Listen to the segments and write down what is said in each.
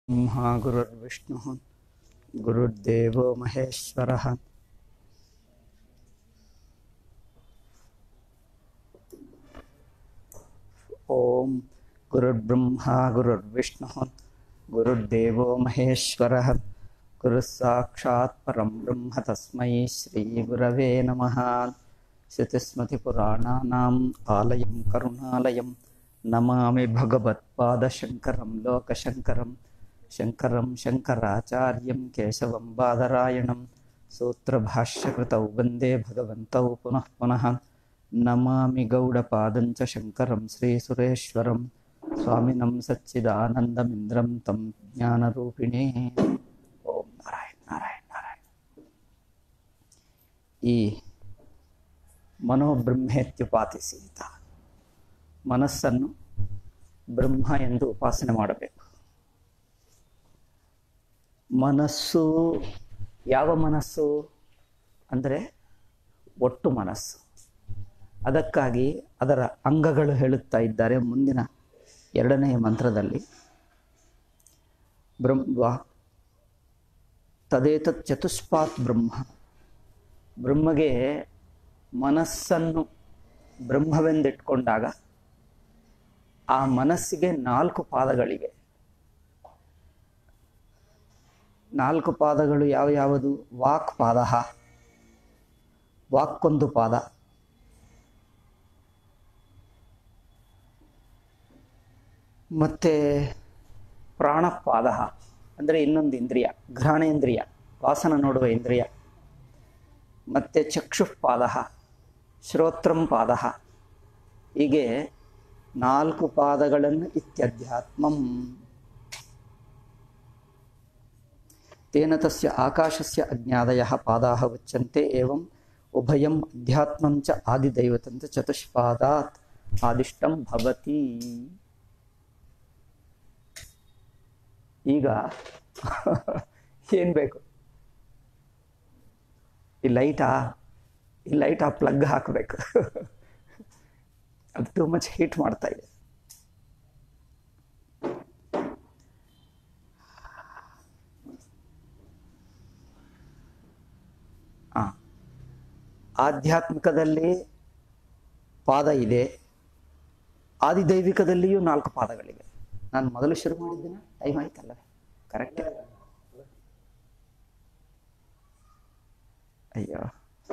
ब्रह्मा गुरुर्विष्णुः गुरुर्देवो महेश्वरः ॐ गुरुर्ब्रह्मा गुरुर्विष्णुः गुरुर्देवो महेश्वरः गुरुः साक्षात् परं ब्रह्म तस्मै श्रीगुरवे नमः श्रुतिस्मृतिपुराणानाम् आलयं करुणालयं नमामि भगवत्पादशङ्करं लोकशङ्करं शङ्करं शङ्कराचार्यं केशवं बादरायणं सूत्रभाष्यकृतौ वन्दे भगवन्तौ पुनः पुनः नमामि गौडपादं च शङ्करं श्रीसुरेश्वरं स्वामिनं सच्चिदानन्दमिन्द्रं तं ज्ञानरूपिणे ಓಂ ನಾರಾಯಣ ನಾರಾಯಣ ನಾರಾಯಣ ಈ ಮನೋಬ್ರಹ್ಮೇತ್ಯುಪಾತಿಸಿ ಅಂತ ಮನಸ್ಸನ್ನು ಬ್ರಹ್ಮ ಎಂದು ಉಪಾಸನೆ ಮಾಡಬೇಕು ಮನಸ್ಸು ಯಾವ ಮನಸ್ಸು ಅಂದರೆ ಒಟ್ಟು ಮನಸ್ಸು ಅದಕ್ಕಾಗಿ ಅದರ ಅಂಗಗಳು ಹೇಳುತ್ತಾ ಇದ್ದಾರೆ ಮುಂದಿನ ಎರಡನೆಯ ಮಂತ್ರದಲ್ಲಿ ಬ್ರಹ್ಮ ತದೇತತ್ ಚತುಷ್ಪಾತ್ ಬ್ರಹ್ಮ ಬ್ರಹ್ಮಗೆ ಮನಸ್ಸನ್ನು ಬ್ರಹ್ಮವೆಂದಿಟ್ಕೊಂಡಾಗ ಆ ಮನಸ್ಸಿಗೆ ನಾಲ್ಕು ಪಾದಗಳಿವೆ ನಾಲ್ಕು ಪಾದಗಳು ಯಾವ ಯಾವುದು ವಾಕ್ ಪಾದ ವಾಕ್ಕೊಂದು ಪಾದ ಮತ್ತು ಪ್ರಾಣಪಾದ ಅಂದರೆ ಇನ್ನೊಂದು ಇಂದ್ರಿಯ ಘ್ರಾಣೇಂದ್ರಿಯ ವಾಸನ ನೋಡುವ ಇಂದ್ರಿಯ ಮತ್ತು ಚಕ್ಷುಪಾದ ಶ್ರೋತ್ರಂ ಪಾದ ಹೀಗೆ ನಾಲ್ಕು ಪಾದಗಳನ್ನು ಇತ್ಯಧ್ಯಾತ್ಮಂ ತೇನ ತಸ್ಯ ಆಕಾಶಸ್ಯ ಅಜ್ಞಾದಯ ಪಾದಾ ಉಚ್ಯಂತೆ ಏವಂ ಉಭಯಂ ಅಧ್ಯಾತ್ಮಂ ಚ ಆದಿದೈವತಂತ ಚತುಷ್ಪಾದಾತ್ ಆದಿಷ್ಟಂ ಭವತಿ ಈಗ ಏನು ಬೇಕು ಈ ಲೈಟಾ ಈ ಲೈಟ್ ಆ ಪ್ಲಗ್ ಹಾಕಬೇಕು ಅದು ಟೂ ಮಚ್ ಹೀಟ್ ಮಾಡ್ತಾ ಇದೆ ಆ ಆಧ್ಯಾತ್ಮಿಕದಲ್ಲಿ ಪಾದ ಇದೆ ಆದಿದೈವಿಕದಲ್ಲಿಯೂ ನಾಲ್ಕು ಪಾದಗಳಿವೆ ನಾನು ಮೊದಲು ಶುರು ಮಾಡಿದ್ದೀನ ಟೈಮ್ ಆಯ್ತಲ್ಲವೇ ಕರೆಕ್ಟ್ ಅಯ್ಯೋ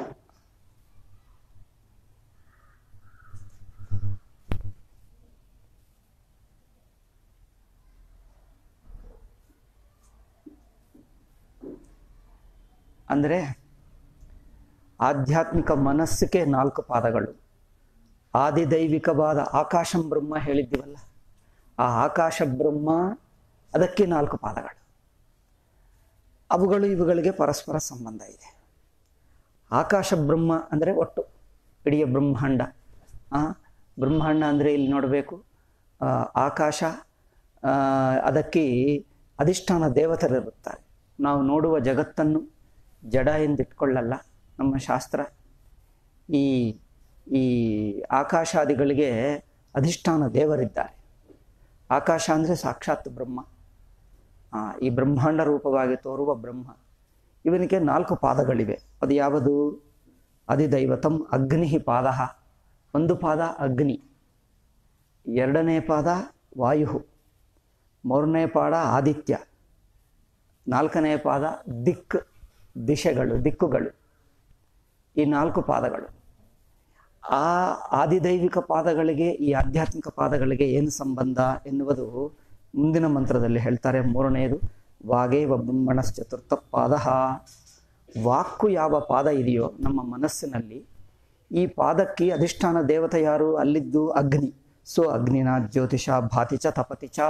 ಅಂದರೆ ಆಧ್ಯಾತ್ಮಿಕ ಮನಸ್ಸಿಗೆ ನಾಲ್ಕು ಪಾದಗಳು ಆದಿದೈವಿಕವಾದ ಆಕಾಶಂ ಬ್ರಹ್ಮ ಹೇಳಿದ್ದೀವಲ್ಲ ಆ ಆಕಾಶ ಬ್ರಹ್ಮ ಅದಕ್ಕೆ ನಾಲ್ಕು ಪಾದಗಳು ಅವುಗಳು ಇವುಗಳಿಗೆ ಪರಸ್ಪರ ಸಂಬಂಧ ಇದೆ ಆಕಾಶ ಬ್ರಹ್ಮ ಅಂದರೆ ಒಟ್ಟು ಇಡೀ ಬ್ರಹ್ಮಾಂಡ ಆ ಬ್ರಹ್ಮಾಂಡ ಅಂದರೆ ಇಲ್ಲಿ ನೋಡಬೇಕು ಆಕಾಶ ಅದಕ್ಕೆ ಅಧಿಷ್ಠಾನ ದೇವತರಿರುತ್ತಾರೆ ನಾವು ನೋಡುವ ಜಗತ್ತನ್ನು ಜಡ ಎಂದಿಟ್ಕೊಳ್ಳಲ್ಲ ನಮ್ಮ ಶಾಸ್ತ್ರ ಈ ಈ ಆಕಾಶಾದಿಗಳಿಗೆ ಅಧಿಷ್ಠಾನ ದೇವರಿದ್ದಾರೆ ಆಕಾಶ ಅಂದರೆ ಸಾಕ್ಷಾತ್ ಬ್ರಹ್ಮ ಈ ಬ್ರಹ್ಮಾಂಡ ರೂಪವಾಗಿ ತೋರುವ ಬ್ರಹ್ಮ ಇವನಿಗೆ ನಾಲ್ಕು ಪಾದಗಳಿವೆ ಅದು ಯಾವುದು ಅಧಿದೈವತಂ ಅಗ್ನಿ ಪಾದ ಒಂದು ಪಾದ ಅಗ್ನಿ ಎರಡನೇ ಪಾದ ವಾಯು ಮೂರನೇ ಪಾದ ಆದಿತ್ಯ ನಾಲ್ಕನೇ ಪಾದ ದಿಕ್ ದಿಶೆಗಳು ದಿಕ್ಕುಗಳು ಈ ನಾಲ್ಕು ಪಾದಗಳು ಆ ಆದಿದೈವಿಕ ಪಾದಗಳಿಗೆ ಈ ಆಧ್ಯಾತ್ಮಿಕ ಪಾದಗಳಿಗೆ ಏನು ಸಂಬಂಧ ಎನ್ನುವುದು ಮುಂದಿನ ಮಂತ್ರದಲ್ಲಿ ಹೇಳ್ತಾರೆ ಮೂರನೆಯದು ವಾಗೇವ ಬ್ರಹ್ಮಣಶ್ಚತುರ್ಥ ಪಾದ ವಾಕ್ಕು ಯಾವ ಪಾದ ಇದೆಯೋ ನಮ್ಮ ಮನಸ್ಸಿನಲ್ಲಿ ಈ ಪಾದಕ್ಕೆ ಅಧಿಷ್ಠಾನ ದೇವತೆ ಯಾರು ಅಲ್ಲಿದ್ದು ಅಗ್ನಿ ಸೊ ಅಗ್ನಿನ ಜ್ಯೋತಿಷ ಭಾತಿ ಚ ತಪತಿ ಚ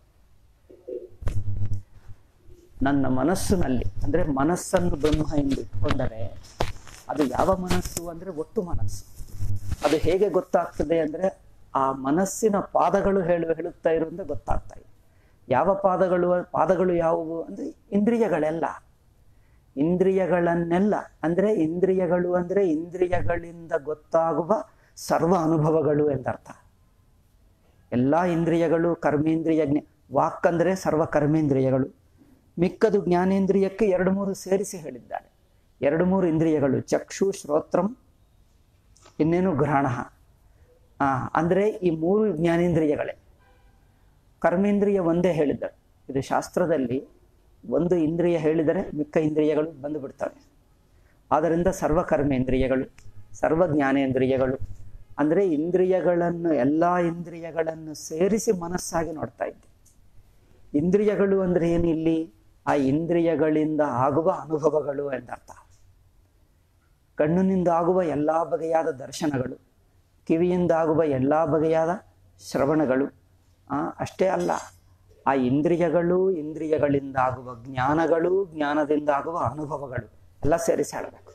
ನನ್ನ ಮನಸ್ಸಿನಲ್ಲಿ ಅಂದರೆ ಮನಸ್ಸನ್ನು ಬ್ರಹ್ಮ ಎಂದು ಇಟ್ಕೊಂಡರೆ ಅದು ಯಾವ ಮನಸ್ಸು ಅಂದರೆ ಒಟ್ಟು ಮನಸ್ಸು ಅದು ಹೇಗೆ ಗೊತ್ತಾಗ್ತದೆ ಅಂದರೆ ಆ ಮನಸ್ಸಿನ ಪಾದಗಳು ಹೇಳು ಹೇಳುತ್ತಾ ಇರುವಂತೆ ಗೊತ್ತಾಗ್ತಾ ಇದೆ ಯಾವ ಪಾದಗಳು ಪಾದಗಳು ಯಾವುವು ಅಂದರೆ ಇಂದ್ರಿಯಗಳೆಲ್ಲ ಇಂದ್ರಿಯಗಳನ್ನೆಲ್ಲ ಅಂದರೆ ಇಂದ್ರಿಯಗಳು ಅಂದರೆ ಇಂದ್ರಿಯಗಳಿಂದ ಗೊತ್ತಾಗುವ ಸರ್ವ ಅನುಭವಗಳು ಎಂದರ್ಥ ಎಲ್ಲ ಇಂದ್ರಿಯಗಳು ಕರ್ಮೇಂದ್ರಿಯ ಜ್ಞ ವಾಕ್ ಅಂದರೆ ಸರ್ವ ಕರ್ಮೇಂದ್ರಿಯಗಳು ಮಿಕ್ಕದು ಜ್ಞಾನೇಂದ್ರಿಯಕ್ಕೆ ಎರಡು ಮೂರು ಸೇರಿಸಿ ಹೇಳಿದ್ದಾರೆ ಎರಡು ಮೂರು ಇಂದ್ರಿಯಗಳು ಚಕ್ಷು ಶ್ರೋತ್ರಂ ಇನ್ನೇನು ಗ್ರಹಣ ಅಂದರೆ ಈ ಮೂರು ಜ್ಞಾನೇಂದ್ರಿಯಗಳೇ ಕರ್ಮೇಂದ್ರಿಯ ಒಂದೇ ಹೇಳಿದ್ದಾರೆ ಇದು ಶಾಸ್ತ್ರದಲ್ಲಿ ಒಂದು ಇಂದ್ರಿಯ ಹೇಳಿದರೆ ಮಿಕ್ಕ ಇಂದ್ರಿಯಗಳು ಬಂದು ಬಿಡ್ತವೆ ಆದ್ದರಿಂದ ಸರ್ವ ಕರ್ಮೇಂದ್ರಿಯಗಳು ಸರ್ವ ಜ್ಞಾನೇಂದ್ರಿಯಗಳು ಅಂದರೆ ಇಂದ್ರಿಯಗಳನ್ನು ಎಲ್ಲ ಇಂದ್ರಿಯಗಳನ್ನು ಸೇರಿಸಿ ಮನಸ್ಸಾಗಿ ನೋಡ್ತಾ ಇದ್ದೆ ಇಂದ್ರಿಯಗಳು ಅಂದರೆ ಏನು ಇಲ್ಲಿ ಆ ಇಂದ್ರಿಯಗಳಿಂದ ಆಗುವ ಅನುಭವಗಳು ಎಂದರ್ಥ ಕಣ್ಣಿನಿಂದ ಆಗುವ ಎಲ್ಲ ಬಗೆಯಾದ ದರ್ಶನಗಳು ಕಿವಿಯಿಂದ ಆಗುವ ಎಲ್ಲ ಬಗೆಯಾದ ಶ್ರವಣಗಳು ಅಷ್ಟೇ ಅಲ್ಲ ಆ ಇಂದ್ರಿಯಗಳು ಇಂದ್ರಿಯಗಳಿಂದ ಆಗುವ ಜ್ಞಾನಗಳು ಜ್ಞಾನದಿಂದ ಆಗುವ ಅನುಭವಗಳು ಎಲ್ಲ ಸೇರಿಸಿ ಹೇಳಬೇಕು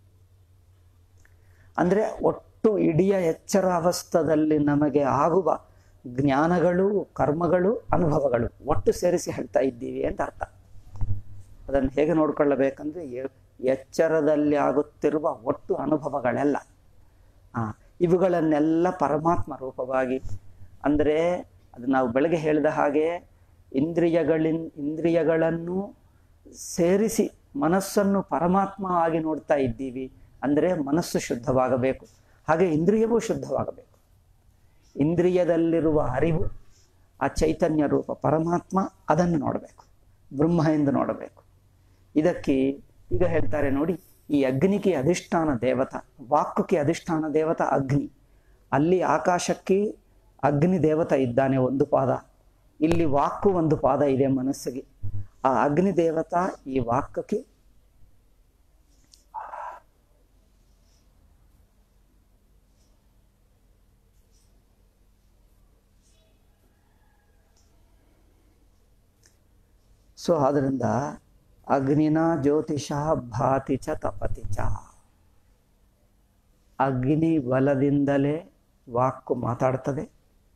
ಅಂದರೆ ಒಟ್ಟು ಇಡೀ ಎಚ್ಚರ ಅವಸ್ಥದಲ್ಲಿ ನಮಗೆ ಆಗುವ ಜ್ಞಾನಗಳು ಕರ್ಮಗಳು ಅನುಭವಗಳು ಒಟ್ಟು ಸೇರಿಸಿ ಹೇಳ್ತಾ ಇದ್ದೀವಿ ಅಂತ ಅರ್ಥ ಅದನ್ನು ಹೇಗೆ ನೋಡ್ಕೊಳ್ಳಬೇಕಂದ್ರೆ ಎಚ್ಚರದಲ್ಲಿ ಆಗುತ್ತಿರುವ ಒಟ್ಟು ಅನುಭವಗಳೆಲ್ಲ ಆ ಇವುಗಳನ್ನೆಲ್ಲ ಪರಮಾತ್ಮ ರೂಪವಾಗಿ ಅಂದರೆ ಅದು ನಾವು ಬೆಳಗ್ಗೆ ಹೇಳಿದ ಹಾಗೆ ಇಂದ್ರಿಯಗಳಿನ್ ಇಂದ್ರಿಯಗಳನ್ನು ಸೇರಿಸಿ ಮನಸ್ಸನ್ನು ಪರಮಾತ್ಮ ಆಗಿ ನೋಡ್ತಾ ಇದ್ದೀವಿ ಅಂದರೆ ಮನಸ್ಸು ಶುದ್ಧವಾಗಬೇಕು ಹಾಗೆ ಇಂದ್ರಿಯವೂ ಶುದ್ಧವಾಗಬೇಕು ಇಂದ್ರಿಯದಲ್ಲಿರುವ ಅರಿವು ಆ ಚೈತನ್ಯ ರೂಪ ಪರಮಾತ್ಮ ಅದನ್ನು ನೋಡಬೇಕು ಬ್ರಹ್ಮ ಎಂದು ನೋಡಬೇಕು ಇದಕ್ಕೆ ಈಗ ಹೇಳ್ತಾರೆ ನೋಡಿ ಈ ಅಗ್ನಿಗೆ ಅಧಿಷ್ಠಾನ ದೇವತ ವಾಕ್ಯಕ್ಕೆ ಅಧಿಷ್ಠಾನ ದೇವತ ಅಗ್ನಿ ಅಲ್ಲಿ ಆಕಾಶಕ್ಕೆ ಅಗ್ನಿ ದೇವತ ಇದ್ದಾನೆ ಒಂದು ಪಾದ ಇಲ್ಲಿ ವಾಕು ಒಂದು ಪಾದ ಇದೆ ಮನಸ್ಸಿಗೆ ಆ ಅಗ್ನಿ ದೇವತ ಈ ವಾಕ್ಯಕ್ಕೆ ಸೊ ಆದ್ದರಿಂದ ಅಗ್ನಿನ ಜ್ಯೋತಿಷ ಭಾತಿ ಚ ತಪತಿ ಚ ಅಗ್ನಿ ಬಲದಿಂದಲೇ ವಾಕ್ಕು ಮಾತಾಡ್ತದೆ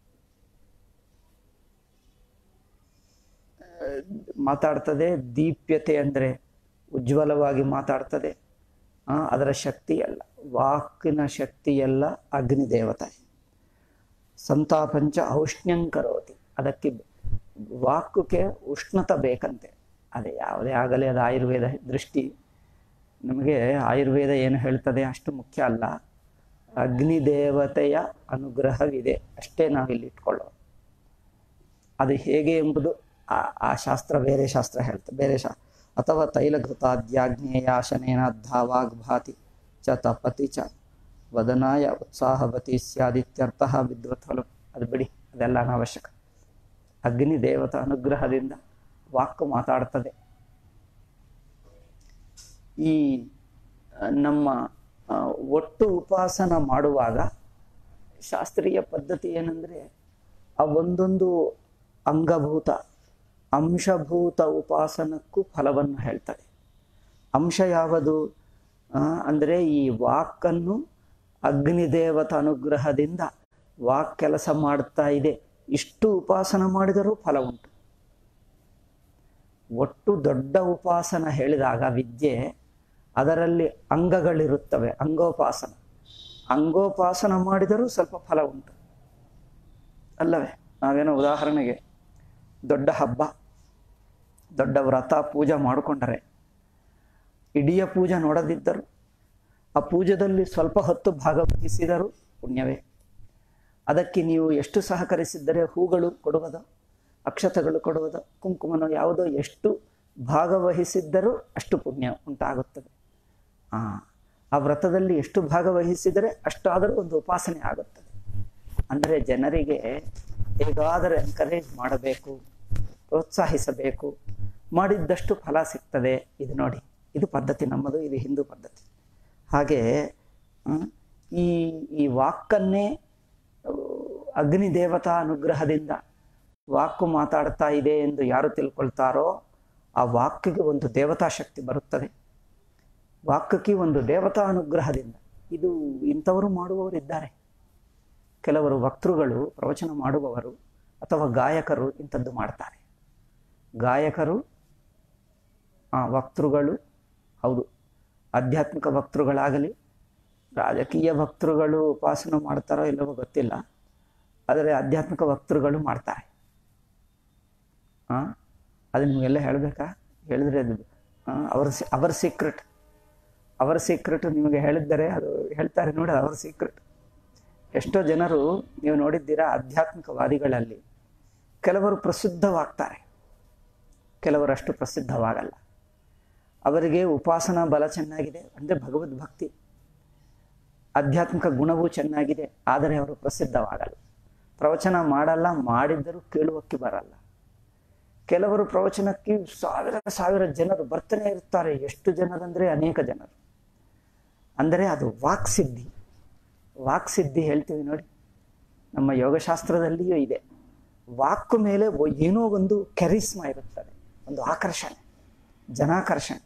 ಮಾತಾಡ್ತದೆ ದೀಪ್ಯತೆ ಅಂದರೆ ಉಜ್ವಲವಾಗಿ ಮಾತಾಡ್ತದೆ ಅದರ ಶಕ್ತಿ ಅಲ್ಲ ವಾಕಿನ ಶಕ್ತಿ ಎಲ್ಲ ಅಗ್ನಿ ದೇವತೆ ಸಂತಾಪಂಚ ಔಷ್ಣ್ಯಂಕರೋತಿ ಅದಕ್ಕೆ ವಾಕ್ಯಕ್ಕೆ ಉಷ್ಣತ ಬೇಕಂತೆ ಅದೇ ಯಾವುದೇ ಆಗಲಿ ಅದು ಆಯುರ್ವೇದ ದೃಷ್ಟಿ ನಮಗೆ ಆಯುರ್ವೇದ ಏನು ಹೇಳ್ತದೆ ಅಷ್ಟು ಮುಖ್ಯ ಅಲ್ಲ ಅಗ್ನಿದೇವತೆಯ ಅನುಗ್ರಹವಿದೆ ಅಷ್ಟೇ ನಾವಿಲ್ಲಿ ಇಟ್ಕೊಳ್ಳೋದು ಅದು ಹೇಗೆ ಎಂಬುದು ಆ ಆ ಶಾಸ್ತ್ರ ಬೇರೆ ಶಾಸ್ತ್ರ ಹೇಳ್ತದೆ ಬೇರೆ ಶಾ ಅಥವಾ ತೈಲಘೃತಾದ್ಯಾಗ್ನೇಯಾಶನೇನಾದ್ಧ ವಾಗ್ಭಾತಿ ಚ ತಪತಿ ಚ ವದನಾಯ ಉತ್ಸಾಹವತಿ ಸ್ಯಾದಿತ್ಯರ್ಥ ವಿದ್ವತ್ ಫಲ ಅದು ಬಿಡಿ ಅದೆಲ್ಲ ಅನಾವಶ್ಯಕ ಅಗ್ನಿ ದೇವತ ಅನುಗ್ರಹದಿಂದ ವಾಕ್ ಮಾತಾಡ್ತದೆ ಈ ನಮ್ಮ ಒಟ್ಟು ಉಪಾಸನ ಮಾಡುವಾಗ ಶಾಸ್ತ್ರೀಯ ಪದ್ಧತಿ ಏನಂದರೆ ಆ ಒಂದೊಂದು ಅಂಗಭೂತ ಅಂಶಭೂತ ಉಪಾಸನಕ್ಕೂ ಫಲವನ್ನು ಹೇಳ್ತಾರೆ ಅಂಶ ಯಾವುದು ಅಂದರೆ ಈ ವಾಕನ್ನು ಅಗ್ನಿದೇವತ ಅನುಗ್ರಹದಿಂದ ವಾಕ್ ಕೆಲಸ ಮಾಡ್ತಾ ಇದೆ ಇಷ್ಟು ಉಪಾಸನ ಮಾಡಿದರೂ ಫಲ ಉಂಟು ಒಟ್ಟು ದೊಡ್ಡ ಉಪಾಸನ ಹೇಳಿದಾಗ ವಿದ್ಯೆ ಅದರಲ್ಲಿ ಅಂಗಗಳಿರುತ್ತವೆ ಅಂಗೋಪಾಸನ ಅಂಗೋಪಾಸನ ಮಾಡಿದರೂ ಸ್ವಲ್ಪ ಫಲ ಉಂಟು ಅಲ್ಲವೇ ನಾವೇನೋ ಉದಾಹರಣೆಗೆ ದೊಡ್ಡ ಹಬ್ಬ ದೊಡ್ಡ ವ್ರತ ಪೂಜೆ ಮಾಡಿಕೊಂಡರೆ ಇಡೀ ಪೂಜೆ ನೋಡದಿದ್ದರು ಆ ಪೂಜೆದಲ್ಲಿ ಸ್ವಲ್ಪ ಹೊತ್ತು ಭಾಗವಹಿಸಿದರೂ ಪುಣ್ಯವೇ ಅದಕ್ಕೆ ನೀವು ಎಷ್ಟು ಸಹಕರಿಸಿದ್ದರೆ ಹೂಗಳು ಕೊಡುವುದು ಅಕ್ಷತಗಳು ಕೊಡುವುದು ಕುಂಕುಮನೋ ಯಾವುದೋ ಎಷ್ಟು ಭಾಗವಹಿಸಿದ್ದರೂ ಅಷ್ಟು ಪುಣ್ಯ ಉಂಟಾಗುತ್ತದೆ ಆ ಆ ವ್ರತದಲ್ಲಿ ಎಷ್ಟು ಭಾಗವಹಿಸಿದರೆ ಅಷ್ಟಾದರೂ ಒಂದು ಉಪಾಸನೆ ಆಗುತ್ತದೆ ಅಂದರೆ ಜನರಿಗೆ ಹೇಗಾದರೂ ಎನ್ಕರೇಜ್ ಮಾಡಬೇಕು ಪ್ರೋತ್ಸಾಹಿಸಬೇಕು ಮಾಡಿದ್ದಷ್ಟು ಫಲ ಸಿಗ್ತದೆ ಇದು ನೋಡಿ ಇದು ಪದ್ಧತಿ ನಮ್ಮದು ಇದು ಹಿಂದೂ ಪದ್ಧತಿ ಹಾಗೆ ಈ ಈ ವಾಕ್ಕನ್ನೇ ಅಗ್ನಿ ದೇವತಾ ಅನುಗ್ರಹದಿಂದ ವಾಕು ಮಾತಾಡ್ತಾ ಇದೆ ಎಂದು ಯಾರು ತಿಳ್ಕೊಳ್ತಾರೋ ಆ ವಾಕ್ಯಗೆ ಒಂದು ದೇವತಾ ಶಕ್ತಿ ಬರುತ್ತದೆ ವಾಕ್ಯಕ್ಕೆ ಒಂದು ದೇವತಾ ಅನುಗ್ರಹದಿಂದ ಇದು ಇಂಥವರು ಮಾಡುವವರು ಇದ್ದಾರೆ ಕೆಲವರು ವಕ್ತೃಗಳು ಪ್ರವಚನ ಮಾಡುವವರು ಅಥವಾ ಗಾಯಕರು ಇಂಥದ್ದು ಮಾಡ್ತಾರೆ ಗಾಯಕರು ವಕ್ತೃಗಳು ಹೌದು ಆಧ್ಯಾತ್ಮಿಕ ವಕ್ತೃಗಳಾಗಲಿ ರಾಜಕೀಯ ಭಕ್ತೃಗಳು ಉಪಾಸನೆ ಮಾಡ್ತಾರೋ ಇಲ್ಲವೋ ಗೊತ್ತಿಲ್ಲ ಆದರೆ ಆಧ್ಯಾತ್ಮಿಕ ವಕ್ತೃಗಳು ಮಾಡ್ತಾರೆ ಹಾಂ ಅದು ನಿಮಗೆಲ್ಲ ಹೇಳಬೇಕಾ ಹೇಳಿದ್ರೆ ಅದು ಆ, ಅವರ ಸಿ- ಅವರ ಸೀಕ್ರೆಟ್ ಅವರ ಸೀಕ್ರೆಟ್ ನಿಮಗೆ ಹೇಳಿದ್ದಾರೆ ಅದು ಹೇಳ್ತಾರೆ ನೋಡಿ ಅವರ ಸೀಕ್ರೆಟ್ ಎಷ್ಟೋ ಜನರು ನೀವು ನೋಡಿದ್ದೀರಾ ಆಧ್ಯಾತ್ಮಿಕವಾದಿಗಳಲ್ಲಿ ಕೆಲವರು ಪ್ರಸಿದ್ಧವಾಗ್ತಾರೆ ಕೆಲವರು ಅಷ್ಟು ಪ್ರಸಿದ್ಧವಾಗಲ್ಲ ಅವರಿಗೆ ಉಪಾಸನಾ ಬಲ ಚೆನ್ನಾಗಿದೆ ಅಂದರೆ ಭಗವದ್ ಭಕ್ತಿ ಆಧ್ಯಾತ್ಮಿಕ ಗುಣವೂ ಚೆನ್ನಾಗಿದೆ ಆದರೆ ಅವರು ಪ್ರಸಿದ್ಧವಾಗಲ್ಲ ಪ್ರವಚನ ಮಾಡಲ್ಲ ಮಾಡಿದ್ದರೂ ಕೇಳುವಕ್ಕೆ ಬರಲ್ಲ ಕೆಲವರು ಪ್ರವಚನಕ್ಕೆ ಸಾವಿರ ಸಾವಿರ ಜನರು ಬರ್ತಾನೆ ಇರ್ತಾರೆ ಎಷ್ಟು ಜನರಂದ್ರೆ ಅನೇಕ ಜನರು ಅಂದರೆ ಅದು ವಾಕ್ಸಿದ್ಧಿ ವಾಕ್ಸಿದ್ಧಿ ಹೇಳ್ತೀವಿ ನೋಡಿ ನಮ್ಮ ಯೋಗಶಾಸ್ತ್ರದಲ್ಲಿಯೂ ಇದೆ ವಾಕ್ ಮೇಲೆ ಒ- ಏನೋ ಒಂದು ಕೆರಿಸ್ಮ ಇರುತ್ತದೆ ಒಂದು ಆಕರ್ಷಣೆ ಜನಾಕರ್ಷಣೆ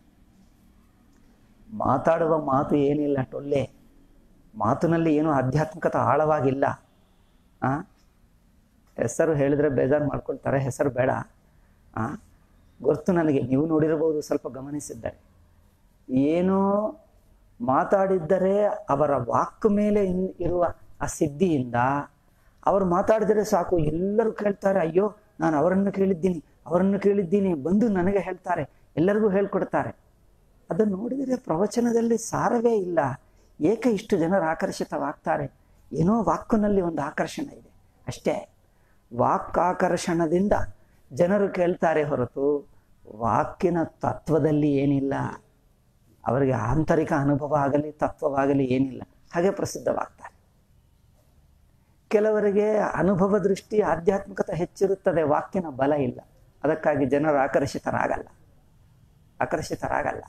ಮಾತಾಡುವ ಮಾತು ಏನಿಲ್ಲ ಟೊಳ್ಳೆ ಮಾತಿನಲ್ಲಿ ಏನೂ ಆಧ್ಯಾತ್ಮಿಕತೆ ಆಳವಾಗಿಲ್ಲ ಆ ಹೆಸರು ಹೇಳಿದ್ರೆ ಬೇಜಾರು ಮಾಡ್ಕೊಳ್ತಾರೆ ಹೆಸರು ಬೇಡ ಆ ಗೊತ್ತು ನನಗೆ ನೀವು ನೋಡಿರಬಹುದು ಸ್ವಲ್ಪ ಗಮನಿಸಿದ್ದಾರೆ ಏನೋ ಮಾತಾಡಿದ್ದರೆ ಅವರ ವಾಕ್ ಮೇಲೆ ಇನ್- ಇರುವ ಆ ಸಿದ್ಧಿಯಿಂದ ಅವರು ಮಾತಾಡಿದರೆ ಸಾಕು ಎಲ್ಲರೂ ಕೇಳ್ತಾರೆ ಅಯ್ಯೋ ನಾನು ಅವರನ್ನು ಕೇಳಿದ್ದೀನಿ ಅವರನ್ನು ಕೇಳಿದ್ದೀನಿ ಬಂದು ನನಗೆ ಹೇಳ್ತಾರೆ ಎಲ್ಲರಿಗೂ ಹೇಳ್ಕೊಡ್ತಾರೆ ಅದನ್ನು ನೋಡಿದರೆ ಪ್ರವಚನದಲ್ಲಿ ಸಾರವೇ ಇಲ್ಲ ಏಕೆ ಇಷ್ಟು ಜನರು ಆಕರ್ಷಿತವಾಗ್ತಾರೆ ಏನೋ ವಾಕ್ಕಿನಲ್ಲಿ ಒಂದು ಆಕರ್ಷಣೆ ಇದೆ ಅಷ್ಟೇ ವಾಕ್ ಆಕರ್ಷಣದಿಂದ ಜನರು ಕೇಳ್ತಾರೆ ಹೊರತು ವಾಕಿನ ತತ್ವದಲ್ಲಿ ಏನಿಲ್ಲ ಅವರಿಗೆ ಆಂತರಿಕ ಅನುಭವ ಆಗಲಿ ತತ್ವವಾಗಲಿ ಏನಿಲ್ಲ ಹಾಗೆ ಪ್ರಸಿದ್ಧವಾಗ್ತಾರೆ ಕೆಲವರಿಗೆ ಅನುಭವ ದೃಷ್ಟಿ ಆಧ್ಯಾತ್ಮಿಕತೆ ಹೆಚ್ಚಿರುತ್ತದೆ ವಾಕ್ಯನ ಬಲ ಇಲ್ಲ ಅದಕ್ಕಾಗಿ ಜನರು ಆಕರ್ಷಿತರಾಗಲ್ಲ ಆಕರ್ಷಿತರಾಗಲ್ಲ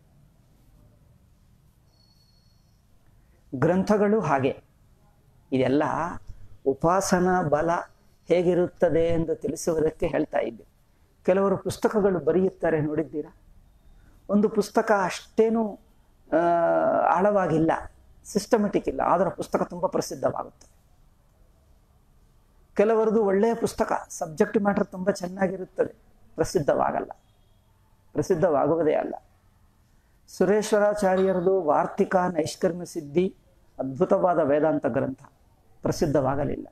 ಗ್ರಂಥಗಳು ಹಾಗೆ ಇದೆಲ್ಲ ಉಪಾಸನಾ ಬಲ ಹೇಗಿರುತ್ತದೆ ಎಂದು ತಿಳಿಸುವುದಕ್ಕೆ ಹೇಳ್ತಾ ಇದ್ದೆ ಕೆಲವರು ಪುಸ್ತಕಗಳು ಬರೆಯುತ್ತಾರೆ ನೋಡಿದ್ದೀರಾ ಒಂದು ಪುಸ್ತಕ ಅಷ್ಟೇನು ಆ, ಆಳವಾಗಿಲ್ಲ ಸಿಸ್ಟಮೆಟಿಕ್ ಇಲ್ಲ ಆದರೆ ಪುಸ್ತಕ ತುಂಬ ಪ್ರಸಿದ್ಧವಾಗುತ್ತದೆ ಕೆಲವರದು ಒಳ್ಳೆಯ ಪುಸ್ತಕ ಸಬ್ಜೆಕ್ಟ್ ಮ್ಯಾಟರ್ ತುಂಬ ಚೆನ್ನಾಗಿರುತ್ತದೆ ಪ್ರಸಿದ್ಧವಾಗಲ್ಲ ಪ್ರಸಿದ್ಧವಾಗುವುದೇ ಅಲ್ಲ ಸುರೇಶ್ವರಾಚಾರ್ಯರದು ವಾರ್ತಿಕ ನೈಷ್ಕರ್ಮ್ಯ ಸಿದ್ಧಿ ಅದ್ಭುತವಾದ ವೇದಾಂತ ಗ್ರಂಥ ಪ್ರಸಿದ್ಧವಾಗಲಿಲ್ಲ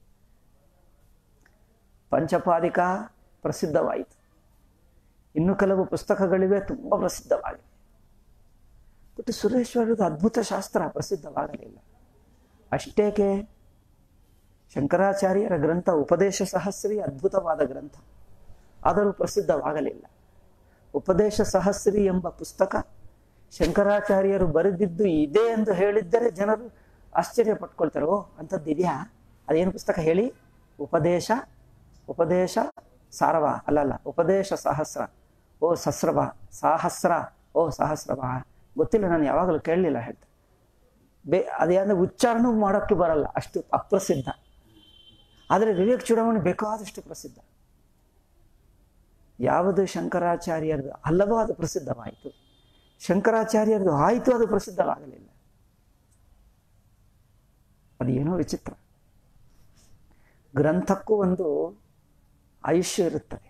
ಪಂಚಪಾದಿಕ ಪ್ರಸಿದ್ಧವಾಯಿತು ಇನ್ನು ಕೆಲವು ಪುಸ್ತಕಗಳಿವೆ ತುಂಬ ಪ್ರಸಿದ್ಧವಾಗಿವೆ ಬಟ್ ಸುರೇಶ್ವರದು ಅದ್ಭುತ ಶಾಸ್ತ್ರ ಪ್ರಸಿದ್ಧವಾಗಲಿಲ್ಲ ಅಷ್ಟೇಕೆ ಶಂಕರಾಚಾರ್ಯರ ಗ್ರಂಥ ಉಪದೇಶ ಸಹಸ್ರಿ ಅದ್ಭುತವಾದ ಗ್ರಂಥ ಆದರೂ ಪ್ರಸಿದ್ಧವಾಗಲಿಲ್ಲ ಉಪದೇಶ ಸಹಸ್ರಿ ಎಂಬ ಪುಸ್ತಕ ಶಂಕರಾಚಾರ್ಯರು ಬರೆದಿದ್ದು ಇದೆ ಎಂದು ಹೇಳಿದ್ದರೆ ಜನರು ಆಶ್ಚರ್ಯ ಪಟ್ಕೊಳ್ತಾರೆ ಓ ಅಂಥದ್ದು ಇದೆಯಾ ಅದೇನು ಪುಸ್ತಕ ಹೇಳಿ ಉಪದೇಶ ಉಪದೇಶ ಸಾರವ ಅಲ್ಲಲ್ಲ ಉಪದೇಶ ಸಹಸ್ರ ಓ ಸಹಸ್ರವ ಸಹಸ್ರ ಓ ಸಹಸ್ರವ ಗೊತ್ತಿಲ್ಲ ನಾನು ಯಾವಾಗಲೂ ಕೇಳಲಿಲ್ಲ ಹೇಳ್ತೆ ಬೇ ಅದೇಂದ್ರೆ ಉಚ್ಚಾರಣೆ ಮಾಡೋಕ್ಕೆ ಬರಲ್ಲ ಅಷ್ಟು ಅಪ್ರಸಿದ್ಧ ಆದರೆ ವಿವೇಕ್ ಚೂಡಾವಣೆ ಬೇಕಾದಷ್ಟು ಪ್ರಸಿದ್ಧ ಯಾವುದು ಶಂಕರಾಚಾರ್ಯರದು ಅಲ್ಲವೋ ಅದು ಪ್ರಸಿದ್ಧವಾಯಿತು ಶಂಕರಾಚಾರ್ಯರದು ಆಯಿತು ಅದು ಪ್ರಸಿದ್ಧವಾಗಲಿಲ್ಲ ಅದು ಏನೋ ವಿಚಿತ್ರ ಗ್ರಂಥಕ್ಕೂ ಒಂದು ಆಯುಷ್ಯ ಇರುತ್ತದೆ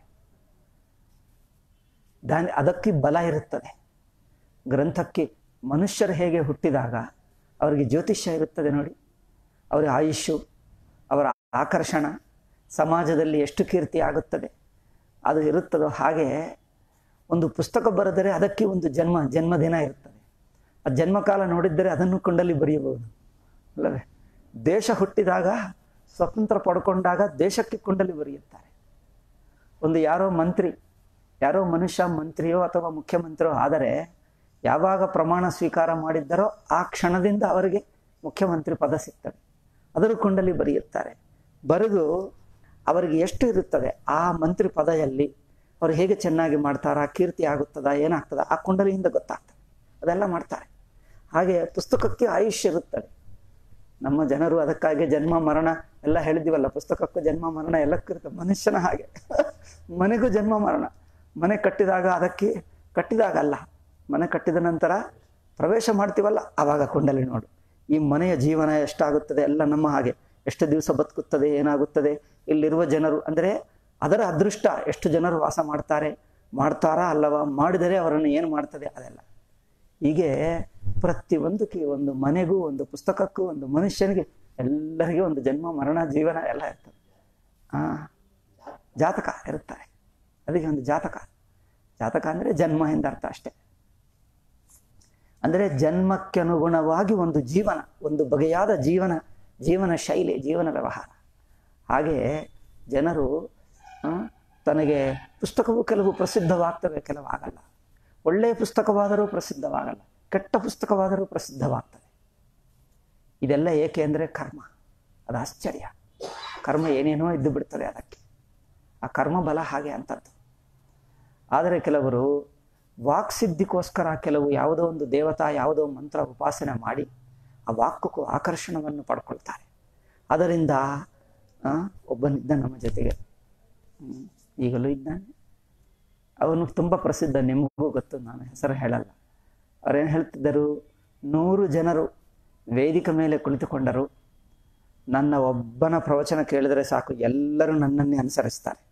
ದಾನಿ ಅದಕ್ಕೆ ಬಲ ಇರುತ್ತದೆ ಗ್ರಂಥಕ್ಕೆ ಮನುಷ್ಯರು ಹೇಗೆ ಹುಟ್ಟಿದಾಗ ಅವರಿಗೆ ಜ್ಯೋತಿಷ್ಯ ಇರುತ್ತದೆ ನೋಡಿ ಅವರ ಆಯುಷ್ಯು ಅವರ ಆಕರ್ಷಣ ಸಮಾಜದಲ್ಲಿ ಎಷ್ಟು ಕೀರ್ತಿ ಆಗುತ್ತದೆ ಅದು ಇರುತ್ತದೋ ಹಾಗೆ ಒಂದು ಪುಸ್ತಕ ಬರೆದರೆ ಅದಕ್ಕೆ ಒಂದು ಜನ್ಮ ಜನ್ಮದಿನ ಇರುತ್ತದೆ ಆ ಜನ್ಮಕಾಲ ನೋಡಿದ್ದರೆ ಅದನ್ನು ಕೊಂಡಲ್ಲಿ ಬರೆಯಬಹುದು ಅಲ್ಲವೇ ದೇಶ ಹುಟ್ಟಿದಾಗ ಸ್ವತಂತ್ರ ಪಡ್ಕೊಂಡಾಗ ದೇಶಕ್ಕೆ ಕೊಂಡಲ್ಲಿ ಬರೆಯುತ್ತಾರೆ ಒಂದು ಯಾರೋ ಮಂತ್ರಿ ಯಾರೋ ಮನುಷ್ಯ ಮಂತ್ರಿಯೋ ಅಥವಾ ಮುಖ್ಯಮಂತ್ರಿಯೋ ಆದರೆ ಯಾವಾಗ ಪ್ರಮಾಣ ಸ್ವೀಕಾರ ಮಾಡಿದ್ದರೋ ಆ ಕ್ಷಣದಿಂದ ಅವರಿಗೆ ಮುಖ್ಯಮಂತ್ರಿ ಪದ ಸಿಗ್ತದೆ ಅದರ ಕೊಂಡಲ್ಲಿ ಬರೆಯುತ್ತಾರೆ ಬರೆದು ಅವರಿಗೆ ಎಷ್ಟು ಇರುತ್ತದೆ ಆ ಮಂತ್ರಿ ಪದದಲ್ಲಿ ಅವರು ಹೇಗೆ ಚೆನ್ನಾಗಿ ಮಾಡ್ತಾರಾ ಕೀರ್ತಿ ಆಗುತ್ತದ ಏನಾಗ್ತದ ಆ ಕುಂಡಲಿಯಿಂದ ಗೊತ್ತಾಗ್ತದೆ ಅದೆಲ್ಲ ಮಾಡ್ತಾರೆ ಹಾಗೆ ಪುಸ್ತಕಕ್ಕೆ ಆಯುಷ್ಯ ಇರುತ್ತದೆ ನಮ್ಮ ಜನರು ಅದಕ್ಕಾಗಿ ಜನ್ಮ ಮರಣ ಎಲ್ಲ ಹೇಳಿದ್ದೀವಲ್ಲ ಪುಸ್ತಕಕ್ಕೂ ಜನ್ಮ ಮರಣ ಎಲ್ಲಕ್ಕೂ ಇರುತ್ತೆ ಮನುಷ್ಯನ ಹಾಗೆ ಮನೆಗೂ ಜನ್ಮ ಮರಣ ಮನೆ ಕಟ್ಟಿದಾಗ ಅದಕ್ಕೆ ಕಟ್ಟಿದಾಗ ಅಲ್ಲ ಮನೆ ಕಟ್ಟಿದ ನಂತರ ಪ್ರವೇಶ ಮಾಡ್ತೀವಲ್ಲ ಆವಾಗ ಕುಂಡಲಿ ನೋಡು ಈ ಮನೆಯ ಜೀವನ ಎಷ್ಟಾಗುತ್ತದೆ ಎಲ್ಲ ನಮ್ಮ ಹಾಗೆ ಎಷ್ಟು ದಿವಸ ಬದುಕುತ್ತದೆ ಏನಾಗುತ್ತದೆ ಇಲ್ಲಿರುವ ಜನರು ಅಂದರೆ ಅದರ ಅದೃಷ್ಟ ಎಷ್ಟು ಜನರು ವಾಸ ಮಾಡ್ತಾರೆ ಮಾಡ್ತಾರಾ ಅಲ್ಲವ ಮಾಡಿದರೆ ಅವರನ್ನು ಏನು ಮಾಡ್ತದೆ ಅದೆಲ್ಲ ಹೀಗೆ ಪ್ರತಿಯೊಂದಕ್ಕೆ ಒಂದು ಮನೆಗೂ ಒಂದು ಪುಸ್ತಕಕ್ಕೂ ಒಂದು ಮನುಷ್ಯನಿಗೆ ಎಲ್ಲರಿಗೂ ಒಂದು ಜನ್ಮ ಮರಣ ಜೀವನ ಎಲ್ಲ ಇರ್ತದೆ ಆ ಜಾತಕ ಇರುತ್ತಾರೆ ಅದಕ್ಕೆ ಒಂದು ಜಾತಕ ಜಾತಕ ಅಂದರೆ ಜನ್ಮ ಎಂದರ್ಥ ಅಷ್ಟೇ ಅಂದರೆ ಜನ್ಮಕ್ಕೆ ಅನುಗುಣವಾಗಿ ಒಂದು ಜೀವನ ಒಂದು ಬಗೆಯಾದ ಜೀವನ ಜೀವನ ಶೈಲಿ ಜೀವನ ವ್ಯವಹಾರ ಹಾಗೆ ಜನರು ಆ, ತನಗೆ ಪುಸ್ತಕವು ಕೆಲವು ಪ್ರಸಿದ್ಧವಾಗ್ತವೆ ಕೆಲವು ಆಗಲ್ಲ ಒಳ್ಳೆಯ ಪುಸ್ತಕವಾದರೂ ಪ್ರಸಿದ್ಧವಾಗಲ್ಲ ಕೆಟ್ಟ ಪುಸ್ತಕವಾದರೂ ಪ್ರಸಿದ್ಧವಾಗ್ತದೆ ಇದೆಲ್ಲ ಏಕೆ ಅಂದರೆ ಕರ್ಮ ಅದು ಆಶ್ಚರ್ಯ ಕರ್ಮ ಏನೇನೋ ಇದ್ದು ಬಿಡ್ತದೆ ಅದಕ್ಕೆ ಆ ಕರ್ಮ ಬಲ ಹಾಗೆ ಅಂತದ್ದು ಆದರೆ ಕೆಲವರು ವಾಕ್ಸಿದ್ಧಿಗೋಸ್ಕರ ಕೆಲವು ಯಾವುದೋ ಒಂದು ದೇವತಾ ಯಾವುದೋ ಮಂತ್ರ ಉಪಾಸನೆ ಮಾಡಿ ಆ ವಾಕ್ಕಕ್ಕೂ ಆಕರ್ಷಣವನ್ನು ಪಡ್ಕೊಳ್ತಾರೆ ಅದರಿಂದ ಆ, ಒಬ್ಬನಿದ್ದ ನಮ್ಮ ಜೊತೆಗೆ ಹ್ಮ್, ಈಗಲೂ ಇದ್ದಾನೆ ಅವನು ತುಂಬ ಪ್ರಸಿದ್ಧ ನಿಮಗೂ ಗೊತ್ತು ನಾನು ಹೆಸರು ಹೇಳಲ್ಲ ಅವರೇನು ಹೇಳ್ತಿದ್ದರು ನೂರು ಜನರು ವೇದಿಕೆ ಮೇಲೆ ಕುಳಿತುಕೊಂಡರು ನನ್ನ ಒಬ್ಬನ ಪ್ರವಚನ ಕೇಳಿದರೆ ಸಾಕು ಎಲ್ಲರೂ ನನ್ನನ್ನೇ ಅನುಸರಿಸ್ತಾರೆ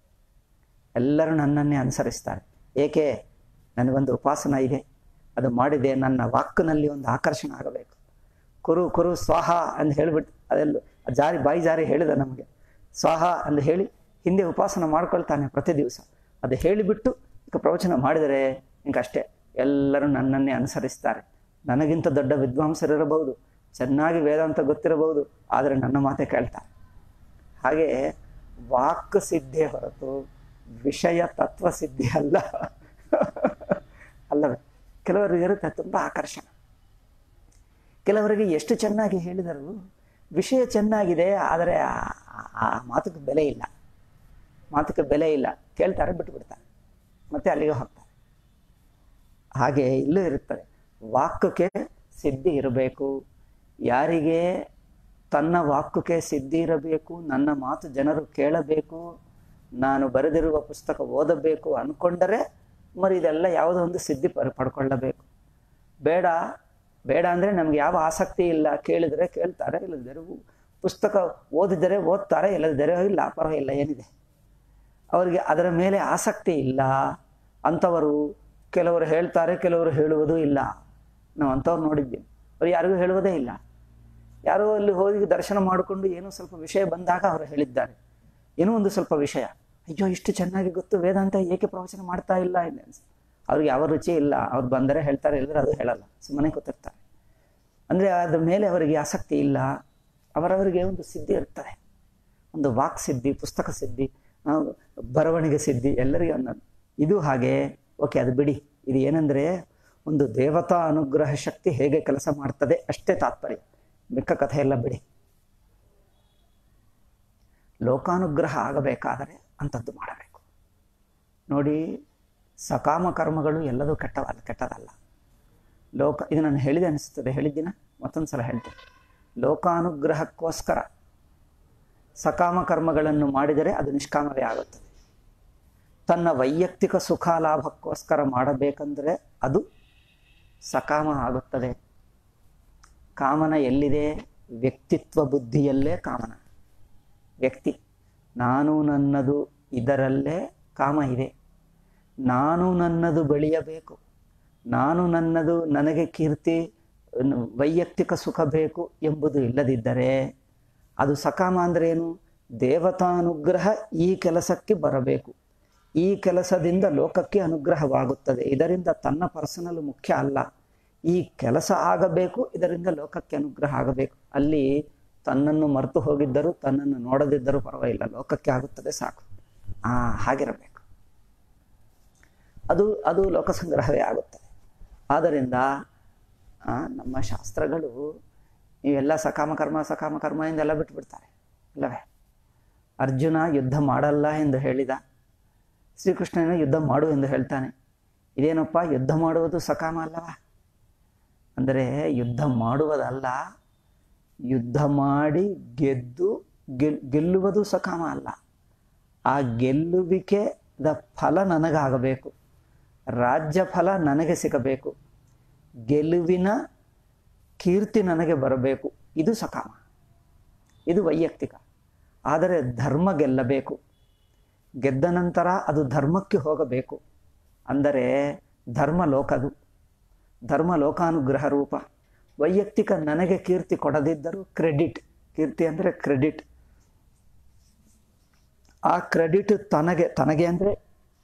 ಎಲ್ಲರೂ ನನ್ನನ್ನೇ ಅನುಸರಿಸ್ತಾರೆ ಏಕೆ ನನಗೊಂದು ಉಪಾಸನ ಇದೆ ಅದು ಮಾಡಿದೆ ನನ್ನ ವಾಕ್ನಲ್ಲಿ ಒಂದು ಆಕರ್ಷಣೆ ಆಗಬೇಕು ಕುರು ಕುರು ಸ್ವಾಹ ಅಂತ ಹೇಳಿಬಿಟ್ಟು ಅದೆಲ್ಲ ಜಾರಿ ಬಾಯಿ ಜಾರಿ ಹೇಳಿದ ನಮಗೆ ಸ್ವಾಹ ಅಂತ ಹೇಳಿ ಹಿಂದೆ ಉಪಾಸನ ಮಾಡ್ಕೊಳ್ತಾನೆ ಪ್ರತಿ ದಿವಸ ಅದು ಹೇಳಿಬಿಟ್ಟು ಈಗ ಪ್ರವಚನ ಮಾಡಿದರೆ ಅಷ್ಟೇ ಎಲ್ಲರೂ ನನ್ನನ್ನೇ ಅನುಸರಿಸ್ತಾರೆ ನನಗಿಂತ ದೊಡ್ಡ ವಿದ್ವಾಂಸರಿರಬಹುದು ಚೆನ್ನಾಗಿ ವೇದಾಂತ ಗೊತ್ತಿರಬಹುದು ಆದರೆ ನನ್ನ ಮಾತೆ ಕೇಳ್ತಾರೆ ಹಾಗೆ ವಾಕ್ ಸಿದ್ಧಿ ಹೊರತು ವಿಷಯ ತತ್ವ ಸಿದ್ಧಿ ಅಲ್ಲ ಅಲ್ಲವೇ ಕೆಲವರಿಗೆ ಇರುತ್ತೆ ತುಂಬ ಆಕರ್ಷಣೆ ಕೆಲವರಿಗೆ ಎಷ್ಟು ಚೆನ್ನಾಗಿ ಹೇಳಿದರು ವಿಷಯ ಚೆನ್ನಾಗಿದೆ ಆದರೆ ಆ- ಆ ಮಾತಕ್ಕೆ ಬೆಲೆ ಇಲ್ಲ ಮಾತಕ್ಕೆ ಬೆಲೆ ಇಲ್ಲ ಕೇಳ್ತಾರೆ ಬಿಟ್ಟು ಬಿಡ್ತಾರೆ ಮತ್ತೆ ಅಲ್ಲಿಗೆ ಹೋಗ್ತಾರೆ ಹಾಗೆ ಇಲ್ಲೂ ಇರುತ್ತದೆ ವಾಕ್ಯಕ್ಕೆ ಸಿದ್ಧಿ ಇರಬೇಕು ಯಾರಿಗೆ ತನ್ನ ವಾಕ್ಯಕ್ಕೆ ಸಿದ್ಧಿ ಇರಬೇಕು ನನ್ನ ಮಾತು ಜನರು ಕೇಳಬೇಕು ನಾನು ಬರೆದಿರುವ ಪುಸ್ತಕ ಓದಬೇಕು ಅಂದ್ಕೊಂಡರೆ మరి ಇದೆಲ್ಲ ಯಾವುದೋ ಒಂದು ಸಿದ್ಧಿ ಪಡ್ ಪಡ್ಕೊಳ್ಳಬೇಕು ಬೇಡ ಬೇಡ ಅಂದರೆ ನಮ್ಗೆ ಯಾವ ಆಸಕ್ತಿ ಇಲ್ಲ ಕೇಳಿದರೆ ಕೇಳ್ತಾರೆ ಇಲ್ಲದಿದ್ದರೆ ಪುಸ್ತಕ ಓದಿದರೆ ಓದ್ತಾರೆ ಇಲ್ಲದಿದ್ದರೆ ಇಲ್ಲ ಪರವಾಗಿಲ್ಲ ಏನಿದೆ ಅವರಿಗೆ ಅದರ ಮೇಲೆ ಆಸಕ್ತಿ ಇಲ್ಲ ಅಂಥವರು ಕೆಲವರು ಹೇಳ್ತಾರೆ ಕೆಲವರು ಹೇಳುವುದೂ ಇಲ್ಲ ನಾವು ಅಂಥವ್ರು ನೋಡಿದ್ದೀವಿ ಅವ್ರು ಯಾರಿಗೂ ಹೇಳುವುದೇ ಇಲ್ಲ ಯಾರೋ ಅಲ್ಲಿ ಹೋಗಿ ದರ್ಶನ ಮಾಡಿಕೊಂಡು ಏನೋ ಸ್ವಲ್ಪ ವಿಷಯ ಬಂದಾಗ ಅವರು ಹೇಳಿದ್ದಾರೆ ಏನೋ ಒಂದು ಸ್ವಲ್ಪ ವಿಷಯ ಅಯ್ಯೋ ಇಷ್ಟು ಚೆನ್ನಾಗಿ ಗೊತ್ತು ವೇದಾಂತ ಏಕೆ ಪ್ರವಚನ ಮಾಡ್ತಾ ಇಲ್ಲ ಇಲ್ಲ ಅನ್ಸ ಅವ್ರಿಗೆ ಯಾವ ರುಚಿ ಇಲ್ಲ ಅವ್ರು ಬಂದರೆ ಹೇಳ್ತಾರೆ ಇಲ್ಲದ್ರೆ ಅದು ಹೇಳಲ್ಲ ಸುಮ್ಮನೆ ಕೂತಿರ್ತಾರೆ ಅಂದರೆ ಅದ್ರ ಮೇಲೆ ಅವರಿಗೆ ಆಸಕ್ತಿ ಇಲ್ಲ ಅವರವರಿಗೆ ಒಂದು ಸಿದ್ಧಿ ಇರ್ತದೆ ಒಂದು ವಾಕ್ ಸಿದ್ಧಿ ಪುಸ್ತಕ ಸಿದ್ಧಿ ಆ, ಬರವಣಿಗೆ ಸಿದ್ಧಿ ಎಲ್ಲರಿಗೂ ಅನ್ನೋದು ಇದು ಹಾಗೆ ಓಕೆ ಅದು ಬಿಡಿ ಇದು ಏನಂದರೆ ಒಂದು ದೇವತಾ ಅನುಗ್ರಹ ಶಕ್ತಿ ಹೇಗೆ ಕೆಲಸ ಮಾಡ್ತದೆ ಅಷ್ಟೇ ತಾತ್ಪರ್ಯ ಮಿಕ್ಕ ಕಥೆ ಎಲ್ಲ ಬಿಡಿ ಲೋಕಾನುಗ್ರಹ ಆಗಬೇಕಾದರೆ ಅಂಥದ್ದು ಮಾಡಬೇಕು ನೋಡಿ ಸಕಾಮ ಕರ್ಮಗಳು ಎಲ್ಲದೂ ಕೆಟ್ಟವಲ್ಲ ಕೆಟ್ಟದಲ್ಲ ಲೋಕ ಇದು ನಾನು ಹೇಳಿದೆ ಅನಿಸ್ತದೆ ಹೇಳಿದ್ದೀನ ಮತ್ತೊಂದು ಸಲ ಹೇಳ್ತೇನೆ ಲೋಕಾನುಗ್ರಹಕ್ಕೋಸ್ಕರ ಸಕಾಮ ಕರ್ಮಗಳನ್ನು ಮಾಡಿದರೆ ಅದು ನಿಷ್ಕಾಮವೇ ಆಗುತ್ತದೆ ತನ್ನ ವೈಯಕ್ತಿಕ ಸುಖ ಲಾಭಕ್ಕೋಸ್ಕರ ಮಾಡಬೇಕಂದ್ರೆ ಅದು ಸಕಾಮ ಆಗುತ್ತದೆ ಕಾಮನ ಎಲ್ಲಿದೆ ವ್ಯಕ್ತಿತ್ವ ಬುದ್ಧಿಯಲ್ಲೇ ಕಾಮನ ವ್ಯಕ್ತಿ ನಾನು ನನ್ನದು ಇದರಲ್ಲೇ ಕಾಮ ಇದೆ ನಾನು ನನ್ನದು ಬೆಳೆಯಬೇಕು ನಾನು ನನ್ನದು ನನಗೆ ಕೀರ್ತಿ ನ- ವೈಯಕ್ತಿಕ ಸುಖ ಬೇಕು ಎಂಬುದು ಇಲ್ಲದಿದ್ದರೆ ಅದು ಸಕಾಮ ಅಂದ್ರೆ ಏನು ದೇವತಾನುಗ್ರಹ ಈ ಕೆಲಸಕ್ಕೆ ಬರಬೇಕು ಈ ಕೆಲಸದಿಂದ ಲೋಕಕ್ಕೆ ಅನುಗ್ರಹವಾಗುತ್ತದೆ ಇದರಿಂದ ತನ್ನ ಪರ್ಸನಲ್ ಮುಖ್ಯ ಅಲ್ಲ ಈ ಕೆಲಸ ಆಗಬೇಕು ಇದರಿಂದ ಲೋಕಕ್ಕೆ ಅನುಗ್ರಹ ಆಗಬೇಕು ಅಲ್ಲಿ ತನ್ನನ್ನು ಮರೆತು ಹೋಗಿದ್ದರೂ ತನ್ನನ್ನು ನೋಡದಿದ್ದರೂ ಪರವಾಗಿಲ್ಲ ಲೋಕಕ್ಕೆ ಆಗುತ್ತದೆ ಸಾಕು ಆ ಹಾಗಿರಬೇಕು ಅದು ಅದು ಲೋಕ ಸಂಗ್ರಹವೇ ಆಗುತ್ತದೆ ಆದ್ದರಿಂದ ಆ, ನಮ್ಮ ಶಾಸ್ತ್ರಗಳು ಇವೆಲ್ಲ ಸಕಾಮ ಕರ್ಮ ಸಕಾಮ ಕರ್ಮ ಎಂದೆಲ್ಲ ಬಿಟ್ಬಿಡ್ತಾರೆ ಇಲ್ಲವೇ ಅರ್ಜುನ ಯುದ್ಧ ಮಾಡಲ್ಲ ಎಂದು ಹೇಳಿದ ಶ್ರೀಕೃಷ್ಣನ ಯುದ್ಧ ಮಾಡು ಎಂದು ಹೇಳ್ತಾನೆ ಇದೇನಪ್ಪ ಯುದ್ಧ ಮಾಡುವುದು ಸಕಾಮ ಅಲ್ಲವಾ ಅಂದರೆ ಯುದ್ಧ ಮಾಡುವುದಲ್ಲ ಯುದ್ಧ ಮಾಡಿ ಗೆದ್ದು ಗೆಲ್ ಗೆಲ್ಲುವುದು ಸಕಾಮ ಅಲ್ಲ ಆ ಗೆಲ್ಲುವಿಕೆದ ಫಲ ನನಗಾಗಬೇಕು ರಾಜ್ಯ ಫಲ ನನಗೆ ಸಿಗಬೇಕು ಗೆಲುವಿನ ಕೀರ್ತಿ ನನಗೆ ಬರಬೇಕು ಇದು ಸಕಾಮ ಇದು ವೈಯಕ್ತಿಕ ಆದರೆ ಧರ್ಮ ಗೆಲ್ಲಬೇಕು ಗೆದ್ದ ನಂತರ ಅದು ಧರ್ಮಕ್ಕೆ ಹೋಗಬೇಕು ಅಂದರೆ ಧರ್ಮ ಲೋಕದು ಧರ್ಮ ಲೋಕಾನುಗ್ರಹ ರೂಪ ವೈಯಕ್ತಿಕ ನನಗೆ ಕೀರ್ತಿ ಕೊಡದಿದ್ದರೂ ಕ್ರೆಡಿಟ್ ಕೀರ್ತಿ ಅಂದರೆ ಕ್ರೆಡಿಟ್ ಆ ಕ್ರೆಡಿಟ್ ತನಗೆ ತನಗೆ ಅಂದರೆ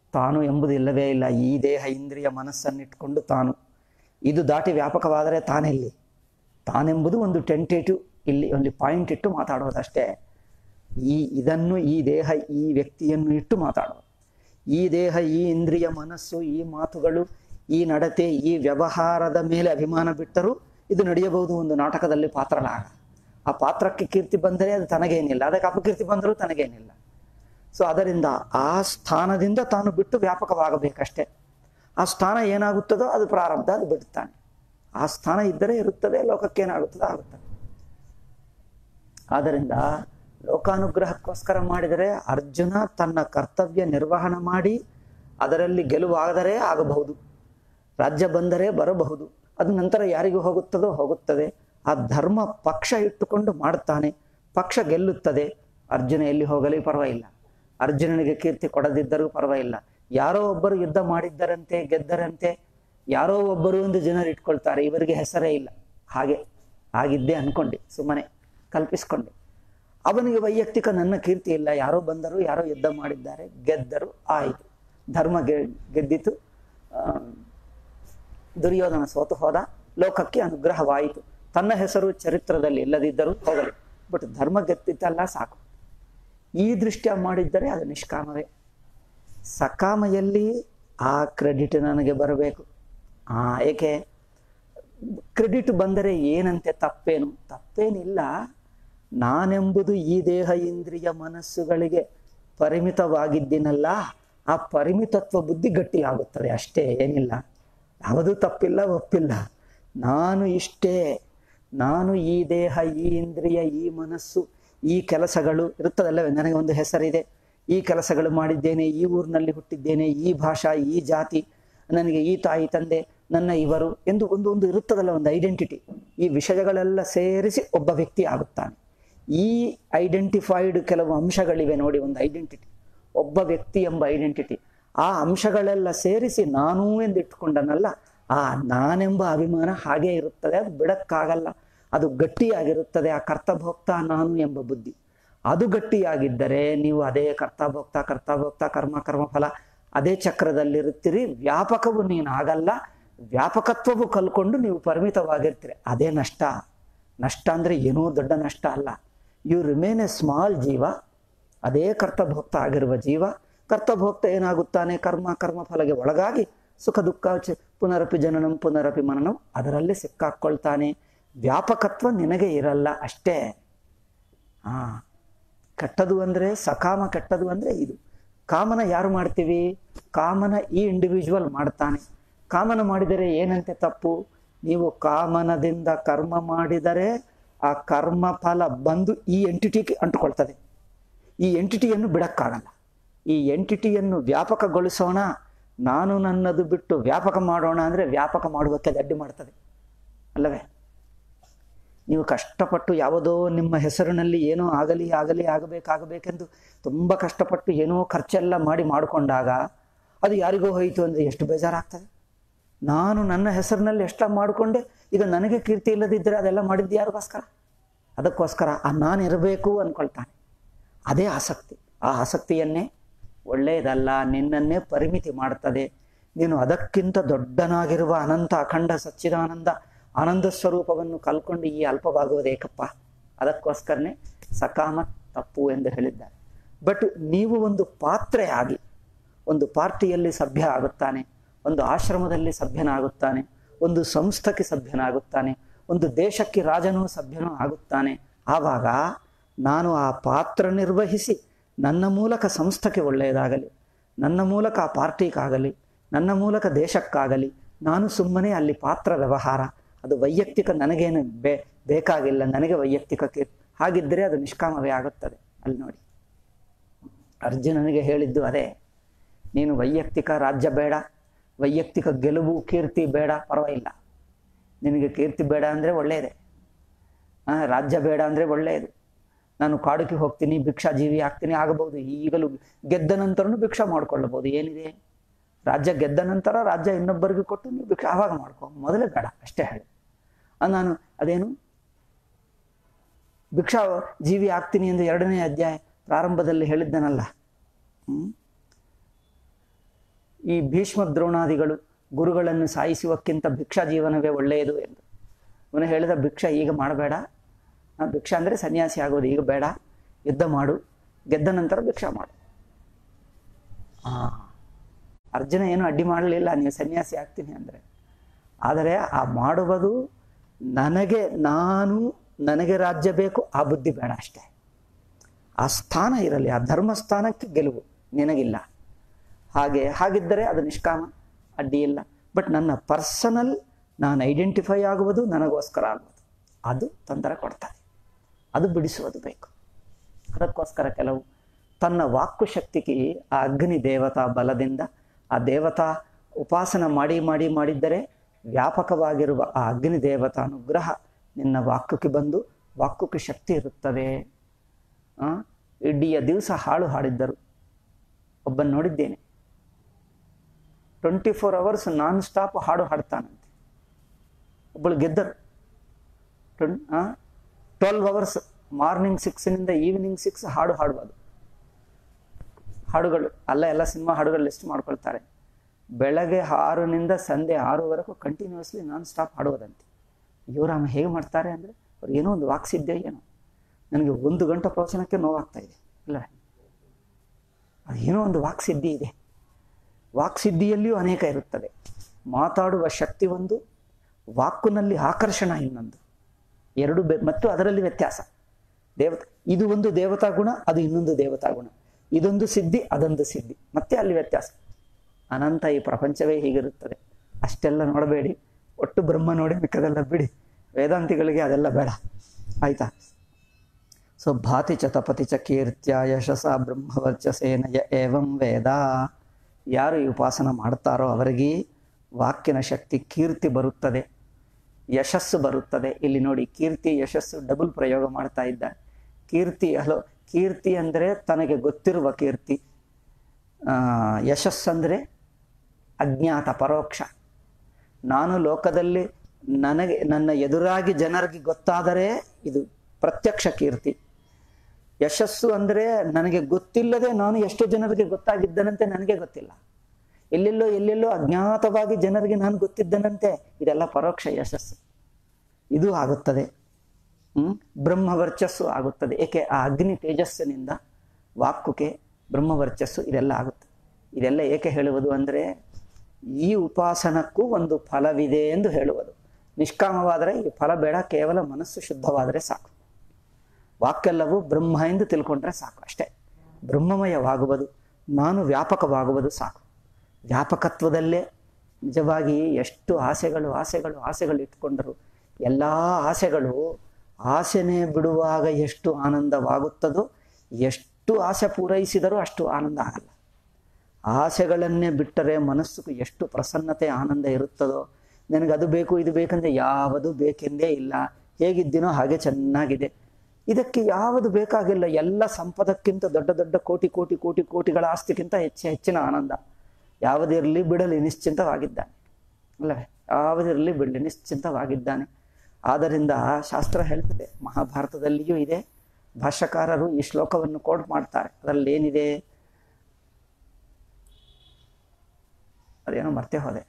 ತಾನು ಎಂಬುದು ಇಲ್ಲವೇ ಇಲ್ಲ ಈ ದೇಹ ಇಂದ್ರಿಯ ಮನಸ್ಸನ್ನಿಟ್ಕೊಂಡು ತಾನು ಇದು ದಾಟಿ ವ್ಯಾಪಕವಾದರೆ ತಾನೆಲ್ಲಿ ತಾನೆಂಬುದು ಒಂದು ಟೆಂಟೇಟಿವ್ ಇಲ್ಲಿ ಒಂದು ಪಾಯಿಂಟ್ ಇಟ್ಟು ಮಾತಾಡೋದಷ್ಟೇ ಈ ಇದನ್ನು ಈ ದೇಹ ಈ ವ್ಯಕ್ತಿಯನ್ನು ಇಟ್ಟು ಮಾತಾಡೋದು ಈ ದೇಹ ಈ ಇಂದ್ರಿಯ ಮನಸ್ಸು ಈ ಮಾತುಗಳು ಈ ನಡತೆ ಈ ವ್ಯವಹಾರದ ಮೇಲೆ ಅಭಿಮಾನ ಬಿಟ್ಟರೂ ಇದು ನಡೆಯಬಹುದು ಒಂದು ನಾಟಕದಲ್ಲಿ ಪಾತ್ರಲಾಗ ಆ ಪಾತ್ರಕ್ಕೆ ಕೀರ್ತಿ ಬಂದರೆ ಅದು ತನಗೇನಿಲ್ಲ ಅದಕ್ಕೆ ಅಪಕೀರ್ತಿ ಬಂದರೂ ತನಗೇನಿಲ್ಲ ಸೊ ಅದರಿಂದ ಆ ಸ್ಥಾನದಿಂದ ತಾನು ಬಿಟ್ಟು ವ್ಯಾಪಕವಾಗಬೇಕಷ್ಟೇ ಆ ಸ್ಥಾನ ಏನಾಗುತ್ತದೋ ಅದು ಪ್ರಾರಬ್ಧ ಅದು ಬಿಡುತ್ತಾನೆ ಆ ಸ್ಥಾನ ಇದ್ದರೆ ಇರುತ್ತದೆ ಲೋಕಕ್ಕೇನಾಗುತ್ತದೋ ಆಗುತ್ತದೆ ಆದ್ದರಿಂದ ಲೋಕಾನುಗ್ರಹಕ್ಕೋಸ್ಕರ ಮಾಡಿದರೆ ಅರ್ಜುನ ತನ್ನ ಕರ್ತವ್ಯ ನಿರ್ವಹಣೆ ಮಾಡಿ ಅದರಲ್ಲಿ ಗೆಲುವಾದರೆ ಆಗಬಹುದು ರಾಜ್ಯ ಬಂದರೆ ಬರಬಹುದು ಅದು ನಂತರ ಯಾರಿಗೂ ಹೋಗುತ್ತದೋ ಹೋಗುತ್ತದೆ ಆ ಧರ್ಮ ಪಕ್ಷ ಇಟ್ಟುಕೊಂಡು ಮಾಡುತ್ತಾನೆ ಪಕ್ಷ ಗೆಲ್ಲುತ್ತದೆ ಅರ್ಜುನ ಎಲ್ಲಿ ಹೋಗಲಿ ಪರವಾಗಿಲ್ಲ ಅರ್ಜುನನಿಗೆ ಕೀರ್ತಿ ಕೊಡದಿದ್ದರೂ ಪರವಾಗಿಲ್ಲ ಯಾರೋ ಒಬ್ಬರು ಯುದ್ಧ ಮಾಡಿದ್ದರಂತೆ ಗೆದ್ದರಂತೆ ಯಾರೋ ಒಬ್ಬರು ಒಂದು ಜನರು ಇಟ್ಕೊಳ್ತಾರೆ ಇವರಿಗೆ ಹೆಸರೇ ಇಲ್ಲ ಹಾಗೆ ಆಗಿದ್ದೆ ಅನ್ಕೊಂಡೆ ಸುಮ್ಮನೆ ಕಲ್ಪಿಸ್ಕೊಂಡೆ ಅವನಿಗೆ ವೈಯಕ್ತಿಕ ನನ್ನ ಕೀರ್ತಿ ಇಲ್ಲ ಯಾರೋ ಬಂದರು ಯಾರೋ ಯುದ್ಧ ಮಾಡಿದ್ದಾರೆ ಗೆದ್ದರು ಆಯಿತು ಧರ್ಮ ಗೆ ಗೆದ್ದಿತು ಆ, ದುರ್ಯೋಧನ ಸೋತು ಹೋದ ಲೋಕಕ್ಕೆ ಅನುಗ್ರಹವಾಯಿತು ತನ್ನ ಹೆಸರು ಚರಿತ್ರದಲ್ಲಿ ಇಲ್ಲದಿದ್ದರೂ ಹೋಗಲಿ ಬಟ್ ಧರ್ಮ ಗೆದ್ದಿದ್ದಲ್ಲ ಸಾಕು ಈ ದೃಷ್ಟ್ಯ ಮಾಡಿದ್ದರೆ ಅದು ನಿಷ್ಕಾಮವೇ ಸಕಾಮೆಯಲ್ಲಿ ಆ ಕ್ರೆಡಿಟ್ ನನಗೆ ಬರಬೇಕು ಆ ಏಕೆ ಕ್ರೆಡಿಟ್ ಬಂದರೆ ಏನಂತೆ ತಪ್ಪೇನು ತಪ್ಪೇನಿಲ್ಲ ನಾನೆಂಬುದು ಈ ದೇಹ ಇಂದ್ರಿಯ ಮನಸ್ಸುಗಳಿಗೆ ಪರಿಮಿತವಾಗಿದ್ದೀನಲ್ಲ ಆ ಪರಿಮಿತತ್ವ ಬುದ್ಧಿ ಗಟ್ಟಿಯಾಗುತ್ತದೆ ಅಷ್ಟೇ ಏನಿಲ್ಲ ಯಾವುದೂ ತಪ್ಪಿಲ್ಲ ಒಪ್ಪಿಲ್ಲ ನಾನು ಇಷ್ಟೇ ನಾನು ಈ ದೇಹ ಈ ಇಂದ್ರಿಯ ಈ ಮನಸ್ಸು ಈ ಕೆಲಸಗಳು ಇರುತ್ತದಲ್ಲವೇ ನನಗೆ ಒಂದು ಹೆಸರಿದೆ ಈ ಕೆಲಸಗಳು ಮಾಡಿದ್ದೇನೆ ಈ ಊರಿನಲ್ಲಿ ಹುಟ್ಟಿದ್ದೇನೆ ಈ ಭಾಷಾ ಈ ಜಾತಿ ನನಗೆ ಈ ತಾಯಿ ತಂದೆ ನನ್ನ ಇವರು ಎಂದು ಒಂದು ಒಂದು ಇರುತ್ತದಲ್ಲ ಒಂದು ಐಡೆಂಟಿಟಿ ಈ ವಿಷಯಗಳೆಲ್ಲ ಸೇರಿಸಿ ಒಬ್ಬ ವ್ಯಕ್ತಿ ಆಗುತ್ತಾನೆ ಈ ಐಡೆಂಟಿಫೈಡ್ ಕೆಲವು ಅಂಶಗಳಿವೆ ನೋಡಿ ಒಂದು ಐಡೆಂಟಿಟಿ ಒಬ್ಬ ವ್ಯಕ್ತಿ ಎಂಬ ಐಡೆಂಟಿಟಿ ಆ ಅಂಶಗಳೆಲ್ಲ ಸೇರಿಸಿ ನಾನೂ ಎಂದು ಇಟ್ಕೊಂಡನಲ್ಲ ಆ ನಾನೆಂಬ ಅಭಿಮಾನ ಹಾಗೇ ಇರುತ್ತದೆ ಅದು ಬಿಡಕ್ಕಾಗಲ್ಲ ಅದು ಗಟ್ಟಿಯಾಗಿರುತ್ತದೆ ಆ ಕರ್ತಭೋಕ್ತ ನಾನು ಎಂಬ ಬುದ್ಧಿ ಅದು ಗಟ್ಟಿಯಾಗಿದ್ದರೆ ನೀವು ಅದೇ ಕರ್ತಾಭೋಕ್ತ ಕರ್ತಾಭೋಕ್ತ ಕರ್ಮ ಕರ್ಮಫಲ ಅದೇ ಚಕ್ರದಲ್ಲಿರುತ್ತೀರಿ ವ್ಯಾಪಕವು ನೀನು ಆಗಲ್ಲ ವ್ಯಾಪಕತ್ವವು ಕಲ್ಕೊಂಡು ನೀವು ಪರಿಮಿತವಾಗಿರ್ತೀರಿ ಅದೇ ನಷ್ಟ ನಷ್ಟ ಅಂದರೆ ಏನೋ ದೊಡ್ಡ ನಷ್ಟ ಅಲ್ಲ ಯು ರಿಮೇನ್ ಎ ಸ್ಮಾಲ್ ಜೀವ ಅದೇ ಕರ್ತಭೋಕ್ತ ಆಗಿರುವ ಜೀವ ಕರ್ತಭೋಕ್ತ ಏನಾಗುತ್ತಾನೆ ಕರ್ಮ ಕರ್ಮ ಫಲಗೆ ಒಳಗಾಗಿ ಸುಖ ದುಃಖ ಚ- ಪುನರಪಿ ಜನನಂ ಪುನರಪಿ ಮನನಂ ಅದರಲ್ಲಿ ಸಿಕ್ಕಾಕ್ಕೊಳ್ತಾನೆ ವ್ಯಾಪಕತ್ವ ನಿನಗೆ ಇರಲ್ಲ ಅಷ್ಟೇ ಹಾ ಕೆಟ್ಟದು ಅಂದರೆ ಸಕಾಮ ಕೆಟ್ಟದು ಅಂದರೆ ಇದು ಕಾಮನ ಯಾರು ಮಾಡ್ತೀವಿ ಕಾಮನ ಈ ಇಂಡಿವಿಜುವಲ್ ಮಾಡ್ತಾನೆ ಕಾಮನ ಮಾಡಿದರೆ ಏನಂತೆ ತಪ್ಪು ನೀವು ಕಾಮನದಿಂದ ಕರ್ಮ ಮಾಡಿದರೆ ಆ ಕರ್ಮ ಫಲ ಬಂದು ಈ ಎಂಟಿಟಿಗೆ ಅಂಟುಕೊಳ್ತದೆ ಈ ಎಂಟಿಟಿಯನ್ನು ಬಿಡಕ್ಕಾಗಲ್ಲ ಈ ಎಂಟಿಟಿಯನ್ನು ವ್ಯಾಪಕಗೊಳಿಸೋಣ ನಾನು ನನ್ನದು ಬಿಟ್ಟು ವ್ಯಾಪಕ ಮಾಡೋಣ ಅಂದರೆ ವ್ಯಾಪಕ ಮಾಡುವಕ್ಕೆ ಅಡ್ಡಿ ಮಾಡ್ತದೆ ಅಲ್ಲವೇ ನೀವು ಕಷ್ಟಪಟ್ಟು ಯಾವುದೋ ನಿಮ್ಮ ಹೆಸರಿನಲ್ಲಿ ಏನೋ ಆಗಲಿ ಆಗಲಿ ಆಗಬೇಕಾಗಬೇಕೆಂದು ತುಂಬ ಕಷ್ಟಪಟ್ಟು ಏನೋ ಖರ್ಚೆಲ್ಲ ಮಾಡಿ ಮಾಡಿಕೊಂಡಾಗ ಅದು ಯಾರಿಗೋ ಹೋಯಿತು ಅಂದರೆ ಎಷ್ಟು ಬೇಜಾರಾಗ್ತದೆ ನಾನು ನನ್ನ ಹೆಸರಿನಲ್ಲಿ ಎಷ್ಟ ಮಾಡಿಕೊಂಡೆ ಈಗ ನನಗೆ ಕೀರ್ತಿ ಇಲ್ಲದಿದ್ದರೆ ಅದೆಲ್ಲ ಮಾಡಿದ್ದು ಯಾರಿಗೋಸ್ಕರ ಅದಕ್ಕೋಸ್ಕರ ಆ ನಾನು ಇರಬೇಕು ಅಂದ್ಕೊಳ್ತಾನೆ ಅದೇ ಆಸಕ್ತಿ ಆ ಆಸಕ್ತಿಯನ್ನೇ ಒಳ್ಳೆಯದಲ್ಲ ನಿನ್ನನ್ನೇ ಪರಿಮಿತಿ ಮಾಡ್ತದೆ ನೀನು ಅದಕ್ಕಿಂತ ದೊಡ್ಡನಾಗಿರುವ ಅನಂತ ಅಖಂಡ ಸಚ್ಚಿದಾನಂದ ಆನಂದ ಸ್ವರೂಪವನ್ನು ಕಲ್ಕೊಂಡು ಈ ಅಲ್ಪವಾಗುವುದೇಕಪ್ಪ ಅದಕ್ಕೋಸ್ಕರನೇ ಸಕಾಮ ತಪ್ಪು ಎಂದು ಹೇಳಿದ್ದಾರೆ ಬಟ್ ನೀವು ಒಂದು ಪಾತ್ರೆಯಾಗಿ ಒಂದು ಪಾರ್ಟಿಯಲ್ಲಿ ಸಭ್ಯ ಆಗುತ್ತಾನೆ ಒಂದು ಆಶ್ರಮದಲ್ಲಿ ಸಭ್ಯನಾಗುತ್ತಾನೆ ಒಂದು ಸಂಸ್ಥೆಗೆ ಸಭ್ಯನಾಗುತ್ತಾನೆ ಒಂದು ದೇಶಕ್ಕೆ ರಾಜನೂ ಸಭ್ಯನೂ ಆಗುತ್ತಾನೆ ಆವಾಗ ನಾನು ಆ ಪಾತ್ರ ನಿರ್ವಹಿಸಿ ನನ್ನ ಮೂಲಕ ಸಂಸ್ಥೆಗೆ ಒಳ್ಳೆಯದಾಗಲಿ ನನ್ನ ಮೂಲಕ ಆ ಪಾರ್ಟಿಗಾಗಲಿ ನನ್ನ ಮೂಲಕ ದೇಶಕ್ಕಾಗಲಿ ನಾನು ಸುಮ್ಮನೆ ಅಲ್ಲಿ ಪಾತ್ರ ವ್ಯವಹಾರ ಅದು ವೈಯಕ್ತಿಕ ನನಗೇನು ಬೇ ಬೇಕಾಗಿಲ್ಲ ನನಗೆ ವೈಯಕ್ತಿಕ ಕೀರ್ತಿ ಹಾಗಿದ್ದರೆ ಅದು ನಿಷ್ಕಾಮವೇ ಆಗುತ್ತದೆ ಅಲ್ಲಿ ನೋಡಿ ಅರ್ಜುನನಿಗೆ ಹೇಳಿದ್ದು ಅದೇ ನೀನು ವೈಯಕ್ತಿಕ ರಾಜ್ಯ ಬೇಡ ವೈಯಕ್ತಿಕ ಗೆಲುವು ಕೀರ್ತಿ ಬೇಡ ಪರವಾಗಿಲ್ಲ ನಿನಗೆ ಕೀರ್ತಿ ಬೇಡ ಅಂದರೆ ಒಳ್ಳೆಯದೇ ಆ, ರಾಜ್ಯ ಬೇಡ ಅಂದರೆ ಒಳ್ಳೆಯದು ನಾನು ಕಾಡುಗೆ ಹೋಗ್ತೀನಿ ಭಿಕ್ಷಾ ಜೀವಿ ಆಗ್ತೀನಿ ಆಗಬಹುದು ಈಗಲೂ ಗೆದ್ದ ನಂತರನೂ ಭಿಕ್ಷಾ ಮಾಡ್ಕೊಳ್ಳಬಹುದು ಏನಿದೆ ರಾಜ್ಯ ಗೆದ್ದ ನಂತರ ರಾಜ್ಯ ಇನ್ನೊಬ್ಬರಿಗೆ ಕೊಟ್ಟು ನೀವು ಭಿಕ್ಷಾ ಆವಾಗ ಮಾಡ್ಕೊ ಮೊದಲೇ ಬೇಡ ಅಷ್ಟೇ ಹೇಳಿ ಆ, ನಾನು ಅದೇನು ಭಿಕ್ಷಾ ಜೀವಿ ಆಗ್ತೀನಿ ಎಂದು ಎರಡನೇ ಅಧ್ಯಾಯ ಪ್ರಾರಂಭದಲ್ಲಿ ಹೇಳಿದ್ದನಲ್ಲ ಹ್ಮ್ ಈ ಭೀಷ್ಮ ದ್ರೋಣಾದಿಗಳು ಗುರುಗಳನ್ನು ಸಾಯಿಸುವಕ್ಕಿಂತ ಭಿಕ್ಷಾ ಜೀವನವೇ ಒಳ್ಳೆಯದು ಎಂದು ಅವನು ಹೇಳಿದ ಭಿಕ್ಷಾ ಈಗ ಮಾಡಬೇಡ ಆ, ಭಿಕ್ಷಾ ಅಂದರೆ ಸನ್ಯಾಸಿ ಆಗೋದು ಈಗ ಬೇಡ ಯುದ್ಧ ಮಾಡು ಗೆದ್ದ ನಂತರ ಭಿಕ್ಷಾ ಮಾಡು ಆ ಅರ್ಜುನ ಏನು ಅಡ್ಡಿ ಮಾಡಲಿಲ್ಲ ನೀವು ಸನ್ಯಾಸಿ ಆಗ್ತೀನಿ ಅಂದರೆ ಆದರೆ ಆ ಮಾಡುವುದು ನನಗೆ ನಾನು ನನಗೆ ರಾಜ್ಯ ಬೇಕು ಆ ಬುದ್ಧಿ ಬೇಡ ಅಷ್ಟೇ ಆ ಸ್ಥಾನ ಇರಲಿ ಆ ಧರ್ಮ ಸ್ಥಾನಕ್ಕೆ ಗೆಲುವು ನಿನಗಿಲ್ಲ ಹಾಗೆ ಹಾಗಿದ್ದರೆ ಅದು ನಿಷ್ಕಾಮ ಅಡ್ಡಿ ಇಲ್ಲ ಬಟ್ ನನ್ನ ಪರ್ಸನಲ್ ನಾನು ಐಡೆಂಟಿಫೈ ಆಗುವುದು ನನಗೋಸ್ಕರ ಆಗುವುದು ಅದು ತೊಂದರೆ ಕೊಡ್ತದೆ ಅದು ಬಿಡಿಸುವುದು ಬೇಕು ಅದಕ್ಕೋಸ್ಕರ ಕೆಲವು ತನ್ನ ವಾಕ್ಕು ಶಕ್ತಿಗೆ ಆ ಅಗ್ನಿ ದೇವತಾ ಬಲದಿಂದ ಆ ದೇವತಾ ಉಪಾಸನ ಮಾಡಿ ಮಾಡಿ ಮಾಡಿದ್ದರೆ ವ್ಯಾಪಕವಾಗಿರುವ ಆ ಅಗ್ನಿ ದೇವತಾ ಅನುಗ್ರಹ ನಿನ್ನ ವಾಕ್ಯಕ್ಕೆ ಬಂದು ವಾಕ್ಯಕ್ಕೆ ಶಕ್ತಿ ಇರುತ್ತದೆ ಆ, ಇಡೀ ದಿವಸ ಹಾಳು ಹಾಡಿದ್ದರು ಒಬ್ಬನ್ ನೋಡಿದ್ದೇನೆ twenty four hours non stop ಹಾಡು ಹಾಡ್ತಾನಂತೆ ಒಬ್ಬಳು ಗೆದ್ದರು ಟ್ವೆನ್ ಟ್ವೆಲ್ವ್ ಅವರ್ಸ್ ಮಾರ್ನಿಂಗ್ ಸಿಕ್ಸ್ನಿಂದ ಈವ್ನಿಂಗ್ ಸಿಕ್ಸ್ ಹಾಡು ಹಾಡುವುದು ಹಾಡುಗಳು ಅಲ್ಲ ಎಲ್ಲ ಸಿನಿಮಾ ಹಾಡುಗಳು ಲಿಸ್ಟ್ ಮಾಡ್ಕೊಳ್ತಾರೆ ಬೆಳಗ್ಗೆ ಆರರಿಂದ ಸಂಜೆ ಆರುವರೆಗೂ ಕಂಟಿನ್ಯೂಸ್ಲಿ ನಾನ್ ಸ್ಟಾಪ್ ಹಾಡುವುದಂತೆ ಇವರು ಆಮೇಲೆ ಹೇಗೆ ಮಾಡ್ತಾರೆ ಅಂದರೆ ಅವ್ರಿಗೆ ಏನೋ ಒಂದು ವಾಕ್ಸಿದ್ದೆ ಏನೋ ನನಗೆ ಒಂದು ಗಂಟೆ ಪ್ರವಚನಕ್ಕೆ ನೋವಾಗ್ತಾ ಇದೆ ಇಲ್ಲ ಅದೇನೋ ಒಂದು ವಾಕ್ಸಿದ್ಧಿ ಇದೆ ವಾಕ್ಸಿದ್ಧಿಯಲ್ಲಿಯೂ ಅನೇಕ ಇರುತ್ತದೆ ಮಾತಾಡುವ ಶಕ್ತಿ ಒಂದು ವಾಕ್ಕಿನಲ್ಲಿ ಆಕರ್ಷಣ ಇನ್ನೊಂದು ಎರಡು ಬೆ ಮತ್ತು ಅದರಲ್ಲಿ ವ್ಯತ್ಯಾಸ ದೇವತ ಇದು ಒಂದು ದೇವತಾ ಗುಣ ಅದು ಇನ್ನೊಂದು ದೇವತಾ ಗುಣ ಇದೊಂದು ಸಿದ್ಧಿ ಅದೊಂದು ಸಿದ್ಧಿ ಮತ್ತೆ ಅಲ್ಲಿ ವ್ಯತ್ಯಾಸ ಅನಂತ ಈ ಪ್ರಪಂಚವೇ ಹೀಗಿರುತ್ತದೆ ಅಷ್ಟೆಲ್ಲ ನೋಡಬೇಡಿ ಒಟ್ಟು ಬ್ರಹ್ಮ ನೋಡಿ ಮಿಕ್ಕದೆಲ್ಲ ಬಿಡಿ ವೇದಾಂತಿಗಳಿಗೆ ಅದೆಲ್ಲ ಬೇಡ ಆಯ್ತಾ ಸೊ ಭಾತಿ ಚ ತಪತಿ ಚ ಕೀರ್ತ್ಯ ಯಶಸ ಬ್ರಹ್ಮವರ್ಚಸೇನಯ ಏವಂ ವೇದ ಯಾರು ಈ ಉಪಾಸನ ಮಾಡ್ತಾರೋ ಅವರಿಗೆ ವಾಕ್ಯನ ಶಕ್ತಿ ಕೀರ್ತಿ ಬರುತ್ತದೆ ಯಶಸ್ಸು ಬರುತ್ತದೆ ಇಲ್ಲಿ ನೋಡಿ ಕೀರ್ತಿ ಯಶಸ್ಸು ಡಬಲ್ ಪ್ರಯೋಗ ಮಾಡ್ತಾ ಇದ್ದಾರೆ ಕೀರ್ತಿ ಹಲೋ ಕೀರ್ತಿ ಅಂದರೆ ತನಗೆ ಗೊತ್ತಿರುವ ಕೀರ್ತಿ ಆ, ಯಶಸ್ಸಂದರೆ ಅಜ್ಞಾತ ಪರೋಕ್ಷ ನಾನು ಲೋಕದಲ್ಲಿ ನನಗೆ ನನ್ನ ಎದುರಾಗಿ ಜನರಿಗೆ ಗೊತ್ತಾದರೆ ಇದು ಪ್ರತ್ಯಕ್ಷ ಕೀರ್ತಿ ಯಶಸ್ಸು ಅಂದರೆ ನನಗೆ ಗೊತ್ತಿಲ್ಲದೆ ನಾನು ಎಷ್ಟು ಜನರಿಗೆ ಗೊತ್ತಾಗಿದ್ದನಂತೆ ನನಗೆ ಗೊತ್ತಿಲ್ಲ ಎಲ್ಲೆಲ್ಲೋ ಎಲ್ಲೆಲ್ಲೋ ಅಜ್ಞಾತವಾಗಿ ಜನರಿಗೆ ನಾನು ಗೊತ್ತಿದ್ದನಂತೆ ಇದೆಲ್ಲ ಪರೋಕ್ಷ ಯಶಸ್ಸು ಇದು ಆಗುತ್ತದೆ ಹ್ಮ್? ಬ್ರಹ್ಮವರ್ಚಸ್ಸು ಆಗುತ್ತದೆ ಏಕೆ ಆ ಅಗ್ನಿ ತೇಜಸ್ಸಿನಿಂದ ವಾಕ್ಕುಕೆ ಬ್ರಹ್ಮವರ್ಚಸ್ಸು ಇದೆಲ್ಲ ಆಗುತ್ತೆ ಇದೆಲ್ಲ ಏಕೆ ಹೇಳುವುದು ಅಂದರೆ ಈ ಉಪಾಸನಕ್ಕೂ ಒಂದು ಫಲವಿದೆ ಎಂದು ಹೇಳುವುದು ನಿಷ್ಕಾಮವಾದರೆ ಈ ಫಲ ಬೇಡ ಕೇವಲ ಮನಸ್ಸು ಶುದ್ಧವಾದರೆ ಸಾಕು ವಾಕ್ಕೆಲ್ಲವೂ ಬ್ರಹ್ಮ ಎಂದು ತಿಳ್ಕೊಂಡ್ರೆ ಸಾಕು ಅಷ್ಟೇ ಬ್ರಹ್ಮಮಯವಾಗುವುದು ನಾನು ವ್ಯಾಪಕವಾಗುವುದು ಸಾಕು ವ್ಯಾಪಕತ್ವದಲ್ಲೇ ನಿಜವಾಗಿ ಎಷ್ಟು ಆಸೆಗಳು ಆಸೆಗಳು ಆಸೆಗಳು ಇಟ್ಕೊಂಡರು ಎಲ್ಲ ಆಸೆಗಳು ಆಸೆನೇ ಬಿಡುವಾಗ ಎಷ್ಟು ಆನಂದವಾಗುತ್ತದೋ ಎಷ್ಟು ಆಸೆ ಪೂರೈಸಿದರೂ ಅಷ್ಟು ಆನಂದ ಆಗಲ್ಲ ಆಸೆಗಳನ್ನೇ ಬಿಟ್ಟರೆ ಮನಸ್ಸಿಗೆ ಎಷ್ಟು ಪ್ರಸನ್ನತೆ ಆನಂದ ಇರುತ್ತದೋ ನನಗೆ ಅದು ಬೇಕು ಇದು ಬೇಕಂದ್ರೆ ಯಾವುದು ಬೇಕೆಂದೇ ಇಲ್ಲ ಹೇಗಿದ್ದೀನೋ ಹಾಗೆ ಚೆನ್ನಾಗಿದೆ ಇದಕ್ಕೆ ಯಾವುದು ಬೇಕಾಗಿಲ್ಲ ಎಲ್ಲ ಸಂಪದಕ್ಕಿಂತ ದೊಡ್ಡ ದೊಡ್ಡ ಕೋಟಿ ಕೋಟಿ ಕೋಟಿ ಕೋಟಿಗಳ ಆಸ್ತಿಗಿಂತ ಹೆಚ್ಚು ಹೆಚ್ಚಿನ ಆನಂದ ಯಾವುದಿರಲಿ ಬಿಡಲಿ ನಿಶ್ಚಿಂತವಾಗಿದ್ದಾನೆ ಅಲ್ಲವೇ ಯಾವುದಿರಲಿ ಬಿಡಲಿ ನಿಶ್ಚಿಂತವಾಗಿದ್ದಾನೆ ಆದ್ದರಿಂದ ಶಾಸ್ತ್ರ ಹೇಳ್ತದೆ ಮಹಾಭಾರತದಲ್ಲಿಯೂ ಇದೆ ಭಾಷ್ಯಕಾರರು ಈ ಶ್ಲೋಕವನ್ನು ಕೋಟ್ ಮಾಡ್ತಾರೆ ಅದರಲ್ಲಿ ಏನಿದೆ ಅದೇನೋ ಮರ್ತೆ ಹೋದೆ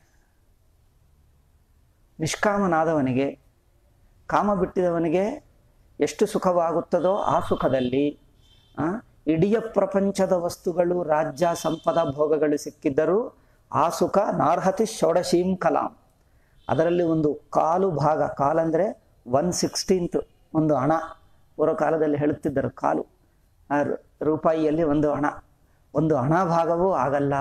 ನಿಷ್ಕಾಮನಾದವನಿಗೆ ಕಾಮ ಬಿಟ್ಟಿದವನಿಗೆ ಎಷ್ಟು ಸುಖವಾಗುತ್ತದೋ ಆ ಸುಖದಲ್ಲಿ ಆ, ಇಡೀ ಪ್ರಪಂಚದ ವಸ್ತುಗಳು ರಾಜ್ಯ ಸಂಪದ ಭೋಗಗಳು ಸಿಕ್ಕಿದ್ದರೂ ಆ ಸುಖ ನಾರ್ಹತಿ ಷೋಡಶೀಂ ಕಲಾಂ ಅದರಲ್ಲಿ ಒಂದು ಕಾಲು ಭಾಗ ಕಾಲಂದರೆ ಒನ್ ಸಿಕ್ಸ್ಟೀನ್ತ್ ಒಂದು ಹಣ ಪೂರ್ವ ಕಾಲದಲ್ಲಿ ಹೇಳುತ್ತಿದ್ದರು ಕಾಲು ಆ ರು- ರೂಪಾಯಿಯಲ್ಲಿ ಒಂದು ಹಣ ಒಂದು ಹಣ ಭಾಗವೂ ಆಗಲ್ಲ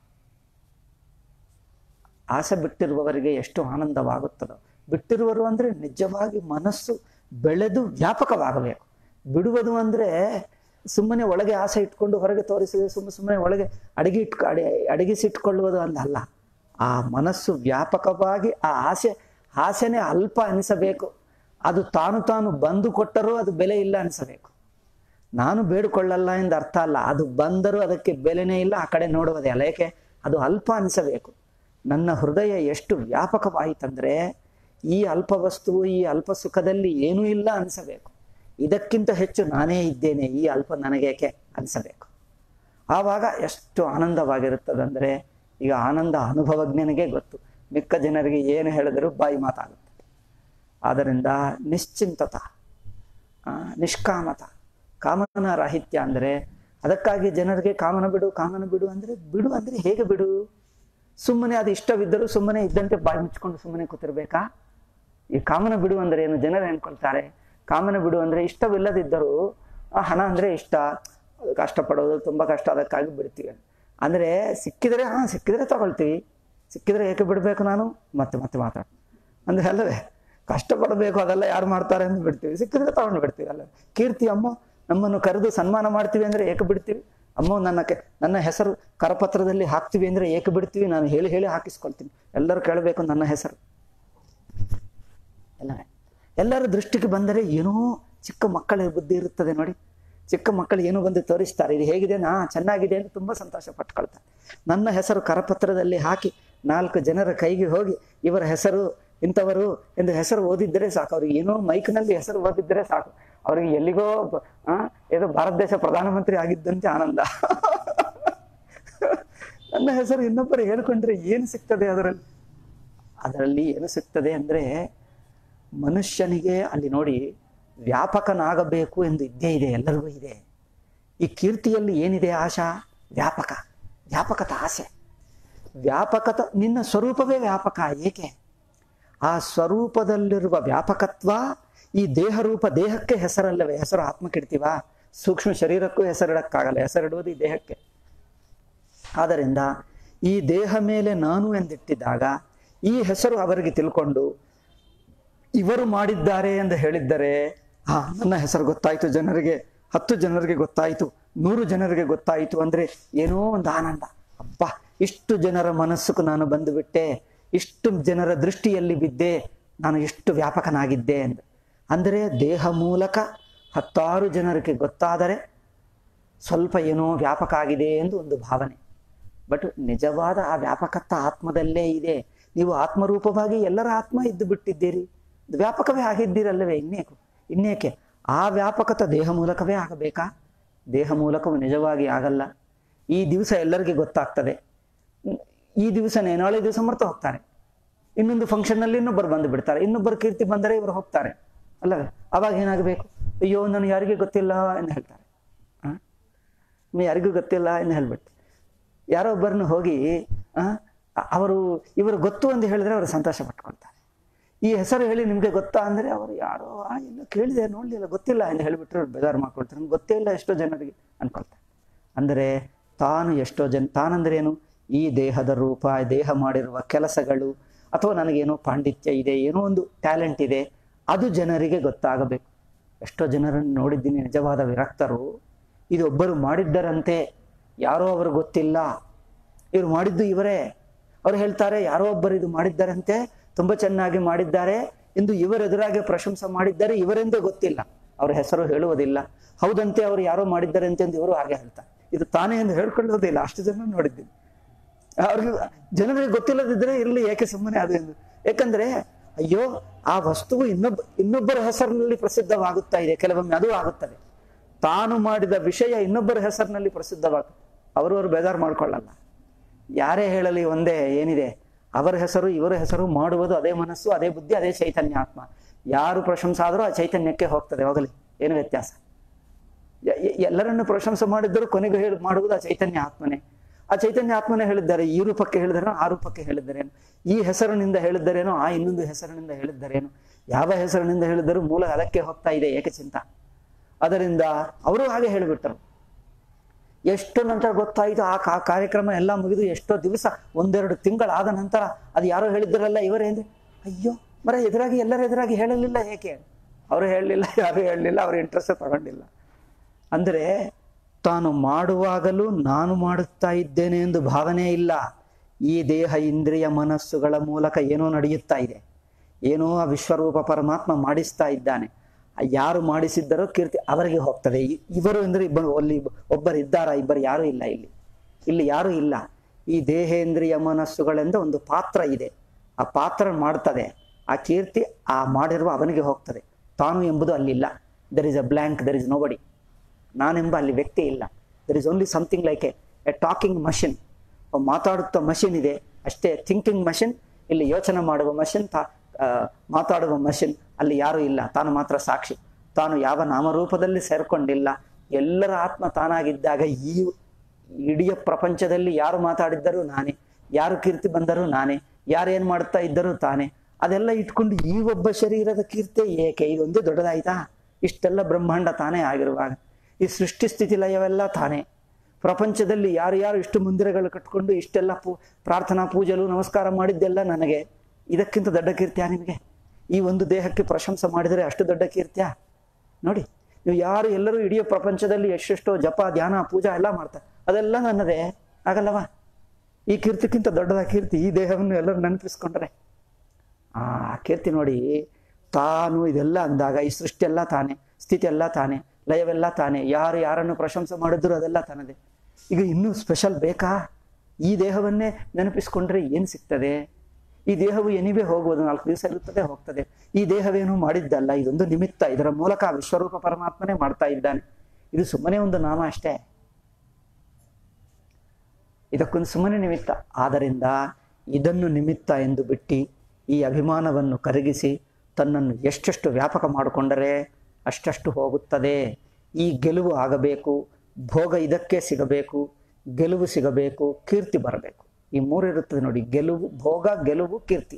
ಆಸೆ ಬಿಟ್ಟಿರುವವರಿಗೆ ಎಷ್ಟು ಆನಂದವಾಗುತ್ತದೋ ಬಿಟ್ಟಿರುವರು ಅಂದರೆ ನಿಜವಾಗಿ ಮನಸ್ಸು ಬೆಳೆದು ವ್ಯಾಪಕವಾಗಬೇಕು ಬಿಡುವುದು ಅಂದರೆ ಸುಮ್ಮನೆ ಒಳಗೆ ಆಸೆ ಇಟ್ಕೊಂಡು ಹೊರಗೆ ತೋರಿಸಿದೆ ಸುಮ್ಮನೆ ಸುಮ್ಮನೆ ಒಳಗೆ ಅಡಗಿ ಇಟ್ ಅಡಿ ಅಡಗಿಸಿಟ್ಕೊಳ್ಳುವುದು ಅಂದಲ್ಲ ಆ ಮನಸ್ಸು ವ್ಯಾಪಕವಾಗಿ ಆ ಆಸೆ ಆಸೆನೇ ಅಲ್ಪ ಅನಿಸಬೇಕು ಅದು ತಾನು ತಾನು ಬಂದು ಕೊಟ್ಟರೂ ಅದು ಬೆಲೆ ಇಲ್ಲ ಅನಿಸಬೇಕು ನಾನು ಬೇಡಿಕೊಳ್ಳಲ್ಲ ಎಂದು ಅರ್ಥ ಅಲ್ಲ ಅದು ಬಂದರೂ ಅದಕ್ಕೆ ಬೆಲೆನೇ ಇಲ್ಲ ಆ ಕಡೆ ನೋಡುವುದೇ ಅಲ್ಲ ಏಕೆ ಅದು ಅಲ್ಪ ಅನಿಸಬೇಕು ನನ್ನ ಹೃದಯ ಎಷ್ಟು ವ್ಯಾಪಕವಾಯಿತಂದ್ರೆ ಈ ಅಲ್ಪ ವಸ್ತು ಈ ಅಲ್ಪ ಸುಖದಲ್ಲಿ ಏನೂ ಇಲ್ಲ ಅನಿಸಬೇಕು ಇದಕ್ಕಿಂತ ಹೆಚ್ಚು ನಾನೇ ಇದ್ದೇನೆ ಈ ಅಲ್ಪ ನನಗೇಕೆ ಅನಿಸಬೇಕು ಆವಾಗ ಎಷ್ಟು ಆನಂದವಾಗಿರುತ್ತದಂದರೆ ಈಗ ಆನಂದ ಅನುಭವಜ್ಞನಿಗೆ ಗೊತ್ತು ಮಿಕ್ಕ ಜನರಿಗೆ ಏನು ಹೇಳಿದರೂ ಬಾಯಿ ಮಾತಾಗುತ್ತೆ ಆದ್ದರಿಂದ ನಿಶ್ಚಿಂತತ ಆ, ನಿಷ್ಕಾಮತ ಕಾಮನ ರಾಹಿತ್ಯ ಅಂದರೆ ಅದಕ್ಕಾಗಿ ಜನರಿಗೆ ಕಾಮನ ಬಿಡು ಕಾಮನ ಬಿಡು ಅಂದರೆ ಬಿಡು ಅಂದರೆ ಹೇಗೆ ಬಿಡು ಸುಮ್ಮನೆ ಅದು ಇಷ್ಟವಿದ್ದರೂ ಸುಮ್ಮನೆ ಇದ್ದಂತೆ ಬಾಯಿ ಮುಚ್ಕೊಂಡು ಸುಮ್ಮನೆ ಕೂತಿರ್ಬೇಕಾ ಈ ಕಾಮನ ಬಿಡು ಅಂದರೆ ಏನು ಜನರು ಅನ್ಕೊಳ್ತಾರೆ ಕಾಮನ ಬಿಡು ಅಂದರೆ ಇಷ್ಟವಿಲ್ಲದಿದ್ದರೂ ಆ ಹಣ ಅಂದರೆ ಇಷ್ಟ ಅದು ಕಷ್ಟಪಡೋದು ತುಂಬ ಕಷ್ಟ ಅದಕ್ಕಾಗಿ ಬಿಡ್ತೀವಿ ಅಂದರೆ ಸಿಕ್ಕಿದರೆ ಹಾಂ ಸಿಕ್ಕಿದರೆ ತಗೊಳ್ತೀವಿ ಸಿಕ್ಕಿದರೆ ಏಕೆ ಬಿಡಬೇಕು ನಾನು ಮತ್ತೆ ಮತ್ತೆ ಮಾತಾಡ ಅಂದರೆ ಅಲ್ಲವೇ ಕಷ್ಟಪಡಬೇಕು ಅದೆಲ್ಲ ಯಾರು ಮಾಡ್ತಾರೆ ಅಂತ ಬಿಡ್ತೀವಿ ಸಿಕ್ಕಿದ್ರೆ ತಗೊಂಡು ಬಿಡ್ತೀವಿ ಅಲ್ಲ ಕೀರ್ತಿ ಅಮ್ಮ ನಮ್ಮನ್ನು ಕರೆದು ಸನ್ಮಾನ ಮಾಡ್ತೀವಿ ಅಂದರೆ ಏಕೆ ಬಿಡ್ತೀವಿ ಅಮ್ಮ ನನ್ನ ಕೆ ನನ್ನ ಹೆಸರು ಕರಪತ್ರದಲ್ಲಿ ಹಾಕ್ತೀವಿ ಅಂದರೆ ಏಕೆ ಬಿಡ್ತೀವಿ ನಾನು ಹೇಳಿ ಹೇಳಿ ಹಾಕಿಸ್ಕೊಳ್ತೀನಿ ಎಲ್ಲರೂ ಕೇಳಬೇಕು ನನ್ನ ಹೆಸರು ಎಲ್ಲ ಎಲ್ಲರ ದೃಷ್ಟಿಗೆ ಬಂದರೆ ಏನೋ ಚಿಕ್ಕ ಮಕ್ಕಳ ಬುದ್ಧಿ ಇರುತ್ತದೆ ನೋಡಿ ಚಿಕ್ಕ ಮಕ್ಕಳು ಏನೋ ಬಂದು ತೋರಿಸ್ತಾರೆ ಇದು ಹೇಗಿದೆ ನಾ ಚೆನ್ನಾಗಿದೆ ಅಂತ ತುಂಬ ಸಂತೋಷ ಪಟ್ಕೊಳ್ತಾರೆ ನನ್ನ ಹೆಸರು ಕರಪತ್ರದಲ್ಲಿ ಹಾಕಿ ನಾಲ್ಕು ಜನರ ಕೈಗೆ ಹೋಗಿ ಇವರ ಹೆಸರು ಇಂಥವರು ಎಂದು ಹೆಸರು ಓದಿದ್ದರೆ ಸಾಕು ಅವ್ರಿಗೆ ಏನೋ ಮೈಕ್ನಲ್ಲಿ ಹೆಸರು ಓದಿದ್ದರೆ ಸಾಕು ಅವರಿಗೆ ಎಲ್ಲಿಗೋ ಬ- ಆ ಏನೋ ಭಾರತ ದೇಶ ಪ್ರಧಾನಮಂತ್ರಿ ಆಗಿದ್ದಂತೆ ಆನಂದ ನನ್ನ ಹೆಸರು ಇನ್ನೊಬ್ಬರು ಹೇಳ್ಕೊಂಡ್ರೆ ಏನು ಸಿಗ್ತದೆ ಅದರಲ್ಲಿ ಅದರಲ್ಲಿ ಏನು ಸಿಗ್ತದೆ ಅಂದರೆ ಮನುಷ್ಯನಿಗೆ ಅಲ್ಲಿ ನೋಡಿ ವ್ಯಾಪಕನಾಗಬೇಕು ಎಂದು ಇದ್ದೇ ಇದೆ ಎಲ್ಲರಿಗೂ ಇದೆ ಈ ಕೀರ್ತಿಯಲ್ಲಿ ಏನಿದೆ ಆಶಾ ವ್ಯಾಪಕ ವ್ಯಾಪಕತ ಆಸೆ ವ್ಯಾಪಕತ ನಿನ್ನ ಸ್ವರೂಪವೇ ವ್ಯಾಪಕ ಏಕೆ ಆ ಸ್ವರೂಪದಲ್ಲಿರುವ ವ್ಯಾಪಕತ್ವ ಈ ದೇಹ ರೂಪ ದೇಹಕ್ಕೆ ಹೆಸರಲ್ಲವೇ ಹೆಸರು ಆತ್ಮಕ್ಕಿಡ್ತೀವಾ ಸೂಕ್ಷ್ಮ ಶರೀರಕ್ಕೂ ಹೆಸರಿಡಕ್ಕಾಗಲ್ಲ ಹೆಸರಿಡುವುದು ಈ ದೇಹಕ್ಕೆ ಆದ್ದರಿಂದ ಈ ದೇಹ ಮೇಲೆ ನಾನು ಎಂದಿಟ್ಟಿದ್ದಾಗ ಈ ಹೆಸರು ಅವರಿಗೆ ತಿಳ್ಕೊಂಡು ಇವರು ಮಾಡಿದ್ದಾರೆ ಎಂದು ಹೇಳಿದ್ದರೆ ಹಾ ನನ್ನ ಹೆಸರು ಗೊತ್ತಾಯಿತು ಜನರಿಗೆ ಹತ್ತು ಜನರಿಗೆ ಗೊತ್ತಾಯಿತು ನೂರು ಜನರಿಗೆ ಗೊತ್ತಾಯಿತು ಅಂದರೆ ಏನೋ ಒಂದು ಆನಂದ ಅಬ್ಬಾ ಇಷ್ಟು ಜನರ ಮನಸ್ಸುకు ನಾನು ಬಂದು ಬಿಟ್ಟೆ ಇಷ್ಟು ಜನರ ದೃಷ್ಟಿಯಲ್ಲಿ ಬಿದ್ದೆ ನಾನು ಎಷ್ಟು ವ್ಯಾಪಕನಾಗಿದ್ದೆ ಎಂದು ಅಂದರೆ ದೇಹ ಮೂಲಕ ಹತ್ತಾರು ಜನರಿಗೆ ಗೊತ್ತಾದರೆ ಸ್ವಲ್ಪ ಏನೋ ವ್ಯಾಪಕ ಆಗಿದೆ ಎಂದು ಒಂದು ಭಾವನೆ ಬಟ್ ನಿಜವಾದ ಆ ವ್ಯಾಪಕತ್ವ ಆತ್ಮದಲ್ಲೇ ಇದೆ ನೀವು ಆತ್ಮರೂಪವಾಗಿ ಎಲ್ಲರ ಆತ್ಮ ಇದ್ದು ಬಿಟ್ಟಿದ್ದೀರಿ ವ್ಯಾಪಕವೇ ಆಗಿದ್ದೀರಲ್ಲವೇ ಇನ್ನೇಕು ಇನ್ನೇಕೆ ಆ ವ್ಯಾಪಕತ ದೇಹ ಮೂಲಕವೇ ಆಗಬೇಕಾ ದೇಹ ಮೂಲಕವು ನಿಜವಾಗಿ ಆಗಲ್ಲ ಈ ದಿವಸ ಎಲ್ಲರಿಗೆ ಗೊತ್ತಾಗ್ತದೆ ಹ್ಮ್, ಈ ದಿವಸನೇ ನಾಳೆ ದಿವಸ ಮರ್ತು ಹೋಗ್ತಾರೆ ಇನ್ನೊಂದು ಫಂಕ್ಷನ್ನಲ್ಲಿ ಇನ್ನೊಬ್ಬರು ಬಂದು ಬಿಡ್ತಾರೆ ಇನ್ನೊಬ್ಬರು ಕೀರ್ತಿ ಬಂದರೆ ಇವರು ಹೋಗ್ತಾರೆ ಅಲ್ಲವೇ ಅವಾಗ ಏನಾಗಬೇಕು ಅಯ್ಯೋ ನಾನು ಯಾರಿಗೆ ಗೊತ್ತಿಲ್ಲ ಎಂದು ಹೇಳ್ತಾರೆ ಆ? ಇನ್ನು ಯಾರಿಗೂ ಗೊತ್ತಿಲ್ಲ ಎಂದು ಹೇಳ್ಬಿಟ್ಟು ಯಾರೋ ಒಬ್ಬರನ್ನು ಹೋಗಿ ಆ, ಅವರು ಇವರು ಗೊತ್ತು ಅಂತ ಹೇಳಿದ್ರೆ ಅವರು ಸಂತೋಷ ಪಟ್ಕೊಳ್ತಾರೆ ಈ ಹೆಸರು ಹೇಳಿ ನಿಮಗೆ ಗೊತ್ತಾ ಅಂದರೆ ಅವರು ಯಾರೋ ಆ, ಇಲ್ಲ ಕೇಳಿದೆ ನೋಡಲಿಲ್ಲ ಗೊತ್ತಿಲ್ಲ ಎಂದು ಹೇಳಿಬಿಟ್ರೆ ಅವ್ರು ಬೇಜಾರು ಮಾಡ್ಕೊಳ್ತಾರೆ ನಮ್ಗೆ ಗೊತ್ತೇ ಇಲ್ಲ ಎಷ್ಟೋ ಜನರಿಗೆ ಅನ್ಕೊಳ್ತಾರೆ ಅಂದರೆ ತಾನು ಎಷ್ಟೋ ಜನ ತಾನಂದ್ರೆ ಏನು ಈ ದೇಹದ ರೂಪ ದೇಹ ಮಾಡಿರುವ ಕೆಲಸಗಳು ಅಥವಾ ನನಗೇನೋ ಪಾಂಡಿತ್ಯ ಇದೆ ಏನೋ ಒಂದು ಟ್ಯಾಲೆಂಟ್ ಇದೆ ಅದು ಜನರಿಗೆ ಗೊತ್ತಾಗಬೇಕು ಎಷ್ಟೋ ಜನರನ್ನು ನೋಡಿದ್ದೀನಿ ನಿಜವಾದ ವಿರಕ್ತರು ಇದು ಒಬ್ಬರು ಮಾಡಿದ್ದರಂತೆ ಯಾರೋ ಅವರು ಗೊತ್ತಿಲ್ಲ ಇವರು ಮಾಡಿದ್ದು ಇವರೇ ಅವರು ಹೇಳ್ತಾರೆ ಯಾರೋ ಒಬ್ಬರು ಇದು ಮಾಡಿದ್ದಾರಂತೆ ತುಂಬ ಚೆನ್ನಾಗಿ ಮಾಡಿದ್ದಾರೆ ಎಂದು ಇವರೆದುರಾಗಿ ಪ್ರಶಂಸೆ ಮಾಡಿದ್ದಾರೆ ಇವರೆಂದೇ ಗೊತ್ತಿಲ್ಲ ಅವರ ಹೆಸರು ಹೇಳುವುದಿಲ್ಲ ಹೌದಂತೆ ಅವರು ಯಾರೋ ಮಾಡಿದ್ದಾರೆ ಅಂತ ಎಂದು ಇವರು ಹಾಗೆ ಹೇಳ್ತಾರೆ ಇದು ತಾನೇ ಎಂದು ಹೇಳ್ಕೊಳ್ಳೋದಿಲ್ಲ ಅಷ್ಟು ಜನ ನೋಡಿದ್ದೀನಿ ಅವ್ರಿಗೆ ಜನರಿಗೆ ಗೊತ್ತಿಲ್ಲದಿದ್ರೆ ಇರಲಿ ಏಕೆ ಸುಮ್ಮನೆ ಅದು ಎಂದು ಯಾಕಂದ್ರೆ ಅಯ್ಯೋ ಆ ವಸ್ತುವು ಇನ್ನೊಬ್ಬ ಇನ್ನೊಬ್ಬರ ಹೆಸರಿನಲ್ಲಿ ಪ್ರಸಿದ್ಧವಾಗುತ್ತಾ ಇದೆ ಕೆಲವೊಮ್ಮೆ ಅದು ಆಗುತ್ತದೆ ತಾನು ಮಾಡಿದ ವಿಷಯ ಇನ್ನೊಬ್ಬರ ಹೆಸರಿನಲ್ಲಿ ಪ್ರಸಿದ್ಧವಾಗುತ್ತೆ ಅವರವರು ಬೇಜಾರು ಮಾಡ್ಕೊಳ್ಳಲ್ಲ ಯಾರೇ ಹೇಳಲಿ ಒಂದೇ ಏನಿದೆ ಅವರ ಹೆಸರು ಇವರ ಹೆಸರು ಮಾಡುವುದು ಅದೇ ಮನಸ್ಸು ಅದೇ ಬುದ್ಧಿ ಅದೇ ಚೈತನ್ಯ ಆತ್ಮ ಯಾರು ಪ್ರಶಂಸೆ ಆದರೂ ಆ ಚೈತನ್ಯಕ್ಕೆ ಹೋಗ್ತದೆ ಹೋಗಲಿ ಏನು ವ್ಯತ್ಯಾಸ ಎ- ಎ- ಎಲ್ಲರನ್ನು ಪ್ರಶಂಸೆ ಮಾಡಿದ್ದರೂ ಕೊನೆಗೆ ಹೇಳಿ ಮಾಡುವುದು ಆ ಚೈತನ್ಯ ಆತ್ಮನೇ ಆ ಚೈತನ್ಯ ಆತ್ಮನೇ ಹೇಳಿದ್ದಾರೆ ಈ ರೂಪಕ್ಕೆ ಹೇಳಿದರೇನೋ ಆ ರೂಪಕ್ಕೆ ಹೇಳಿದ್ದರೇನು ಈ ಹೆಸರಿನಿಂದ ಹೇಳಿದ್ದರೇನೋ ಆ ಇನ್ನೊಂದು ಹೆಸರಿನಿಂದ ಹೇಳಿದ್ದರೇನು ಯಾವ ಹೆಸರಿನಿಂದ ಹೇಳಿದರೂ ಮೂಲ ಅದಕ್ಕೆ ಹೋಗ್ತಾ ಇದೆ ಏಕಚಿಂತ ಅದರಿಂದ ಅವರು ಹಾಗೆ ಹೇಳಿಬಿಟ್ಟರು ಎಷ್ಟು ನಂತರ ಗೊತ್ತಾಯಿತು ಆ ಕಾ- ಕಾರ್ಯಕ್ರಮ ಎಲ್ಲ ಮುಗಿದು ಎಷ್ಟೋ ದಿವಸ ಒಂದೆರಡು ತಿಂಗಳಾದ ನಂತರ ಅದು ಯಾರೋ ಹೇಳಿದ್ರಲ್ಲ ಇವರೇ ಅಂದ್ರೆ ಅಯ್ಯೋ ಮರ ಎದುರಾಗಿ ಎಲ್ಲರ ಎದುರಾಗಿ ಹೇಳಲಿಲ್ಲ ಏಕೆ ಅವರು ಹೇಳಲಿಲ್ಲ ಯಾರು ಹೇಳಲಿಲ್ಲ ಅವ್ರ ಇಂಟ್ರೆಸ್ಟ್ ತಗೊಂಡಿಲ್ಲ ಅಂದರೆ ತಾನು ಮಾಡುವಾಗಲೂ ನಾನು ಮಾಡುತ್ತಾ ಇದ್ದೇನೆ ಎಂದು ಭಾವನೆ ಇಲ್ಲ ಈ ದೇಹ ಇಂದ್ರಿಯ ಮನಸ್ಸುಗಳ ಮೂಲಕ ಏನೋ ನಡೆಯುತ್ತಾ ಇದೆ ಏನೋ ಆ ವಿಶ್ವರೂಪ ಪರಮಾತ್ಮ ಮಾಡಿಸ್ತಾ ಇದ್ದಾನೆ ಆ ಯಾರು ಮಾಡಿಸಿದ್ದರೋ ಕೀರ್ತಿ ಅವರಿಗೆ ಹೋಗ್ತದೆ ಇ- ಇವರು ಅಂದರೆ ಇಬ್ಬರು ಅಲ್ಲಿ ಒಬ್ಬರು ಇದ್ದಾರಾ ಇಬ್ಬರು ಯಾರೂ ಇಲ್ಲ ಇಲ್ಲಿ ಇಲ್ಲಿ ಯಾರೂ ಇಲ್ಲ ಈ ದೇಹೇಂದ್ರಿಯ ಮನಸ್ಸುಗಳೆಂದ ಒಂದು ಪಾತ್ರ ಇದೆ ಆ ಪಾತ್ರ ಮಾಡ್ತದೆ ಆ ಕೀರ್ತಿ ಆ ಮಾಡಿರುವ ಅವನಿಗೆ ಹೋಗ್ತದೆ ತಾನು ಎಂಬುದು ಅಲ್ಲಿಲ್ಲ there is a blank there is nobody ನಾನೆಂಬ ಅಲ್ಲಿ ವ್ಯಕ್ತಿ ಇಲ್ಲ there is only something like a a talking machine ಮಾತಾಡುತ್ತ ಮಷಿನ್ ಇದೆ ಅಷ್ಟೇ ಥಿಂಕಿಂಗ್ ಮಷಿನ್ ಇಲ್ಲಿ ಯೋಚನೆ ಮಾಡುವ ಮಷಿನ್ ತಾ ಆ, ಮಾತಾಡುವ ಮಷಿನ್ ಅಲ್ಲಿ ಯಾರು ಇಲ್ಲ ತಾನು ಮಾತ್ರ ಸಾಕ್ಷಿ ತಾನು ಯಾವ ನಾಮರೂಪದಲ್ಲಿ ಸೇರ್ಕೊಂಡಿಲ್ಲ ಎಲ್ಲರ ಆತ್ಮ ತಾನಾಗಿದ್ದಾಗ ಈ ಇಡೀ ಪ್ರಪಂಚದಲ್ಲಿ ಯಾರು ಮಾತಾಡಿದ್ದರೂ ನಾನೇ ಯಾರು ಕೀರ್ತಿ ಬಂದರೂ ನಾನೇ ಯಾರೇನ್ ಮಾಡ್ತಾ ಇದ್ದರೂ ತಾನೇ ಅದೆಲ್ಲ ಇಟ್ಕೊಂಡು ಈ ಒಬ್ಬ ಶರೀರದ ಕೀರ್ತಿ ಏಕೆ ಇದೊಂದೇ ದೊಡ್ಡದಾಯ್ತಾ ಇಷ್ಟೆಲ್ಲ ಬ್ರಹ್ಮಾಂಡ ತಾನೇ ಆಗಿರುವಾಗ ಈ ಸೃಷ್ಟಿ ಸ್ಥಿತಿ ಲಯವೆಲ್ಲ ತಾನೇ ಪ್ರಪಂಚದಲ್ಲಿ ಯಾರು ಯಾರು ಇಷ್ಟು ಮಂದಿರಗಳು ಕಟ್ಕೊಂಡು ಇಷ್ಟೆಲ್ಲ ಪೂ ಪ್ರಾರ್ಥನಾ ಪೂಜಲು ನಮಸ್ಕಾರ ಮಾಡಿದ್ದೆಲ್ಲ ನನಗೆ ಇದಕ್ಕಿಂತ ದೊಡ್ಡ ಕೀರ್ತಿಯಾ ನಿಮಗೆ ಈ ಒಂದು ದೇಹಕ್ಕೆ ಪ್ರಶಂಸೆ ಮಾಡಿದರೆ ಅಷ್ಟು ದೊಡ್ಡ ಕೀರ್ತಿಯಾ ನೋಡಿ ನೀವು ಯಾರು ಎಲ್ಲರೂ ಇಡೀ ಪ್ರಪಂಚದಲ್ಲಿ ಎಷ್ಟೆಷ್ಟೋ ಜಪ ಧ್ಯಾನ ಪೂಜಾ ಎಲ್ಲ ಮಾಡ್ತಾರೆ ಅದೆಲ್ಲ ನನ್ನದೇ ಆಗಲ್ಲವಾ ಈ ಕೀರ್ತಿಕ್ಕಿಂತ ದೊಡ್ಡದ ಕೀರ್ತಿ ಈ ದೇಹವನ್ನು ಎಲ್ಲರೂ ನೆನಪಿಸ್ಕೊಂಡ್ರೆ ಆ ಕೀರ್ತಿ ನೋಡಿ ತಾನು ಇದೆಲ್ಲ ಅಂದಾಗ ಈ ಸೃಷ್ಟಿ ಎಲ್ಲ ತಾನೇ ಸ್ಥಿತಿ ಎಲ್ಲ ತಾನೇ ಲಯವೆಲ್ಲ ತಾನೇ ಯಾರು ಯಾರನ್ನು ಪ್ರಶಂಸೆ ಮಾಡಿದ್ರು ಅದೆಲ್ಲ ತಾನದೇ ಈಗ ಇನ್ನೂ ಸ್ಪೆಷಲ್ ಬೇಕಾ ಈ ದೇಹವನ್ನೇ ನೆನಪಿಸ್ಕೊಂಡ್ರೆ ಏನು ಸಿಗ್ತದೆ ಈ ದೇಹವು ಎನಿವೆ ಹೋಗುವುದು ನಾಲ್ಕು ದಿವಸ ಇರುತ್ತದೆ ಹೋಗ್ತದೆ ಈ ದೇಹವೇನು ಮಾಡಿದ್ದಲ್ಲ ಇದೊಂದು ನಿಮಿತ್ತ ಇದರ ಮೂಲಕ ಆ ವಿಶ್ವರೂಪ ಪರಮಾತ್ಮನೇ ಮಾಡ್ತಾ ಇದ್ದಾನೆ ಇದು ಸುಮ್ಮನೆ ಒಂದು ನಾಮ ಅಷ್ಟೇ ಇದಕ್ಕೊಂದು ಸುಮ್ಮನೆ ನಿಮಿತ್ತ ಆದ್ದರಿಂದ ಇದನ್ನು ನಿಮಿತ್ತ ಎಂದು ಬಿಟ್ಟು ಈ ಅಭಿಮಾನವನ್ನು ಕರಗಿಸಿ ತನ್ನನ್ನು ಎಷ್ಟೆಷ್ಟು ವ್ಯಾಪಕ ಮಾಡಿಕೊಂಡರೆ ಅಷ್ಟಷ್ಟು ಹೋಗುತ್ತದೆ ಈ ಗೆಲುವು ಆಗಬೇಕು ಭೋಗ ಇದಕ್ಕೆ ಸಿಗಬೇಕು ಗೆಲುವು ಸಿಗಬೇಕು ಕೀರ್ತಿ ಬರಬೇಕು ಈ ಮೂರು ಇರುತ್ತದೆ ನೋಡಿ ಗೆಲುವು ಭೋಗ ಗೆಲುವು ಕೀರ್ತಿ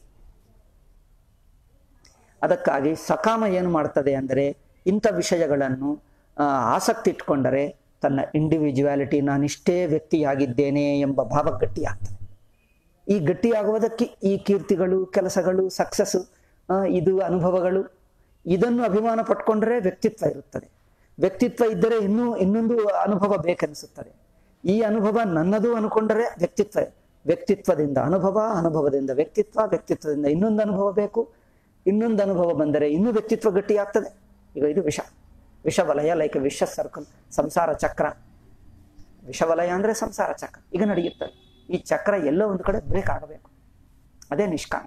ಅದಕ್ಕಾಗಿ ಸಕಾಮ ಏನು ಮಾಡ್ತದೆ ಅಂದರೆ ಇಂಥ ವಿಷಯಗಳನ್ನು ಆ, ಆಸಕ್ತಿ ಇಟ್ಕೊಂಡರೆ ತನ್ನ ಇಂಡಿವಿಜುವಾಲಿಟಿ ನಾನಿಷ್ಟೇ ವ್ಯಕ್ತಿಯಾಗಿದ್ದೇನೆ ಎಂಬ ಭಾವ ಗಟ್ಟಿಯಾಗ್ತದೆ ಈ ಗಟ್ಟಿಯಾಗುವುದಕ್ಕೆ ಈ ಕೀರ್ತಿಗಳು ಕೆಲಸಗಳು ಸಕ್ಸಸ್ ಇದು ಅನುಭವಗಳು ಇದನ್ನು ಅಭಿಮಾನ ಪಟ್ಕೊಂಡ್ರೆ ವ್ಯಕ್ತಿತ್ವ ಇರುತ್ತದೆ ವ್ಯಕ್ತಿತ್ವ ಇದ್ದರೆ ಇನ್ನೂ ಇನ್ನೊಂದು ಅನುಭವ ಬೇಕನ್ನಿಸುತ್ತದೆ ಈ ಅನುಭವ ನನ್ನದು ಅನ್ಕೊಂಡರೆ ವ್ಯಕ್ತಿತ್ವ ವ್ಯಕ್ತಿತ್ವದಿಂದ ಅನುಭವ ಅನುಭವದಿಂದ ವ್ಯಕ್ತಿತ್ವ ವ್ಯಕ್ತಿತ್ವದಿಂದ ಇನ್ನೊಂದು ಅನುಭವ ಬೇಕು ಇನ್ನೊಂದು ಅನುಭವ ಬಂದರೆ ಇನ್ನೂ ವ್ಯಕ್ತಿತ್ವ ಗಟ್ಟಿಯಾಗ್ತದೆ ಈಗ ಇದು ವಿಷ ವಿಷವಲಯ ಲೈಕ್ ವಿಷ ಸರ್ಕಲ್ ಸಂಸಾರ ಚಕ್ರ ವಿಷವಲಯ ಅಂದರೆ ಸಂಸಾರ ಚಕ್ರ ಈಗ ನಡೆಯುತ್ತದೆ ಈ ಚಕ್ರ ಎಲ್ಲೋ ಒಂದು ಕಡೆ ಬ್ರೇಕ್ ಆಗಬೇಕು ಅದೇ ನಿಷ್ಕಾಮ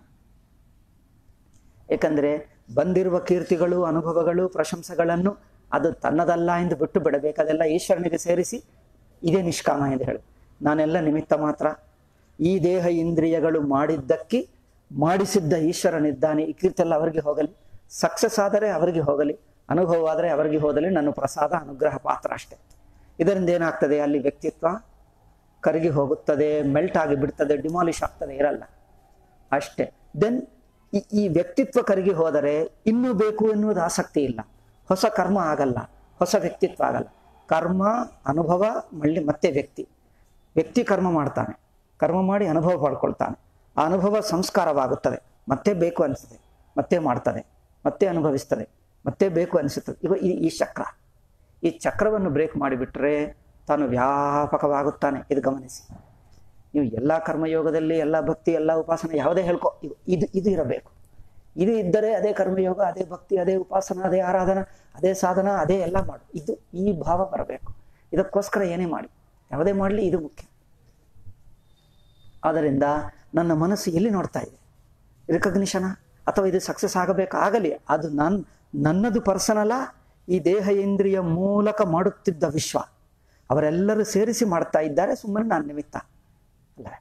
ಏಕೆಂದರೆ ಬಂದಿರುವ ಕೀರ್ತಿಗಳು ಅನುಭವಗಳು ಪ್ರಶಂಸೆಗಳನ್ನು ಅದು ತನ್ನದಲ್ಲ ಎಂದು ಬಿಟ್ಟು ಬಿಡಬೇಕು ಅದೆಲ್ಲ ಈಶ್ವರನಿಗೆ ಸೇರಿಸಿ ಇದೇ ನಿಷ್ಕಾಮ ಎಂದು ಹೇಳು ನಾನೆಲ್ಲ ನಿಮಿತ್ತ ಮಾತ್ರ ಈ ದೇಹ ಇಂದ್ರಿಯಗಳು ಮಾಡಿದ್ದಕ್ಕೆ ಮಾಡಿಸಿದ್ದ ಈಶ್ವರನಿದ್ದಾನೆ ಈ ಕೀರ್ತಿ ಅವರಿಗೆ ಹೋಗಲಿ ಸಕ್ಸಸ್ ಆದರೆ ಅವರಿಗೆ ಹೋಗಲಿ ಅನುಭವ ಆದರೆ ಅವರಿಗೆ ಹೋಗಲಿ ನನ್ನ ಪ್ರಸಾದ ಅನುಗ್ರಹ ಪಾತ್ರ ಅಷ್ಟೇ ಇದರಿಂದ ಏನಾಗ್ತದೆ ಅಲ್ಲಿ ವ್ಯಕ್ತಿತ್ವ ಕರಗಿ ಹೋಗುತ್ತದೆ ಮೆಲ್ಟ್ ಆಗಿ ಬಿಡ್ತದೆ ಡಿಮಾಲಿಷ್ ಆಗ್ತದೆ ಇರಲ್ಲ ಅಷ್ಟೇ ದೆನ್ ಈ ಈ ವ್ಯಕ್ತಿತ್ವ ಕರಗಿ ಹೋದರೆ ಇನ್ನೂ ಬೇಕು ಎನ್ನುವುದು ಆಸಕ್ತಿ ಇಲ್ಲ ಹೊಸ ಕರ್ಮ ಆಗಲ್ಲ ಹೊಸ ವ್ಯಕ್ತಿತ್ವ ಆಗಲ್ಲ ಕರ್ಮ ಅನುಭವ ಮಳ್ಳಿ ಮತ್ತೆ ವ್ಯಕ್ತಿ ವ್ಯಕ್ತಿ ಕರ್ಮ ಮಾಡ್ತಾನೆ ಕರ್ಮ ಮಾಡಿ ಅನುಭವ ಪಡ್ಕೊಳ್ತಾನೆ ಆ ಅನುಭವ ಸಂಸ್ಕಾರವಾಗುತ್ತದೆ ಮತ್ತೆ ಬೇಕು ಅನಿಸ್ತದೆ ಮತ್ತೆ ಮಾಡ್ತದೆ ಮತ್ತೆ ಅನುಭವಿಸ್ತದೆ ಮತ್ತೆ ಬೇಕು ಅನಿಸುತ್ತದೆ ಇವ ಈ ಈ ಚಕ್ರ ಈ ಚಕ್ರವನ್ನು ಬ್ರೇಕ್ ಮಾಡಿಬಿಟ್ರೆ ತಾನು ವ್ಯಾಪಕವಾಗುತ್ತಾನೆ ಇದು ಗಮನಿಸಿ ನೀವು ಎಲ್ಲ ಕರ್ಮಯೋಗದಲ್ಲಿ ಎಲ್ಲ ಭಕ್ತಿ ಎಲ್ಲ ಉಪಾಸನೆ ಯಾವುದೇ ಹೇಳ್ಕೊ ಇದು ಇದು ಇದು ಇರಬೇಕು ಇದು ಇದ್ದರೆ ಅದೇ ಕರ್ಮಯೋಗ ಅದೇ ಭಕ್ತಿ ಅದೇ ಉಪಾಸನ ಅದೇ ಆರಾಧನಾ ಅದೇ ಸಾಧನ ಅದೇ ಎಲ್ಲ ಮಾಡು ಇದು ಈ ಭಾವ ಬರಬೇಕು ಇದಕ್ಕೋಸ್ಕರ ಏನೇ ಮಾಡಿ ಯಾವುದೇ ಮಾಡಲಿ ಇದು ಮುಖ್ಯ ಆದ್ದರಿಂದ ನನ್ನ ಮನಸ್ಸು ಎಲ್ಲಿ ನೋಡ್ತಾ ಇದೆ ರಿಕಗ್ನಿಷನ ಅಥವಾ ಇದು ಸಕ್ಸಸ್ ಆಗಬೇಕು ಆಗಲಿ ಅದು ನನ್ ನನ್ನದು ಪರ್ಸನಲ ಈ ದೇಹ ಇಂದ್ರಿಯ ಮೂಲಕ ಮಾಡುತ್ತಿದ್ದ ವಿಶ್ವ ಅವರೆಲ್ಲರೂ ಸೇರಿಸಿ ಮಾಡ್ತಾ ಇದ್ದಾರೆ ಸುಮ್ಮನೆ ನಾನು ನಿಮಿತ್ತ ಅಲ್ಲ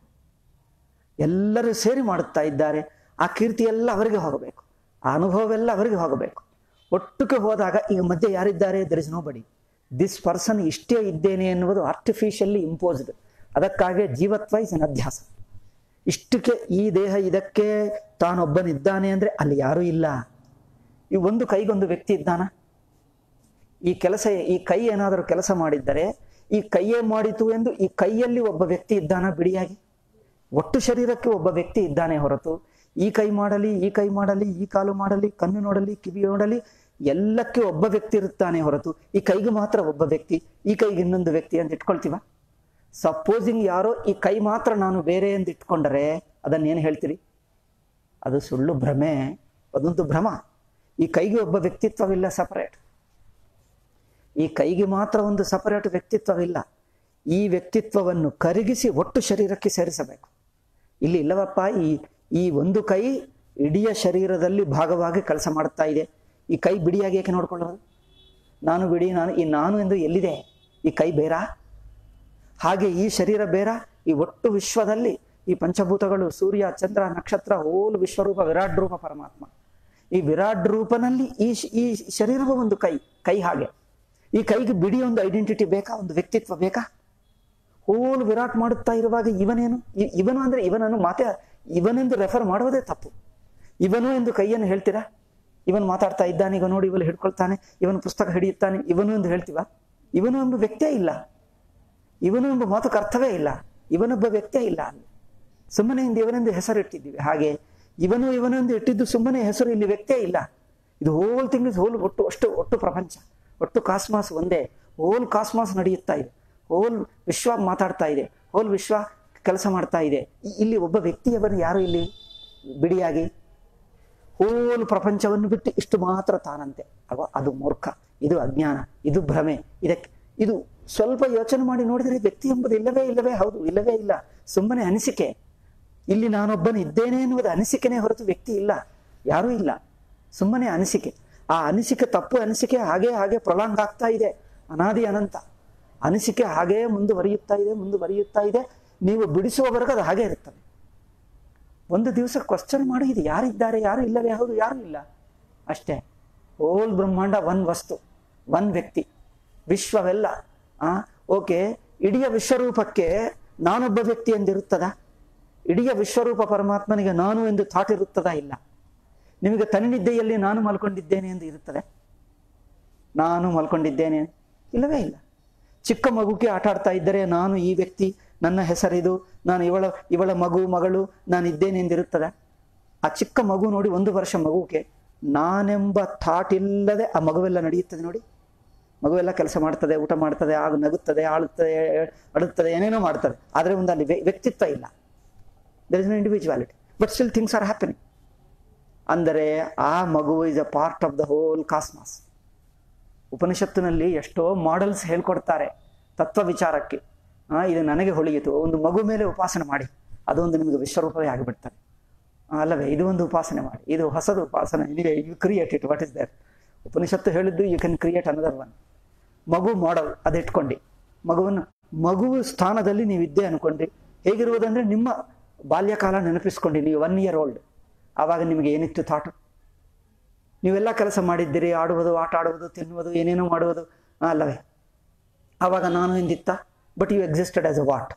ಎಲ್ಲರೂ ಸೇರಿ ಮಾಡುತ್ತಾ ಇದ್ದಾರೆ ಆ ಕೀರ್ತಿ ಎಲ್ಲ ಅವರಿಗೆ ಹೋಗಬೇಕು ಆ ಅನುಭವವೆಲ್ಲ ಅವರಿಗೆ ಹೋಗಬೇಕು ಒಟ್ಟಿಗೆ ಹೋದಾಗ ಈಗ ಮಧ್ಯೆ ಯಾರಿದ್ದಾರೆ there is nobody this person ಇಷ್ಟೇ ಇದ್ದೇನೆ ಎನ್ನುವುದು ಆರ್ಟಿಫಿಷಿಯಲಿ ಇಂಪೋಸ್ಡ್ ಅದಕ್ಕಾಗಿ ಜೀವತ್ವ ಇಸ್ ಅನ್ ಅಧ್ಯಾಸ ಇಷ್ಟಕ್ಕೆ ಈ ದೇಹ ಇದಕ್ಕೆ ತಾನೊಬ್ಬನಿದ್ದಾನೆ ಅಂದ್ರೆ ಅಲ್ಲಿ ಯಾರೂ ಇಲ್ಲ ಈ ಒಂದು ಕೈಗೊಂದು ವ್ಯಕ್ತಿ ಇದ್ದಾನ ಈ ಕೆಲಸ ಈ ಕೈ ಏನಾದರೂ ಕೆಲಸ ಮಾಡಿದ್ದರೆ ಈ ಕೈಯೇ ಮಾಡಿತು ಎಂದು ಈ ಕೈಯಲ್ಲಿ ಒಬ್ಬ ವ್ಯಕ್ತಿ ಇದ್ದಾನ ಬಿಡಿಯಾಗಿ ಒಟ್ಟು ಶರೀರಕ್ಕೆ ಒಬ್ಬ ವ್ಯಕ್ತಿ ಇದ್ದಾನೆ ಹೊರತು ಈ ಕೈ ಮಾಡಲಿ ಈ ಕೈ ಮಾಡಲಿ ಈ ಕಾಲು ಮಾಡಲಿ ಕಣ್ಣು ನೋಡಲಿ ಕಿವಿ ನೋಡಲಿ ಎಲ್ಲಕ್ಕೆ ಒಬ್ಬ ವ್ಯಕ್ತಿ ಇರುತ್ತಾನೆ ಹೊರತು ಈ ಕೈಗೆ ಮಾತ್ರ ಒಬ್ಬ ವ್ಯಕ್ತಿ ಈ ಕೈಗೆ ಇನ್ನೊಂದು ವ್ಯಕ್ತಿ ಅಂತ ಇಟ್ಕೊಳ್ತೀವ ಸಪೋಸಿಂಗ್ ಯಾರೋ ಈ ಕೈ ಮಾತ್ರ ನಾನು ಬೇರೆ ಎಂದು ಇಟ್ಕೊಂಡರೆ ಅದನ್ನೇನು ಹೇಳ್ತೀರಿ ಅದು ಸುಳ್ಳು ಭ್ರಮೆ ಅದೊಂದು ಭ್ರಮ ಈ ಕೈಗೆ ಒಬ್ಬ ವ್ಯಕ್ತಿತ್ವವಿಲ್ಲ ಸಪರೇಟ್ ಈ ಕೈಗೆ ಮಾತ್ರ ಒಂದು ಸಪರೇಟ್ ವ್ಯಕ್ತಿತ್ವವಿಲ್ಲ ಈ ವ್ಯಕ್ತಿತ್ವವನ್ನು ಕರಗಿಸಿ ಒಟ್ಟು ಶರೀರಕ್ಕೆ ಸೇರಿಸಬೇಕು ಇಲ್ಲಿ ಇಲ್ಲವಪ್ಪ ಈ ಈ ಒಂದು ಕೈ ಇಡೀ ಶರೀರದಲ್ಲಿ ಭಾಗವಾಗಿ ಕೆಲಸ ಮಾಡುತ್ತಾ ಇದೆ ಈ ಕೈ ಬಿಡಿಯಾಗಿ ಏಕೆ ನೋಡ್ಕೊಳ್ಳೋದು ನಾನು ಬಿಡಿ ನಾನು ಈ ನಾನು ಎಂದು ಎಲ್ಲಿದೆ ಈ ಕೈ ಬೇರಾ ಹಾಗೆ ಈ ಶರೀರ ಬೇರ ಈ ಒಟ್ಟು ವಿಶ್ವದಲ್ಲಿ ಈ ಪಂಚಭೂತಗಳು ಸೂರ್ಯ ಚಂದ್ರ ನಕ್ಷತ್ರ ಹೋಲ್ ವಿಶ್ವರೂಪ ವಿರಾಟ್ ರೂಪ ಪರಮಾತ್ಮ ಈ ವಿರಾಟ್ ರೂಪನಲ್ಲಿ ಈ ಶ್- ಈ ಶರೀರದ ಒಂದು ಕೈ ಕೈ ಹಾಗೆ ಈ ಕೈಗೆ ಬಿಡಿ ಒಂದು ಐಡೆಂಟಿಟಿ ಬೇಕಾ ಒಂದು ವ್ಯಕ್ತಿತ್ವ ಬೇಕಾ ಹೋಲ್ ವಿರಾಟ್ ಮಾಡುತ್ತಾ ಇರುವಾಗ ಇವನೇನು ಇ- ಇವನು ಅಂದ್ರೆ ಇವನನ್ನು ಮಾತೆ ಇವನೆಂದು ರೆಫರ್ ಮಾಡುವುದೇ ತಪ್ಪು ಇವನು ಎಂದು ಕೈಯನ್ನು ಹೇಳ್ತೀರಾ ಇವನು ಮಾತಾಡ್ತಾ ಇದ್ದಾನೆ ಈಗ ನೋಡಿ ಇವನು ಹಿಡ್ಕೊಳ್ತಾನೆ ಇವನು ಪುಸ್ತಕ ಹಿಡಿಯುತ್ತಾನೆ ಇವನು ಎಂದು ಹೇಳ್ತೀವ ಇವನು ಎಂಬ ವ್ಯಕ್ತಿಯೇ ಇಲ್ಲ ಇವನು ಎಂಬ ಮಾತುಕ ಅರ್ಥವೇ ಇಲ್ಲ ಇವನೊಬ್ಬ ವ್ಯಕ್ತಿಯೇ ಇಲ್ಲ ಅಲ್ಲಿ ಸುಮ್ಮನೆ ಇಂದು ಇವನೆಂದು ಹೆಸರು ಇಟ್ಟಿದ್ದೀವಿ ಹಾಗೆ ಇವನು ಇವನೆಂದು ಇಟ್ಟಿದ್ದು ಸುಮ್ಮನೆ ಹೆಸರು ಇಲ್ಲಿ ವ್ಯಕ್ತಿಯೇ ಇಲ್ಲ ಇದು ಹೋಲ್ ತಿಂಗ್ಳು ಹೋಲ್ ಒಟ್ಟು ಅಷ್ಟು ಒಟ್ಟು ಪ್ರಪಂಚ ಒಟ್ಟು ಕಾಸ್ಮಾಸ್ ಒಂದೇ ಹೋಲ್ ಕಾಸ್ಮಾಸ್ ನಡೆಯುತ್ತಾ ಇದೆ ಹೋಲ್ ವಿಶ್ವ ಮಾತಾಡ್ತಾ ಇದೆ ಹೋಲ್ ವಿಶ್ವ ಕೆಲಸ ಮಾಡ್ತಾ ಇದೆ ಇ- ಇಲ್ಲಿ ಒಬ್ಬ ವ್ಯಕ್ತಿಯವರು ಯಾರು ಇಲ್ಲಿ ಬಿಡಿಯಾಗಿ ಹೋಲ್ ಪ್ರಪಂಚವನ್ನು ಬಿಟ್ಟು ಇಷ್ಟು ಮಾತ್ರ ತಾನಂತೆ ಅವ ಅದು ಮೂರ್ಖ ಇದು ಅಜ್ಞಾನ ಇದು ಭ್ರಮೆ ಇದಕ್ಕೆ ಇದು ಸ್ವಲ್ಪ ಯೋಚನೆ ಮಾಡಿ ನೋಡಿದರೆ ವ್ಯಕ್ತಿ ಎಂಬುದು ಇಲ್ಲವೇ ಇಲ್ಲವೇ ಹೌದು ಇಲ್ಲವೇ ಇಲ್ಲ ಸುಮ್ಮನೆ ಅನಿಸಿಕೆ ಇಲ್ಲಿ ನಾನೊಬ್ಬನು ಇದ್ದೇನೆ ಎನ್ನುವುದು ಅನಿಸಿಕೆನೇ ಹೊರತು ವ್ಯಕ್ತಿ ಇಲ್ಲ ಯಾರೂ ಇಲ್ಲ ಸುಮ್ಮನೆ ಅನಿಸಿಕೆ ಆ ಅನಿಸಿಕೆ ತಪ್ಪು ಅನಿಸಿಕೆ ಹಾಗೆ ಹಾಗೆ ಪ್ರೊಲಾಂಗ್ ಆಗ್ತಾ ಇದೆ ಅನಾದಿ ಅನಂತ ಅನಿಸಿಕೆ ಹಾಗೇ ಮುಂದುವರಿಯುತ್ತಾ ಇದೆ ಮುಂದುವರಿಯುತ್ತಾ ಇದೆ ನೀವು ಬಿಡಿಸುವವರೆಗೂ ಅದು ಹಾಗೆ ಇರುತ್ತದೆ ಒಂದು ದಿವಸ ಕ್ವಶನ್ ಮಾಡಿ ಇದು ಯಾರಿದ್ದಾರೆ ಯಾರು ಇಲ್ಲವೇ ಹೌದು ಯಾರು ಇಲ್ಲ ಅಷ್ಟೇ ಹೋಲ್ ಬ್ರಹ್ಮಾಂಡ ಒನ್ ವಸ್ತು ಒನ್ ವ್ಯಕ್ತಿ ವಿಶ್ವವೆಲ್ಲ ಆ ಓಕೆ ಇಡೀ ವಿಶ್ವರೂಪಕ್ಕೆ ನಾನೊಬ್ಬ ವ್ಯಕ್ತಿ ಎಂದಿರುತ್ತದ ಇಡೀ ವಿಶ್ವರೂಪ ಪರಮಾತ್ಮನಿಗೆ ನಾನು ಎಂದು ಥಾಟ್ ಇರುತ್ತದಾ ಇಲ್ಲ ನಿಮಗೆ ತನ್ನಿದ್ದೆಯಲ್ಲಿ ನಾನು ಮಲ್ಕೊಂಡಿದ್ದೇನೆ ಎಂದು ಇರುತ್ತದೆ ನಾನು ಮಲ್ಕೊಂಡಿದ್ದೇನೆ ಇಲ್ಲವೇ ಇಲ್ಲ ಚಿಕ್ಕ ಮಗುಗೆ ಆಟ ಆಡ್ತಾ ಇದ್ದರೆ ನಾನು ಈ ವ್ಯಕ್ತಿ ನನ್ನ ಹೆಸರಿದು ನಾನು ಇವಳ ಇವಳ ಮಗು ಮಗಳು ನಾನು ಇದ್ದೇನೆ ಎಂದಿರುತ್ತದ ಆ ಚಿಕ್ಕ ಮಗು ನೋಡಿ ಒಂದು ವರ್ಷ ಮಗುಗೆ ನಾನೆಂಬ ಥಾಟ್ ಇಲ್ಲದೆ ಆ ಮಗುವೆಲ್ಲ ನಡೆಯುತ್ತದೆ ನೋಡಿ ಮಗುವೆಲ್ಲ ಕೆಲಸ ಮಾಡ್ತದೆ ಊಟ ಮಾಡ್ತದೆ ಆಗ ನಗುತ್ತದೆ ಆಳುತ್ತದೆ ಅಡುತ್ತದೆ ಏನೇನೋ ಮಾಡ್ತದೆ ಆದರೆ ಒಂದು ಅಲ್ಲಿ ವ್ಯ- ವ್ಯಕ್ತಿತ್ವ ಇಲ್ಲ there is no individuality but still things are happening ಅಂದರೆ ಆ ಮಗು is a part of the whole cosmos ಉಪನಿಷತ್ತಿನಲ್ಲಿ ಎಷ್ಟೋ ಮಾಡೆಲ್ಸ್ ಹೇಳ್ಕೊಡ್ತಾರೆ ತತ್ವ ವಿಚಾರಕ್ಕೆ ಆ, ಇದು ನನಗೆ ಹೊಳೆಯಿತು ಒಂದು ಮಗು ಮೇಲೆ ಉಪಾಸನೆ ಮಾಡಿ ಅದೊಂದು ನಿಮಗೆ ವಿಶ್ವರೂಪವೇ ಆಗಿಬಿಡ್ತಾರೆ ಆ, ಅಲ್ಲವೇ ಇದು ಒಂದು ಉಪಾಸನೆ ಮಾಡಿ ಇದು ಹೊಸದು ಉಪಾಸನೆ ನಿಮಗೆ you create it what is there ಉಪನಿಷತ್ತು ಹೇಳಿದ್ದು you can create another one ಮಗು ಮಾಡಲ್ ಅದು ಇಟ್ಕೊಂಡು ಮಗುವನ್ನು ಮಗು ಸ್ಥಾನದಲ್ಲಿ ನೀವು ಇದ್ದೆ ಅನ್ಕೊಂಡ್ರಿ ಹೇಗಿರುವುದಂದ್ರೆ ನಿಮ್ಮ ಬಾಲ್ಯಕಾಲ ನೆನಪಿಸ್ಕೊಂಡು ನೀವು ಒನ್ ಇಯರ್ ಓಲ್ಡ್ ಆವಾಗ ನಿಮಗೆ ಏನಿತ್ತು ಥಾಟು ನೀವೆಲ್ಲ ಕೆಲಸ ಮಾಡಿದ್ದೀರಿ ಆಡುವುದು ಆಟ ಆಡುವುದು ತಿನ್ನುವುದು ಏನೇನೋ ಮಾಡುವುದು ಆ, ಅಲ್ಲವೇ ಆವಾಗ ನಾನು ಎಂದಿತ್ತ but you existed as a what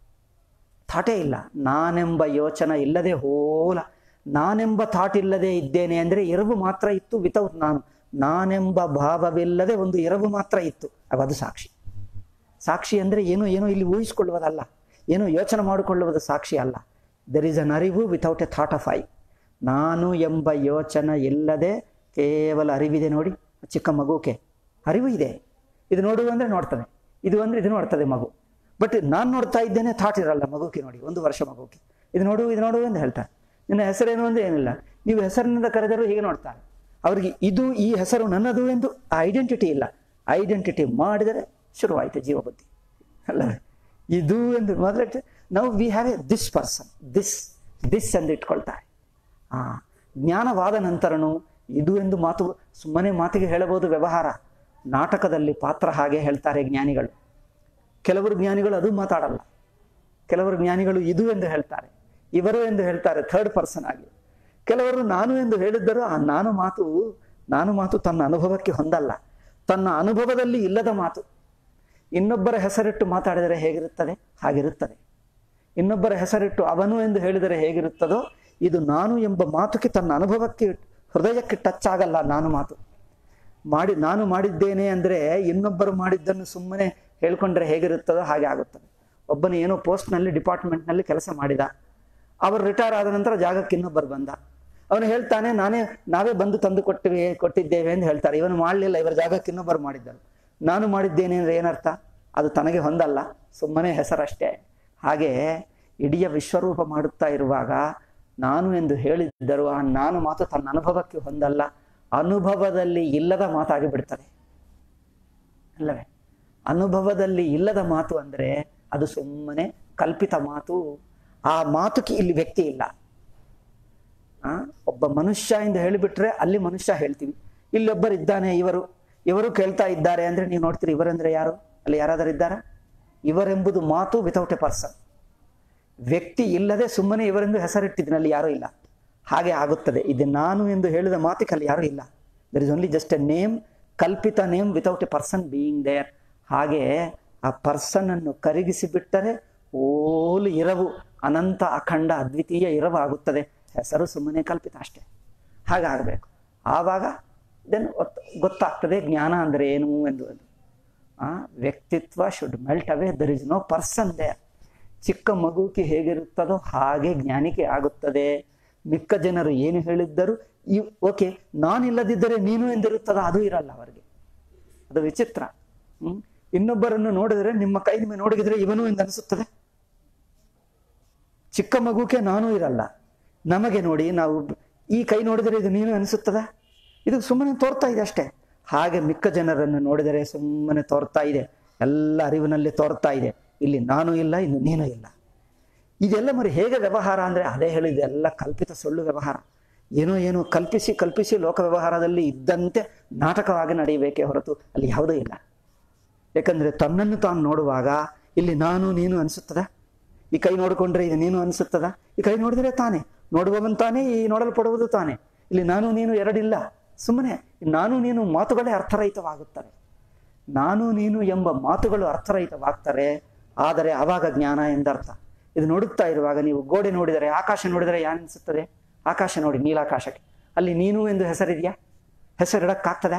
ಥಾಟೇ ಇಲ್ಲ ನಾನೆಂಬ ಯೋಚನೆ ಇಲ್ಲದೆ ಹೋಲ ನಾನೆಂಬ ಥಾಟ್ ಇಲ್ಲದೆ ಇದ್ದೇನೆ ಅಂದರೆ ಎರವು ಮಾತ್ರ ಇತ್ತು ವಿತೌಟ್ ನಾನು ನಾನೆಂಬ ಭಾವವಿಲ್ಲದೆ ಒಂದು ಎರವು ಮಾತ್ರ ಇತ್ತು ಆಗ ಅದು ಸಾಕ್ಷಿ ಸಾಕ್ಷಿ ಅಂದರೆ ಏನು ಏನೋ ಇಲ್ಲಿ ಊಹಿಸಿಕೊಳ್ಳುವುದಲ್ಲ ಏನೋ ಯೋಚನೆ ಮಾಡಿಕೊಳ್ಳುವುದು ಸಾಕ್ಷಿ ಅಲ್ಲ ದರ್ ಈಸ್ ಅನ್ ಅರಿವು without a thought of I ನಾನು ಎಂಬ ಯೋಚನೆ ಇಲ್ಲದೆ ಕೇವಲ ಅರಿವಿದೆ ನೋಡಿ ಚಿಕ್ಕ ಮಗುಕ್ಕೆ ಅರಿವು ಇದೆ ಇದು ನೋಡು ಅಂದರೆ ನೋಡ್ತದೆ ಇದು ಅಂದರೆ ಇದು ನೋಡ್ತದೆ ಮಗು ಬಟ್ ನಾನು ನೋಡ್ತಾ ಇದ್ದೇನೆ ಥಾಟ್ ಇರಲ್ಲ ಮಗುಕ್ಕೆ ನೋಡಿ ಒಂದು ವರ್ಷ ಮಗುಕ್ಕೆ ಇದು ನೋಡು ಇದು ನೋಡು ಎಂದು ಹೇಳ್ತಾರೆ ನಿನ್ನ ಹೆಸರೇನು ಅಂದರೆ ಏನಿಲ್ಲ ನೀವು ಹೆಸರಿನಿಂದ ಕರೆದರೂ ಹೀಗೆ ನೋಡ್ತಾರೆ ಅವರಿಗೆ ಇದು ಈ ಹೆಸರು ನನ್ನದು ಎಂದು ಐಡೆಂಟಿಟಿ ಇಲ್ಲ ಐಡೆಂಟಿಟಿ ಮಾಡಿದರೆ ಶುರುವಾಯಿತು ಜೀವಬುದ್ಧಿ ಅಲ್ಲವೇ ಇದು ಎಂದು ಮೊದಲಿಟ್ಟು ನಾವು we have a this person this this ಎಂದು ಇಟ್ಕೊಳ್ತಾರೆ ಆ ಜ್ಞಾನವಾದ ನಂತರನು ಇದು ಎಂದು ಮಾತು ಸುಮ್ಮನೆ ಮಾತಿಗೆ ಹೇಳಬಹುದು ವ್ಯವಹಾರ ನಾಟಕದಲ್ಲಿ ಪಾತ್ರ ಹಾಗೆ ಹೇಳ್ತಾರೆ ಜ್ಞಾನಿಗಳು ಕೆಲವರು ಜ್ಞಾನಿಗಳು ಅದು ಮಾತಾಡಲ್ಲ ಕೆಲವರು ಜ್ಞಾನಿಗಳು ಇದು ಎಂದು ಹೇಳ್ತಾರೆ ಇವರು ಎಂದು ಹೇಳ್ತಾರೆ ಥರ್ಡ್ ಪರ್ಸನ್ ಆಗಿ ಕೆಲವರು ನಾನು ಎಂದು ಹೇಳಿದ್ದರೂ ಆ ನಾನು ಮಾತು ನಾನು ಮಾತು ತನ್ನ ಅನುಭವಕ್ಕೆ ಹೊಂದಲ್ಲ ತನ್ನ ಅನುಭವದಲ್ಲಿ ಇಲ್ಲದ ಮಾತು ಇನ್ನೊಬ್ಬರ ಹೆಸರಿಟ್ಟು ಮಾತಾಡಿದರೆ ಹೇಗಿರುತ್ತದೆ ಹಾಗಿರುತ್ತದೆ ಇನ್ನೊಬ್ಬರ ಹೆಸರಿಟ್ಟು ಅವನು ಎಂದು ಹೇಳಿದರೆ ಹೇಗಿರುತ್ತದೋ ಇದು ನಾನು ಎಂಬ ಮಾತುಕ್ಕೆ ತನ್ನ ಅನುಭವಕ್ಕೆ ಹೃದಯಕ್ಕೆ ಟಚ್ ಆಗಲ್ಲ ನಾನು ಮಾತು ಮಾಡಿ ನಾನು ಮಾಡಿದ್ದೇನೆ ಅಂದರೆ ಇನ್ನೊಬ್ಬರು ಮಾಡಿದ್ದನ್ನು ಸುಮ್ಮನೆ ಹೇಳ್ಕೊಂಡ್ರೆ ಹೇಗಿರುತ್ತದೋ ಹಾಗೆ ಆಗುತ್ತದೆ ಒಬ್ಬನು ಏನೋ ಪೋಸ್ಟ್ನಲ್ಲಿ ಡಿಪಾರ್ಟ್ಮೆಂಟ್ನಲ್ಲಿ ಕೆಲಸ ಮಾಡಿದ ಅವರು ರಿಟೈರ್ ಆದ ನಂತರ ಜಾಗಕ್ಕೆ ಇನ್ನೊಬ್ಬರು ಬಂದ ಅವನು ಹೇಳ್ತಾನೆ ನಾನೇ ನಾವೇ ಬಂದು ತಂದು ಕೊಟ್ಟಿವೆ ಕೊಟ್ಟಿದ್ದೇವೆ ಎಂದು ಹೇಳ್ತಾರೆ ಇವನು ಮಾಡಲಿಲ್ಲ ಇವರ ಜಾಗಕ್ಕೆ ಇನ್ನೊಬ್ಬರು ಮಾಡಿದ್ದರು ನಾನು ಮಾಡಿದ್ದೇನೆ ಅಂದರೆ ಏನರ್ಥ ಅದು ತನಗೆ ಹೊಂದಲ್ಲ ಸುಮ್ಮನೆ ಹೆಸರಷ್ಟೇ ಹಾಗೆ ಇಡೀ ವಿಶ್ವರೂಪ ಮಾಡುತ್ತಾ ಇರುವಾಗ ನಾನು ಎಂದು ಹೇಳಿದ್ದರು ಆ ನಾನು ಮಾತು ತನ್ನ ಅನುಭವಕ್ಕೆ ಹೊಂದಲ್ಲ ಅನುಭವದಲ್ಲಿ ಇಲ್ಲದ ಮಾತಾಗಿ ಬಿಡ್ತದೆ ಅಲ್ಲವೇ ಅನುಭವದಲ್ಲಿ ಇಲ್ಲದ ಮಾತು ಅಂದರೆ ಅದು ಸುಮ್ಮನೆ ಕಲ್ಪಿತ ಮಾತು ಆ ಮಾತುಕ್ಕೆ ಇಲ್ಲಿ ವ್ಯಕ್ತಿ ಇಲ್ಲ ಆ ಒಬ್ಬ ಮನುಷ್ಯ ಎಂದು ಹೇಳಿಬಿಟ್ರೆ ಅಲ್ಲಿ ಮನುಷ್ಯ ಹೇಳ್ತೀವಿ ಇಲ್ಲೊಬ್ಬರು ಇದ್ದಾನೆ ಇವರು ಇವರು ಕೇಳ್ತಾ ಇದ್ದಾರೆ ಅಂದ್ರೆ ನೀವು ನೋಡ್ತೀರಿ ಇವರಂದ್ರೆ ಯಾರು ಅಲ್ಲಿ ಯಾರಾದರೂ ಇದ್ದಾರಾ ಇವರೆಂಬುದು ಮಾತು ವಿತೌಟ್ ಎ ಪರ್ಸನ್ ವ್ಯಕ್ತಿ ಇಲ್ಲದೆ ಸುಮ್ಮನೆ ಇವರೆಂದು ಹೆಸರಿಟ್ಟಿದ್ದಲ್ಲಿ ಯಾರೂ ಇಲ್ಲ ಹಾಗೆ ಆಗುತ್ತದೆ ಇದು ನಾನು ಎಂದು ಹೇಳಿದ ಮಾತಿಕಲ್ಲಿ ಯಾರೂ ಇಲ್ಲ there is only just a name ಕಲ್ಪಿತ name without a person being there ಹಾಗೆ ಆ ಪರ್ಸನ್ ಅನ್ನು ಕರಗಿಸಿ ಬಿಟ್ಟರೆ ಓಲು ಇರವು ಅನಂತ ಅಖಂಡ ಅದ್ವಿತೀಯ ಇರವು ಆಗುತ್ತದೆ ಹೆಸರು ಸುಮ್ಮನೆ ಕಲ್ಪಿತ ಅಷ್ಟೇ ಹಾಗಾಗಬೇಕು ಆವಾಗ ದೆನ್ ಗೊತ್ತಾಗ್ತದೆ ಜ್ಞಾನ ಅಂದರೆ ಏನು ಎಂದು ಅದು ಆ ವ್ಯಕ್ತಿತ್ವ should melt away there is no person there ಚಿಕ್ಕ ಮಗುಕ್ಕೆ ಹೇಗಿರುತ್ತದೋ ಹಾಗೆ ಜ್ಞಾನಿಕೆ ಆಗುತ್ತದೆ ಮಿಕ್ಕ ಜನರು ಏನು ಹೇಳಿದ್ದರು ಈ ಓಕೆ ನಾನಿಲ್ಲದಿದ್ದರೆ ನೀನು ಎಂದಿರುತ್ತದ ಅದು ಇರಲ್ಲ ಅವರಿಗೆ ಅದು ವಿಚಿತ್ರ ಹ್ಮ್ ಇನ್ನೊಬ್ಬರನ್ನು ನೋಡಿದರೆ ನಿಮ್ಮ ಕೈ ನಿಮ್ಮ ನೋಡಿದ್ರೆ ಇವನು ಎಂದು ಅನಿಸುತ್ತದೆ ಚಿಕ್ಕ ಮಗುಕ್ಕೆ ನಾನು ಇರಲ್ಲ ನಮಗೆ ನೋಡಿ ನಾವು ಈ ಕೈ ನೋಡಿದರೆ ಇದು ನೀನು ಅನಿಸುತ್ತದ ಇದು ಸುಮ್ಮನೆ ತೋರ್ತಾ ಇದೆ ಅಷ್ಟೇ ಹಾಗೆ ಮಿಕ್ಕ ಜನರನ್ನು ನೋಡಿದರೆ ಸುಮ್ಮನೆ ತೋರ್ತಾ ಇದೆ ಎಲ್ಲ ಅರಿವಿನಲ್ಲಿ ತೋರ್ತಾ ಇದೆ ಇಲ್ಲಿ ನಾನು ಇಲ್ಲ ಇನ್ನು ನೀನು ಇಲ್ಲ ಇದೆಲ್ಲ ಮರಿ ಹೇಗೆ ವ್ಯವಹಾರ ಅಂದರೆ ಅದೇ ಹೇಳಿದೆ ಎಲ್ಲ ಕಲ್ಪಿತ ಸುಳ್ಳು ವ್ಯವಹಾರ ಏನೋ ಏನೋ ಕಲ್ಪಿಸಿ ಕಲ್ಪಿಸಿ ಲೋಕ ವ್ಯವಹಾರದಲ್ಲಿ ಇದ್ದಂತೆ ನಾಟಕವಾಗಿ ನಡೆಯಬೇಕೇ ಹೊರತು ಅಲ್ಲಿ ಯಾವುದೂ ಇಲ್ಲ ಯಾಕಂದ್ರೆ ತನ್ನನ್ನು ತಾನು ನೋಡುವಾಗ ಇಲ್ಲಿ ನಾನು ನೀನು ಅನಿಸುತ್ತದ ಈ ಕೈ ನೋಡಿಕೊಂಡ್ರೆ ಇದು ನೀನು ಅನಿಸುತ್ತದ ಈ ಕೈ ನೋಡಿದರೆ ತಾನೇ ನೋಡುವವನ್ ತಾನೇ ಈ ನೋಡಲ್ಪಡುವುದು ತಾನೇ ಇಲ್ಲಿ ನಾನು ನೀನು ಎರಡಿಲ್ಲ ಸುಮ್ಮನೆ ನಾನು ನೀನು ಮಾತುಗಳೇ ಅರ್ಥರಹಿತವಾಗುತ್ತವೆ ನಾನು ನೀನು ಎಂಬ ಮಾತುಗಳು ಅರ್ಥರಹಿತವಾಗ್ತಾರೆ ಆದರೆ ಆವಾಗ ಜ್ಞಾನ ಎಂದರ್ಥ ಇದು ನೋಡುತ್ತಾ ಇರುವಾಗ ನೀವು ಗೋಡೆ ನೋಡಿದರೆ ಆಕಾಶ ನೋಡಿದರೆ ಅನಿಸುತ್ತದೆ ಆಕಾಶ ನೋಡಿ ನೀಲಾಕಾಶಕ್ಕೆ ಅಲ್ಲಿ ನೀನು ಎಂದು ಹೆಸರಿದೆಯಾ ಹೆಸರಿಡಕ್ಕಾಗ್ತದೆ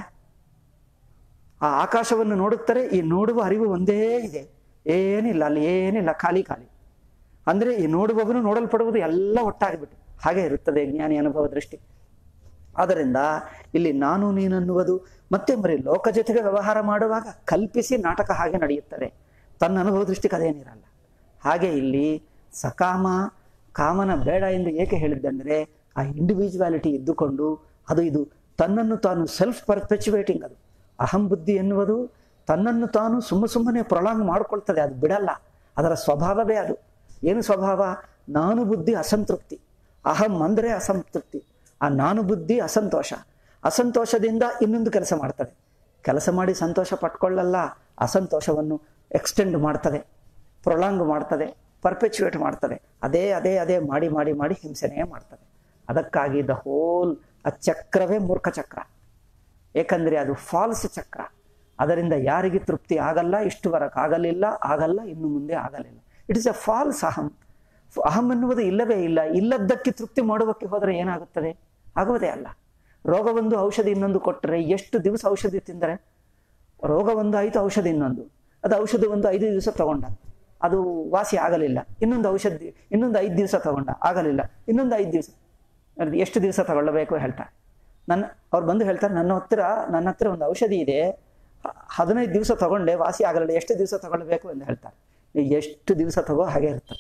ಆ ಆಕಾಶವನ್ನು ನೋಡುತ್ತಾರೆ ಈ ನೋಡುವ ಅರಿವು ಒಂದೇ ಇದೆ ಏನಿಲ್ಲ ಅಲ್ಲಿ ಏನಿಲ್ಲ ಖಾಲಿ ಖಾಲಿ ಅಂದ್ರೆ ಈ ನೋಡುವವನು ನೋಡಲ್ಪಡುವುದು ಎಲ್ಲ ಒಟ್ಟಾಗಿಬಿಟ್ಟು ಹಾಗೆ ಇರುತ್ತದೆ ಜ್ಞಾನಿ ಅನುಭವ ದೃಷ್ಟಿ ಆದ್ದರಿಂದ ಇಲ್ಲಿ ನಾನು ನೀನನ್ನುವುದು ಮತ್ತೆ ಮರಿ ಲೋಕ ಜೊತೆಗೆ ವ್ಯವಹಾರ ಮಾಡುವಾಗ ಕಲ್ಪಿಸಿ ನಾಟಕ ಹಾಗೆ ನಡೆಯುತ್ತದೆ ತನ್ನ ಅನುಭವ ದೃಷ್ಟಿಗೆ ಅದೇನಿರಲ್ಲ ಹಾಗೆ ಇಲ್ಲಿ ಸಕಾಮ ಕಾಮನ ಬೇಡ ಎಂದು ಏಕೆ ಹೇಳಿದ್ದಂದ್ರೆ ಆ ಇಂಡಿವಿಜುವಾಲಿಟಿ ಇದ್ದುಕೊಂಡು ಅದು ಇದು ತನ್ನನ್ನು ತಾನು ಸೆಲ್ಫ್ ಪರ್ಪೆಚುವೇಟಿಂಗ್ ಅದು ಅಹಂ ಬುದ್ಧಿ ಎನ್ನುವುದು ತನ್ನನ್ನು ತಾನು ಸುಮ್ಮ ಸುಮ್ಮನೆ ಪ್ರೊಲಾಂಗ್ ಮಾಡ್ಕೊಳ್ತದೆ ಅದು ಬಿಡಲ್ಲ ಅದರ ಸ್ವಭಾವವೇ ಅದು ಏನು ಸ್ವಭಾವ ನಾನು ಬುದ್ಧಿ ಅಸಂತೃಪ್ತಿ ಅಹಂ ಅಂದರೆ ಅಸಂತೃಪ್ತಿ ಆ ನಾನು ಬುದ್ಧಿ ಅಸಂತೋಷ ಅಸಂತೋಷದಿಂದ ಇನ್ನೊಂದು ಕೆಲಸ ಮಾಡ್ತದೆ ಕೆಲಸ ಮಾಡಿ ಸಂತೋಷ ಪಟ್ಕೊಳ್ಳಲ್ಲ ಅಸಂತೋಷವನ್ನು ಎಕ್ಸ್ಟೆಂಡ್ ಮಾಡ್ತದೆ ಪ್ರೊಲಾಂಗ್ ಮಾಡ್ತದೆ ಪರ್ಪೆಚುವೇಟ್ ಮಾಡ್ತದೆ ಅದೇ ಅದೇ ಅದೇ ಮಾಡಿ ಮಾಡಿ ಮಾಡಿ ಹಿಂಸೆನೇ ಮಾಡ್ತದೆ ಅದಕ್ಕಾಗಿ ದ ಹೋಲ್ ಆ ಚಕ್ರವೇ ಮೂರ್ಖ ಚಕ್ರ ಏಕೆಂದರೆ ಅದು ಫಾಲ್ಸ್ ಚಕ್ರ ಅದರಿಂದ ಯಾರಿಗೆ ತೃಪ್ತಿ ಆಗಲ್ಲ ಇಷ್ಟುವರೆಗೆ ಆಗಲಿಲ್ಲ ಆಗಲ್ಲ ಇನ್ನು ಮುಂದೆ ಆಗಲಿಲ್ಲ ಇಟ್ ಇಸ್ ಎ ಫಾಲ್ಸ್ ಅಹಂ ಅಹಂ ಎನ್ನುವುದು ಇಲ್ಲವೇ ಇಲ್ಲ ಇಲ್ಲದ್ದಕ್ಕೆ ತೃಪ್ತಿ ಮಾಡುವಕ್ಕೆ ಹೋದರೆ ಏನಾಗುತ್ತದೆ ಆಗುವುದೇ ಅಲ್ಲ ರೋಗ ಒಂದು ಔಷಧಿ ಇನ್ನೊಂದು ಕೊಟ್ಟರೆ ಎಷ್ಟು ದಿವಸ ಔಷಧಿ ತಿಂದರೆ ರೋಗ ಒಂದು ಆಯಿತು ಔಷಧಿ ಇನ್ನೊಂದು ಅದು ಔಷಧಿ ಒಂದು ಐದು ದಿವಸ ತಗೊಂಡ ಅದು ವಾಸಿ ಆಗಲಿಲ್ಲ ಇನ್ನೊಂದು ಔಷಧಿ ಇನ್ನೊಂದು ಐದು ದಿವಸ ತಗೊಂಡ ಆಗಲಿಲ್ಲ ಇನ್ನೊಂದು ಐದು ದಿವಸ ಅದು ಎಷ್ಟು ದಿವಸ ತಗೊಳ್ಳಬೇಕು ಹೇಳ್ತಾರೆ ನನ್ನ ಅವ್ರು ಬಂದು ಹೇಳ್ತಾರೆ ನನ್ನ ಹತ್ರ ನನ್ನ ಹತ್ರ ಒಂದು ಔಷಧಿ ಇದೆ ಹ- ಹದಿನೈದು ದಿವಸ ತಗೊಂಡೆ ವಾಸಿ ಆಗಲಿಲ್ಲ ಎಷ್ಟು ದಿವಸ ತಗೊಳ್ಬೇಕು ಎಂದು ಹೇಳ್ತಾರೆ ನೀವು ಎಷ್ಟು ದಿವಸ ತಗೋ ಹಾಗೆ ಇರ್ತದೆ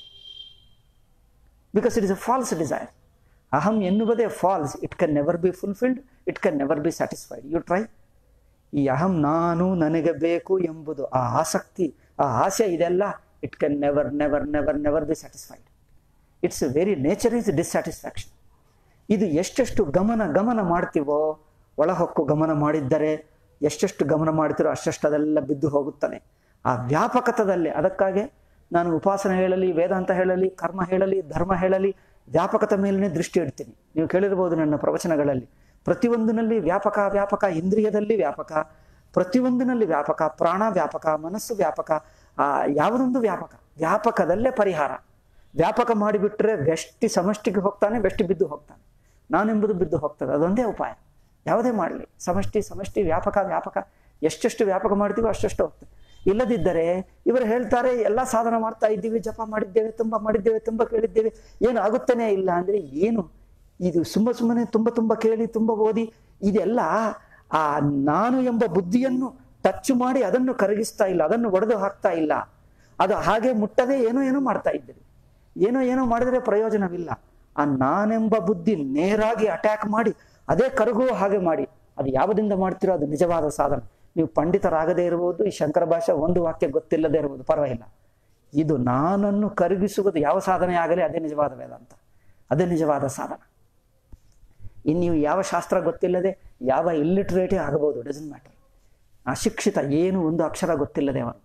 because it is a false desire ಅಹಂ ಎನ್ನುವುದೇ false it can never be fulfilled it can never be satisfied you try ಈ ಅಹಂ ನಾನು ನನಗೆ ಬೇಕು ಎಂಬುದು ಆ ಆಸಕ್ತಿ ಆ ಆಸೆ ಇದೆಲ್ಲ it can never never never never be satisfied its very nature is dissatisfaction ಇದು ಎಷ್ಟೆಷ್ಟು ಗಮನ ಗಮನ ಮಾಡ್ತೀವೋ ಒಳಹೊಕ್ಕು ಗಮನ ಮಾಡಿದ್ದರೆ ಎಷ್ಟೆಷ್ಟು ಗಮನ ಮಾಡ್ತೀರೋ ಅಷ್ಟೆಷ್ಟು ಅದೆಲ್ಲ ಬಿದ್ದು ಹೋಗುತ್ತಾನೆ ಆ ವ್ಯಾಪಕತದಲ್ಲಿ ಅದಕ್ಕಾಗಿ ನಾನು ಉಪಾಸನೆ ಹೇಳಲಿ ವೇದಾಂತ ಹೇಳಲಿ ಕರ್ಮ ಹೇಳಲಿ ಧರ್ಮ ಹೇಳಲಿ ವ್ಯಾಪಕತ ಮೇಲೇ ದೃಷ್ಟಿ ಇಡ್ತೀನಿ ನೀವು ಕೇಳಿರ್ಬೋದು ನನ್ನ ಪ್ರವಚನಗಳಲ್ಲಿ ಪ್ರತಿಯೊಂದಿನಲ್ಲಿ ವ್ಯಾಪಕ ವ್ಯಾಪಕ ಇಂದ್ರಿಯದಲ್ಲಿ ವ್ಯಾಪಕ ಪ್ರತಿಯೊಂದಿನಲ್ಲಿ ವ್ಯಾಪಕ ಪ್ರಾಣ ವ್ಯಾಪಕ ಮನಸ್ಸು ವ್ಯಾಪಕ ಆ ಯಾವುದೊಂದು ವ್ಯಾಪಕ ವ್ಯಾಪಕದಲ್ಲೇ ಪರಿಹಾರ ವ್ಯಾಪಕ ಮಾಡಿಬಿಟ್ರೆ ವ್ಯಷ್ಟಿ ಸಮಷ್ಟಿಗೆ ಹೋಗ್ತಾನೆ ವ್ಯಷ್ಟಿ ಬಿದ್ದು ಹೋಗ್ತಾನೆ ನಾನೆಂಬುದು ಬಿದ್ದು ಹೋಗ್ತದೆ ಅದೊಂದೇ ಉಪಾಯ ಯಾವುದೇ ಮಾಡಲಿ ಸಮಷ್ಟಿ ಸಮಷ್ಟಿ ವ್ಯಾಪಕ ವ್ಯಾಪಕ ಎಷ್ಟೆಷ್ಟು ವ್ಯಾಪಕ ಮಾಡ್ತೀವೋ ಅಷ್ಟೆಷ್ಟು ಹೋಗ್ತದೆ ಇಲ್ಲದಿದ್ದರೆ ಇವರು ಹೇಳ್ತಾರೆ ಎಲ್ಲ ಸಾಧನ ಮಾಡ್ತಾ ಇದ್ದೀವಿ ಜಪ ಮಾಡಿದ್ದೇವೆ ತುಂಬ ಮಾಡಿದ್ದೇವೆ ತುಂಬ ಕೇಳಿದ್ದೇವೆ ಏನು ಆಗುತ್ತೇನೆ ಇಲ್ಲ ಅಂದ್ರೆ ಏನು ಇದು ಸುಮ್ಮ ಸುಮ್ಮನೆ ತುಂಬ ತುಂಬ ಕೇಳಿ ತುಂಬ ಓದಿ ಇದೆಲ್ಲ ಆ ನಾನು ಎಂಬ ಬುದ್ಧಿಯನ್ನು ಟಚ್ ಮಾಡಿ ಅದನ್ನು ಕರಗಿಸ್ತಾ ಇಲ್ಲ ಅದನ್ನು ಒಡೆದು ಹಾಕ್ತಾ ಇಲ್ಲ ಅದು ಹಾಗೆ ಮುಟ್ಟದೆ ಏನೋ ಏನೋ ಮಾಡ್ತಾ ಇದ್ದೀರಿ ಏನೋ ಏನೋ ಮಾಡಿದರೆ ಪ್ರಯೋಜನವಿಲ್ಲ ಆ ನಾನೆಂಬ ಬುದ್ಧಿ ನೇರಾಗಿ ಅಟ್ಯಾಕ್ ಮಾಡಿ ಅದೇ ಕರಗುವ ಹಾಗೆ ಮಾಡಿ ಅದು ಯಾವುದಿಂದ ಮಾಡ್ತಿರೋ ಅದು ನಿಜವಾದ ಸಾಧನ ನೀವು ಪಂಡಿತರಾಗದೇ ಇರಬಹುದು ಈ ಶಂಕರ ಭಾಷೆ ಒಂದು ವಾಕ್ಯ ಗೊತ್ತಿಲ್ಲದೆ ಇರಬಹುದು ಪರವಾಗಿಲ್ಲ ಇದು ನಾನನ್ನು ಕರಗಿಸುವುದು ಯಾವ ಸಾಧನೆ ಆಗಲಿ ಅದೇ ನಿಜವಾದ ವೇದಾಂತ ಅದೇ ನಿಜವಾದ ಸಾಧನ ಇನ್ನು ನೀವು ಯಾವ ಶಾಸ್ತ್ರ ಗೊತ್ತಿಲ್ಲದೆ ಯಾವ ಇಲ್ಲಿಟ್ರೇಟೇ ಆಗಬಹುದು ಡಸನ್ ಮ್ಯಾಟರ್ ಅಶಿಕ್ಷಿತ ಏನು ಒಂದು ಅಕ್ಷರ ಗೊತ್ತಿಲ್ಲದೆ ಅವನು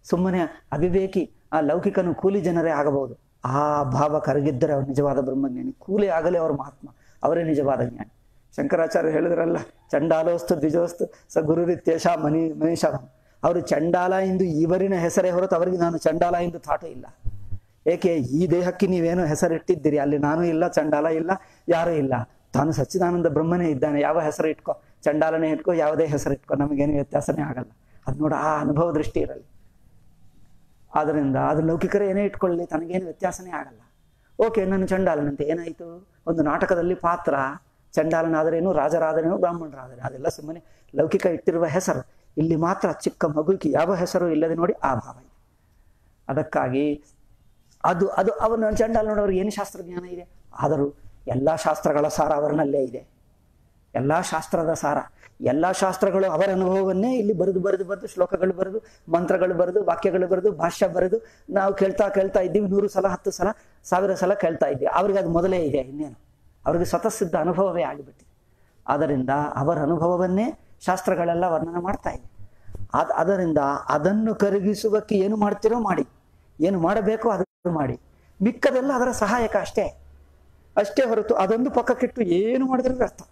ಸುಮ್ಮನೆ ಅವಿವೇಕಿ ಆ ಲೌಕಿಕನು ಕೂಲಿ ಜನರೇ ಆಗಬಹುದು ಆ ಭಾವ ಕರಗಿದ್ದರೆ ಅವರು ನಿಜವಾದ ಬ್ರಹ್ಮಜ್ಞಾನಿ ಕೂಲಿ ಆಗಲೇ ಅವ್ರ ಮಹಾತ್ಮ ಅವರೇ ನಿಜವಾದ ಜ್ಞಾನಿ ಶಂಕರಾಚಾರ್ಯ ಹೇಳಿದ್ರಲ್ಲ ಚಂಡಾಲೋಸ್ತು ದ್ವಿಜೋಸ್ತು ಸ ಗುರುರಿತ್ಯೇಷ ಮನಿ ಮನೀಷ ಅವರು ಚಂಡಾಲ ಎಂದು ಇವರಿನ ಹೆಸರೇ ಹೊರತು ಅವರಿಗೆ ನಾನು ಚಂಡಾಲ ಎಂದು ಥಾಟು ಇಲ್ಲ ಏಕೆ ಈ ದೇಹಕ್ಕೆ ನೀವೇನು ಹೆಸರಿಟ್ಟಿದ್ದೀರಿ ಅಲ್ಲಿ ನಾನು ಇಲ್ಲ ಚಂಡಾಲ ಇಲ್ಲ ಯಾರೂ ಇಲ್ಲ ತಾನು ಸಚ್ಚಿದಾನಂದ ಬ್ರಹ್ಮನೇ ಇದ್ದಾನೆ ಯಾವ ಹೆಸರು ಇಟ್ಕೋ ಚಂಡಾಲನೇ ಇಟ್ಕೋ ಯಾವುದೇ ಹೆಸರು ಇಟ್ಕೋ ನಮಗೇನು ವ್ಯತ್ಯಾಸನೇ ಆಗಲ್ಲ ಅದು ನೋಡ ಆ ಅನುಭವ ದೃಷ್ಟಿ ಇರಲಿ ಆದ್ದರಿಂದ ಅದು ಲೌಕಿಕರೇ ಏನೇ ಇಟ್ಕೊಳ್ಳಿ ತನಗೇನು ವ್ಯತ್ಯಾಸನೇ ಆಗಲ್ಲ ಓಕೆ ನಾನು ಚಂಡಾಲನಂತೆ ಏನಾಯಿತು ಒಂದು ನಾಟಕದಲ್ಲಿ ಪಾತ್ರ ಚಂಡಾಲನಾದರೇನು ರಾಜರಾದರೇನು ಬ್ರಾಹ್ಮಣರಾದರೆ ಅದೆಲ್ಲ ಸುಮ್ಮನೆ ಲೌಕಿಕ ಇಟ್ಟಿರುವ ಹೆಸರು ಇಲ್ಲಿ ಮಾತ್ರ ಚಿಕ್ಕ ಮಗುವಿಗೆ ಯಾವ ಹೆಸರು ಇಲ್ಲದೆ ನೋಡಿ ಆ ಭಾವ ಇದೆ ಅದಕ್ಕಾಗಿ ಅದು ಅದು ಅವನು ಚಂಡಾಲ ನೋಡೋರಿಗೆ ಏನು ಶಾಸ್ತ್ರಜ್ಞಾನ ಇದೆ ಆದರೂ ಎಲ್ಲ ಶಾಸ್ತ್ರಗಳ ಸಾರ ಅವರನ್ನಲ್ಲೇ ಇದೆ ಎಲ್ಲ ಶಾಸ್ತ್ರದ ಸಾರ ಎಲ್ಲ ಶಾಸ್ತ್ರಗಳು ಅವರ ಅನುಭವವನ್ನೇ ಇಲ್ಲಿ ಬರೆದು ಬರೆದು ಬರೆದು ಶ್ಲೋಕಗಳು ಬರೆದು ಮಂತ್ರಗಳು ಬರೆದು ವಾಕ್ಯಗಳು ಬರೆದು ಭಾಷ್ಯ ಬರೆದು ನಾವು ಕೇಳ್ತಾ ಕೇಳ್ತಾ ಇದ್ದೀವಿ ನೂರು ಸಲ ಹತ್ತು ಸಲ ಸಾವಿರ ಸಲ ಕೇಳ್ತಾ ಇದ್ದೀವಿ ಅವ್ರಿಗೆ ಅದು ಮೊದಲೇ ಇದೆ ಇನ್ನೇನು ಅವ್ರಿಗೆ ಸ್ವತಃಸಿದ್ಧ ಅನುಭವವೇ ಆಗಿಬಿಟ್ಟಿದೆ ಆದ್ದರಿಂದ ಅವರ ಅನುಭವವನ್ನೇ ಶಾಸ್ತ್ರಗಳೆಲ್ಲ ವರ್ಣನೆ ಮಾಡ್ತಾ ಇದೆ ಅದ್ ಅದರಿಂದ ಅದನ್ನು ಕರಗಿಸುವಕ್ಕೆ ಏನು ಮಾಡ್ತಿರೋ ಮಾಡಿ ಏನು ಮಾಡಬೇಕೋ ಅದನ್ನು ಮಾಡಿ ಮಿಕ್ಕದೆಲ್ಲ ಅದರ ಸಹಾಯಕ ಅಷ್ಟೇ ಅಷ್ಟೇ ಹೊರತು ಅದೊಂದು ಪಕ್ಕಕ್ಕಿಟ್ಟು ಏನು ಮಾಡಿದ್ರೆ ವ್ಯರ್ಥ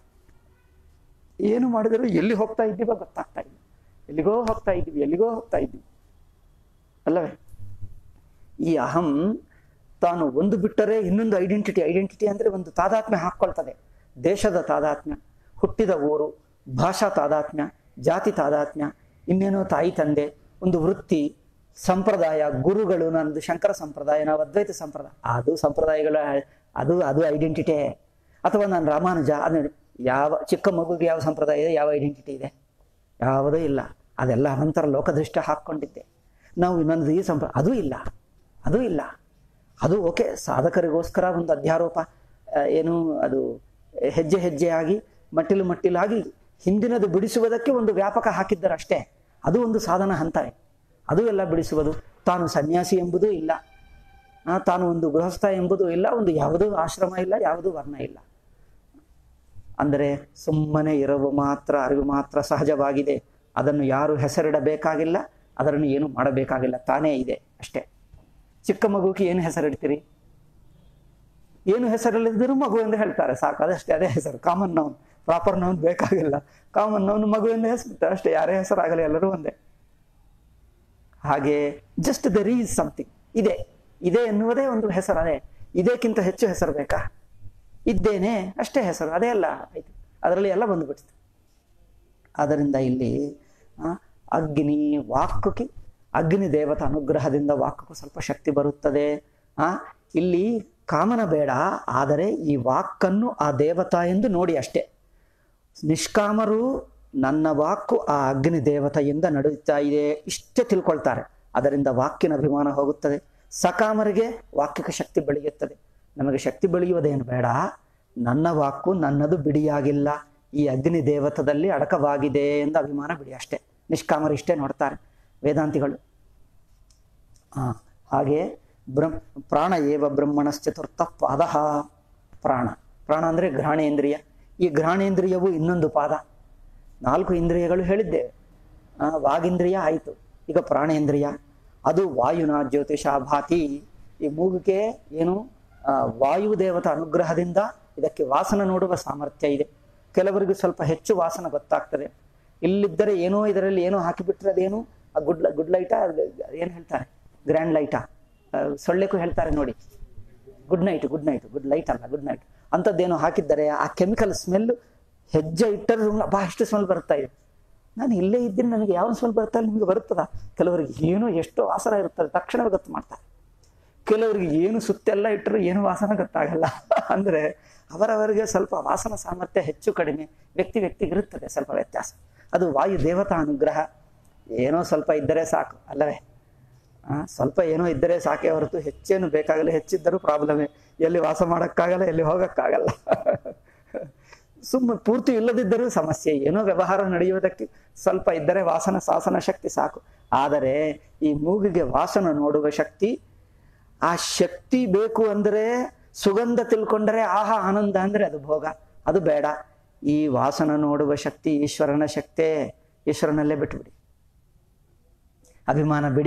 ಏನು ಮಾಡಿದರೂ ಎಲ್ಲಿ ಹೋಗ್ತಾ ಇದ್ದೀವೋ ಗೊತ್ತಾಗ್ತಾ ಇಲ್ಲ ಎಲ್ಲಿಗೋ ಹೋಗ್ತಾ ಇದ್ದೀವಿ ಎಲ್ಲಿಗೋ ಹೋಗ್ತಾ ಇದ್ದೀವಿ ಅಲ್ಲವೇ ಈ ಅಹಂ ತಾನು ಒಂದು ಬಿಟ್ಟರೆ ಇನ್ನೊಂದು ಐಡೆಂಟಿಟಿ ಐಡೆಂಟಿಟಿ ಅಂದರೆ ಒಂದು ತಾದಾತ್ಮ್ಯ ಹಾಕ್ಕೊಳ್ತದೆ ದೇಶದ ತಾದಾತ್ಮ್ಯ ಹುಟ್ಟಿದ ಊರು ಭಾಷಾ ತಾದಾತ್ಮ್ಯ ಜಾತಿ ತಾದಾತ್ಮ್ಯ ಇನ್ನೇನೋ ತಾಯಿ ತಂದೆ ಒಂದು ವೃತ್ತಿ ಸಂಪ್ರದಾಯ ಗುರುಗಳು ನನ್ನದು ಶಂಕರ ಸಂಪ್ರದಾಯ ನಾವು ಅದ್ವೈತ ಸಂಪ್ರದಾಯ ಅದು ಸಂಪ್ರದಾಯಗಳ ಅದು ಅದು ಐಡೆಂಟಿಟೇ ಅಥವಾ ನಾನು ರಾಮಾನುಜ ಅದನ್ನ ಯಾವ ಚಿಕ್ಕ ಮಗುಗೆ ಯಾವ ಸಂಪ್ರದಾಯ ಇದೆ ಯಾವ ಐಡೆಂಟಿಟಿ ಇದೆ ಯಾವುದೂ ಇಲ್ಲ ಅದೆಲ್ಲ ಅನಂತರ ಲೋಕದೃಷ್ಟ ಹಾಕ್ಕೊಂಡಿದ್ದೆ ನಾವು ಇನ್ನೊಂದು ಈ ಸಂಪ್ರ ಅದು ಇಲ್ಲ ಅದು ಇಲ್ಲ ಅದು ಓಕೆ ಸಾಧಕರಿಗೋಸ್ಕರ ಒಂದು ಅಧ್ಯಾರೋಪ ಆ, ಏನು ಅದು ಹೆಜ್ಜೆ ಹೆಜ್ಜೆಯಾಗಿ ಮಟ್ಟಿಲು ಮಟ್ಟಿಲಾಗಿ ಹಿಂದಿನದು ಬಿಡಿಸುವುದಕ್ಕೆ ಒಂದು ವ್ಯಾಪಕ ಹಾಕಿದ್ದಾರೆ ಅಷ್ಟೇ ಅದು ಒಂದು ಸಾಧನ ಹಂತವೇ ಅದು ಎಲ್ಲ ಬಿಡಿಸುವುದು ತಾನು ಸನ್ಯಾಸಿ ಎಂಬುದೂ ಇಲ್ಲ ಆ, ತಾನು ಒಂದು ಗೃಹಸ್ಥ ಎಂಬುದು ಇಲ್ಲ ಒಂದು ಯಾವುದೂ ಆಶ್ರಮ ಇಲ್ಲ ಯಾವುದೂ ವರ್ಣ ಇಲ್ಲ ಅಂದರೆ ಸುಮ್ಮನೆ ಇರುವ ಮಾತ್ರ ಅರಿವು ಮಾತ್ರ ಸಹಜವಾಗಿದೆ ಅದನ್ನು ಯಾರು ಹೆಸರಿಡಬೇಕಾಗಿಲ್ಲ ಅದನ್ನು ಏನು ಮಾಡಬೇಕಾಗಿಲ್ಲ ತಾನೇ ಇದೆ ಅಷ್ಟೇ ಚಿಕ್ಕ ಮಗುಗೆ ಏನು ಹೆಸರಿಡ್ತೀರಿ ಏನು ಹೆಸರಿಲ್ಲದಿದ್ದರೂ ಮಗು ಎಂದು ಹೇಳ್ತಾರೆ ಸಾಕು ಅದಷ್ಟೇ ಅದೇ ಹೆಸರು ಕಾಮನ್ ನೌನ್ ಪ್ರಾಪರ್ ನೌನ್ ಬೇಕಾಗಿಲ್ಲ ಕಾಮನ್ ನೌನ್ ಮಗು ಎಂದು ಹೆಸರಿಡ್ತಾರೆ ಅಷ್ಟೇ ಯಾರೇ ಹೆಸರಾಗಲಿ ಎಲ್ಲರೂ ಒಂದೇ ಹಾಗೆ ಜಸ್ಟ್ ದರ್ ಈಸ್ ಸಮಥಿಂಗ್ ಇದೆ ಇದೆ ಎನ್ನುವುದೇ ಒಂದು ಹೆಸರು ಅದೇ ಇದಕ್ಕಿಂತ ಹೆಚ್ಚು ಹೆಸರು ಬೇಕಾ ಇದ್ದೇನೆ ಅಷ್ಟೇ ಹೆಸರು ಅದೇ ಅಲ್ಲ ಆಯ್ತು ಅದರಲ್ಲಿ ಎಲ್ಲ ಬಂದುಬಿಡ್ತು ಆದ್ದರಿಂದ ಇಲ್ಲಿ ಆ, ಅಗ್ನಿ ವಾಕ್ಕುಗೆ ಅಗ್ನಿ ದೇವತ ಅನುಗ್ರಹದಿಂದ ವಾಕ್ಕಕ್ಕೂ ಸ್ವಲ್ಪ ಶಕ್ತಿ ಬರುತ್ತದೆ ಆ ಇಲ್ಲಿ ಕಾಮನ ಬೇಡ ಆದರೆ ಈ ವಾಕ್ಕನ್ನು ಆ ದೇವತಾ ಎಂದು ನೋಡಿ ಅಷ್ಟೇ ನಿಷ್ಕಾಮರು ನನ್ನ ವಾಕು ಆ ಅಗ್ನಿ ದೇವತೆಯಿಂದ ನಡೆಯುತ್ತಾ ಇದೆ ಇಷ್ಟೇ ತಿಳ್ಕೊಳ್ತಾರೆ ಅದರಿಂದ ವಾಕ್ಯನ ಅಭಿಮಾನ ಹೋಗುತ್ತದೆ ಸಕಾಮರಿಗೆ ವಾಕ್ಯಕ್ಕೆ ಶಕ್ತಿ ಬೆಳೆಯುತ್ತದೆ ನಮಗೆ ಶಕ್ತಿ ಬೆಳೆಯುವುದೇನು ಬೇಡ ನನ್ನ ವಾಕು ನನ್ನದು ಬಿಡಿಯಾಗಿಲ್ಲ ಈ ಅಗ್ನಿ ದೇವತದಲ್ಲಿ ಅಡಕವಾಗಿದೆ ಎಂದು ಅಭಿಮಾನ ಬಿಡಿ ಅಷ್ಟೇ ನಿಷ್ಕಾಮರು ಇಷ್ಟೇ ನೋಡ್ತಾರೆ ವೇದಾಂತಿಗಳು ಆ, ಹಾಗೆ ಬ್ರಹ್ಮ ಪ್ರಾಣ ಏವ ಬ್ರಹ್ಮಣಶ್ಚತುರ್ಥ ಪಾದ ಪ್ರಾಣ ಪ್ರಾಣ ಅಂದರೆ ಘ್ರಾಣೇಂದ್ರಿಯ ಈ ಘ್ರಾಣೇಂದ್ರಿಯವು ಇನ್ನೊಂದು ಪಾದ ನಾಲ್ಕು ಇಂದ್ರಿಯಗಳು ಹೇಳಿದ್ದೇವೆ ಆ, ವಾಗೀಂದ್ರಿಯ ಆಯಿತು ಈಗ ಪ್ರಾಣೇಂದ್ರಿಯ ಅದು ವಾಯುನ ಜ್ಯೋತಿಷ ಭಾತಿ ಈ ಮೂಗಿಗೆ ಏನು ಆ, ವಾಯುದೇವತ ಅನುಗ್ರಹದಿಂದ ಇದಕ್ಕೆ ವಾಸನ ನೋಡುವ ಸಾಮರ್ಥ್ಯ ಇದೆ ಕೆಲವರಿಗೆ ಸ್ವಲ್ಪ ಹೆಚ್ಚು ವಾಸನ ಗೊತ್ತಾಗ್ತದೆ ಇಲ್ಲಿದ್ದರೆ ಏನೋ ಇದರಲ್ಲಿ ಏನೋ ಹಾಕಿಬಿಟ್ರೆ ಅದೇನು ಆ ಗುಡ್ ಗುಡ್ ಲೈಟಾ ಏನು ಹೇಳ್ತಾರೆ ಗ್ರ್ಯಾಂಡ್ ಲೈಟಾ ಆ, ಸೊಳ್ಳೆಗೂ ಹೇಳ್ತಾರೆ ನೋಡಿ good night good night good light ಅಲ್ಲ ಗುಡ್ ನೈಟ್ ಅಂಥದ್ದೇನೋ ಹಾಕಿದ್ದಾರೆ ಆ ಕೆಮಿಕಲ್ ಸ್ಮೆಲ್ ಹೆಜ್ಜೆ ಇಟ್ಟರೆ ಬಾ ಎಷ್ಟು ಸ್ಮೆಲ್ ಬರ್ತಾ ಇದೆ ನಾನು ಇಲ್ಲೇ ಇದ್ದೀನಿ ನನಗೆ ಯಾವ ಸ್ಮೆಲ್ ಬರ್ತಾ ಇಲ್ಲ ನಿಮಗೆ ಬರುತ್ತದ ಕೆಲವರಿಗೆ ಏನೋ ಎಷ್ಟು ವಾಸನ ಇರ್ತದೆ ತಕ್ಷಣವೇ ಗೊತ್ತು ಮಾಡ್ತಾರೆ ಕೆಲವರಿಗೆ ಏನು ಸುತ್ತೆಲ್ಲ ಇಟ್ಟರು ಏನು ವಾಸನ ಗೊತ್ತಾಗಲ್ಲ ಅಂದರೆ ಅವರವರಿಗೆ ಸ್ವಲ್ಪ ವಾಸನ ಸಾಮರ್ಥ್ಯ ಹೆಚ್ಚು ಕಡಿಮೆ ವ್ಯಕ್ತಿ ವ್ಯಕ್ತಿಗೆ ಇರುತ್ತದೆ ಸ್ವಲ್ಪ ವ್ಯತ್ಯಾಸ ಅದು ವಾಯು ದೇವತಾ ಅನುಗ್ರಹ ಏನೋ ಸ್ವಲ್ಪ ಇದ್ದರೆ ಸಾಕು ಅಲ್ಲವೇ ಆ, ಸ್ವಲ್ಪ ಏನೋ ಇದ್ದರೆ ಸಾಕೆ ಹೊರತು ಹೆಚ್ಚೇನು ಬೇಕಾಗಲ್ಲ ಹೆಚ್ಚಿದ್ದರೂ ಪ್ರಾಬ್ಲಮೇ ಎಲ್ಲಿ ವಾಸ ಮಾಡೋಕ್ಕಾಗಲ್ಲ ಎಲ್ಲಿ ಹೋಗೋಕ್ಕಾಗಲ್ಲ ಸುಮ್ಮ ಪೂರ್ತಿ ಇಲ್ಲದಿದ್ದರೂ ಸಮಸ್ಯೆ ಏನೋ ವ್ಯವಹಾರ ನಡೆಯುವುದಕ್ಕೆ ಸ್ವಲ್ಪ ಇದ್ದರೆ ವಾಸನ ಶಾಸನ ಶಕ್ತಿ ಸಾಕು ಆದರೆ ಈ ಮೂಗಿಗೆ ವಾಸನ ನೋಡುವ ಶಕ್ತಿ ಆ ಶಕ್ತಿ ಬೇಕು ಅಂದರೆ ಸುಗಂಧ ತಿಳ್ಕೊಂಡರೆ ಆಹಾ ಆನಂದ ಅಂದರೆ ಅದು ಭೋಗ ಅದು ಬೇಡ ಈ ವಾಸನ ನೋಡುವ ಶಕ್ತಿ ಈಶ್ವರನ ಶಕ್ತೇ ಈಶ್ವರನಲ್ಲೇ ಬಿಟ್ಬಿಡಿ ಅಭಿಮಾನ ಬಿಡಿ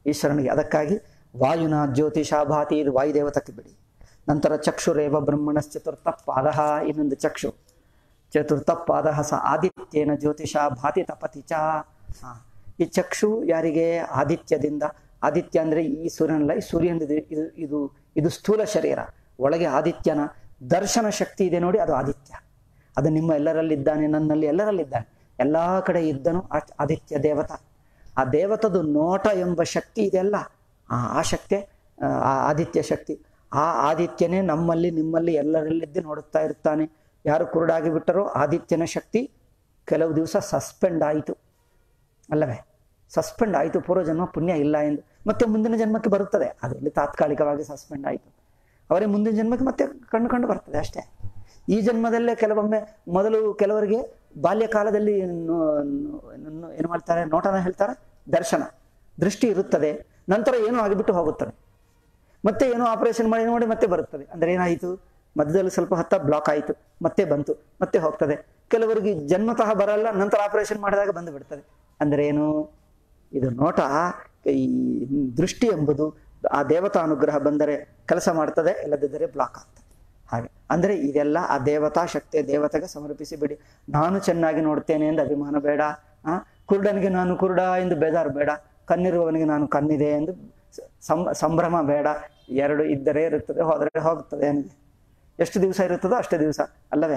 ಈಶ್ವರನಿಗೆ ಅದಕ್ಕಾಗಿ ವಾಯುನ ಜ್ಯೋತಿಷ ಭಾತಿ ಇದು ವಾಯುದೇವತಕ್ಕೆ ಬಿಡಿ ನಂತರ ಚಕ್ಷುರೇವ ಬ್ರಹ್ಮಣಸ್ ಚತುರ್ಥ ಪಾದ ಇನ್ನೊಂದು ಚಕ್ಷು ಚತುರ್ಥ ಪಾದ ಸ ಆದಿತ್ಯೇನ ಜ್ಯೋತಿಷ ಭಾತಿ ತಪತಿ ಚ ಹಾ. ಈ ಚಕ್ಷು ಯಾರಿಗೆ ಆದಿತ್ಯದಿಂದ ಆದಿತ್ಯ ಅಂದ್ರೆ ಈ ಸೂರ್ಯನಲ್ಲ ಈ ಸೂರ್ಯನ ಇದು ಇದು ಇದು ಸ್ಥೂಲ ಶರೀರ ಒಳಗೆ ಆದಿತ್ಯನ ದರ್ಶನ ಶಕ್ತಿ ಇದೆ ನೋಡಿ ಅದು ಆದಿತ್ಯ ಅದು ನಿಮ್ಮ ಎಲ್ಲರಲ್ಲಿದ್ದಾನೆ ನನ್ನಲ್ಲಿ ಎಲ್ಲರಲ್ಲಿದ್ದಾನೆ ಎಲ್ಲಾ ಕಡೆ ಇದ್ದನು ಆ- ಆದಿತ್ಯ ದೇವತ ಆ ದೇವತದು ನೋಟ ಎಂಬ ಶಕ್ತಿ ಇದೆಯಲ್ಲ ಆ ಆ ಶಕ್ತಿ ಆ ಆ ಆದಿತ್ಯ ಶಕ್ತಿ ಆ ಆದಿತ್ಯನೇ ನಮ್ಮಲ್ಲಿ ನಿಮ್ಮಲ್ಲಿ ಎಲ್ಲರಲ್ಲಿದ್ದು ನೋಡುತ್ತಾ ಇರ್ತಾನೆ ಯಾರು ಕುರುಡಾಗಿ ಬಿಟ್ಟರೋ ಆದಿತ್ಯನ ಶಕ್ತಿ ಕೆಲವು ದಿವಸ ಸಸ್ಪೆಂಡ್ ಆಯಿತು ಅಲ್ಲವೇ ಸಸ್ಪೆಂಡ್ ಆಯಿತು ಪೂರ್ವಜನ್ಮ ಪುಣ್ಯ ಇಲ್ಲ ಎಂದು ಮತ್ತೆ ಮುಂದಿನ ಜನ್ಮಕ್ಕೆ ಬರುತ್ತದೆ ಅದರಲ್ಲಿ ತಾತ್ಕಾಲಿಕವಾಗಿ ಸಸ್ಪೆಂಡ್ ಆಯಿತು ಅವರೇ ಮುಂದಿನ ಜನ್ಮಕ್ಕೆ ಮತ್ತೆ ಕಂಡು ಕಂಡು ಬರ್ತದೆ ಅಷ್ಟೇ ಈ ಜನ್ಮದಲ್ಲೇ ಕೆಲವೊಮ್ಮೆ ಮೊದಲು ಕೆಲವರಿಗೆ ಬಾಲ್ಯಕಾಲದಲ್ಲಿ ನೋ- ನೋ- ಏನು ಮಾಡ್ತಾರೆ ನೋಟನ ಹೇಳ್ತಾರೆ ದರ್ಶನ ದೃಷ್ಟಿ ಇರುತ್ತದೆ ನಂತರ ಏನೋ ಆಗಿಬಿಟ್ಟು ಹೋಗುತ್ತದೆ ಮತ್ತೆ ಏನೋ ಆಪರೇಷನ್ ಮಾಡಿ ನೋಡಿ ಮತ್ತೆ ಬರುತ್ತದೆ ಅಂದ್ರೆ ಏನಾಯಿತು ಮಧ್ಯದಲ್ಲಿ ಸ್ವಲ್ಪ ಹತ್ತ ಬ್ಲಾಕ್ ಆಯಿತು ಮತ್ತೆ ಬಂತು ಮತ್ತೆ ಹೋಗ್ತದೆ ಕೆಲವರಿಗೆ ಜನ್ಮತಃ ಬರಲ್ಲ ನಂತರ ಆಪರೇಷನ್ ಮಾಡಿದಾಗ ಬಂದು ಬಿಡ್ತದೆ ಅಂದ್ರೆ ಏನು ಇದು ನೋಟ ಈ ದೃಷ್ಟಿ ಎಂಬುದು ಆ ದೇವತಾ ಅನುಗ್ರಹ ಬಂದರೆ ಕೆಲಸ ಮಾಡ್ತದೆ ಇಲ್ಲದಿದ್ದರೆ ಬ್ಲಾಕ್ ಆಗ್ತದೆ ಹಾಗೆ ಅಂದ್ರೆ ಇದೆಲ್ಲ ಆ ದೇವತಾ ಶಕ್ತಿಯ ದೇವತೆಗೆ ಸಮರ್ಪಿಸಿ ಬಿಡಿ ನಾನು ಚೆನ್ನಾಗಿ ನೋಡ್ತೇನೆ ಎಂದು ಅಭಿಮಾನ ಬೇಡ ಆ ಕುರುಡನಿಗೆ ನಾನು ಕುರುಡ ಎಂದು ಬೇಜಾರು ಬೇಡ ಕಣ್ಣಿರುವವನಿಗೆ ನಾನು ಕಣ್ಣಿದೆ ಎಂದು ಸಂ- ಸಂಭ್ರಮ ಬೇಡ ಎರಡು ಇದ್ದರೆ ಇರುತ್ತದೆ ಹೋದರೆ ಹೋಗುತ್ತದೆ ಏನಿದೆ ಎಷ್ಟು ದಿವಸ ಇರುತ್ತದೋ ಅಷ್ಟು ದಿವಸ ಅಲ್ಲವೇ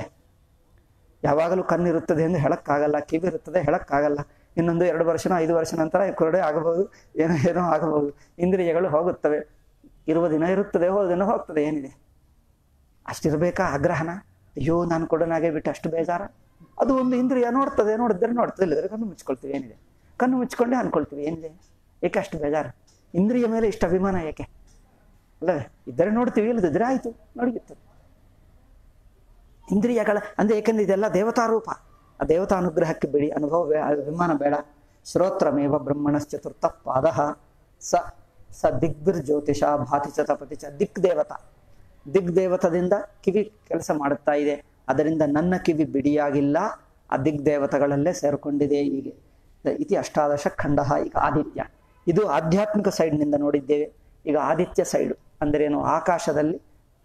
ಯಾವಾಗಲೂ ಕಣ್ಣಿರುತ್ತದೆ ಎಂದು ಹೇಳಕ್ಕಾಗಲ್ಲ ಕಿವಿ ಇರುತ್ತದೆ ಹೇಳಕ್ಕಾಗಲ್ಲ ಇನ್ನೊಂದು ಎರಡು ವರ್ಷನ ಐದು ವರ್ಷ ನಂತರ ಕುರುಡೆ ಆಗಬಹುದು ಏನೋ ಏನೋ ಆಗಬಹುದು ಇಂದ್ರಿಯಗಳು ಹೋಗುತ್ತವೆ ಇರುವ ದಿನ ಇರುತ್ತದೆ ಹೋದ ದಿನ ಹೋಗ್ತದೆ ಏನಿದೆ ಅಷ್ಟಿರಬೇಕಾ ಆಗ್ರಹನ ಅಯ್ಯೋ ನಾನು ಕುರುಡನಾಗೇ ಬಿಟ್ಟು ಅಷ್ಟು ಬೇಜಾರ ಅದು ಒಂದು ಇಂದ್ರಿಯ ನೋಡ್ತದೆ ನೋಡಿದ್ರೆ ನೋಡ್ತದೆ ಇಲ್ಲದ್ರೆ ಕಣ್ಣು ಮುಚ್ಕೊಳ್ತೀವಿ ಏನಿದೆ ಕಣ್ಣು ಮುಚ್ಕೊಂಡೇ ಅನ್ಕೊಳ್ತೀವಿ ಏನಿದೆ ಏಕೆ ಅಷ್ಟು ಬೇಜಾರು ಇಂದ್ರಿಯ ಮೇಲೆ ಇಷ್ಟು ಅಭಿಮಾನ ಏಕೆ ಅಲ್ಲವೇ ಇದ್ದರೆ ನೋಡ್ತೀವಿ ಇಲ್ಲದಿದ್ರೆ ಆಯ್ತು ನೋಡಿಬಿಡ್ತದೆ ಇಂದ್ರಿಯಗಳ ಅಂದ್ರೆ ಏಕೆಂದ್ರೆ ಇದೆಲ್ಲ ದೇವತಾ ರೂಪ ಆ ದೇವತಾ ಅನುಗ್ರಹಕ್ಕೆ ಬಿಡಿ ಅನುಭವ ಬೇ- ಅಭಿಮಾನ ಬೇಡ ಶ್ರೋತ್ರಮೇವ ಬ್ರಹ್ಮಣಶ್ಚತುರ್ಥ ಪಾದ ಸ ಸ ದಿಗ್ಬಿರ್ ಜ್ಯೋತಿಷ ಭಾತಿ ಚ ತಪತಿ ಚ ದಿಕ್ ದೇವತಾ ದಿಗ್ ದೇವತದಿಂದ ಕಿವಿ ಕೆಲಸ ಮಾಡುತ್ತಾ ಇದೆ ಅದರಿಂದ ನನ್ನ ಕಿವಿ ಬಿಡಿಯಾಗಿಲ್ಲ ಆ ದಿಗ್ ದೇವತೆಗಳಲ್ಲೇ ಸೇರ್ಕೊಂಡಿದೆ ಹೀಗೆ ಇತಿ ಅಷ್ಟಾದಶ ಖಂಡ ಈಗ ಆದಿತ್ಯ ಇದು ಆಧ್ಯಾತ್ಮಿಕ ಸೈಡ್ನಿಂದ ನೋಡಿದ್ದೇವೆ ಈಗ ಆದಿತ್ಯ ಸೈಡು ಅಂದ್ರೇನು ಆಕಾಶದಲ್ಲಿ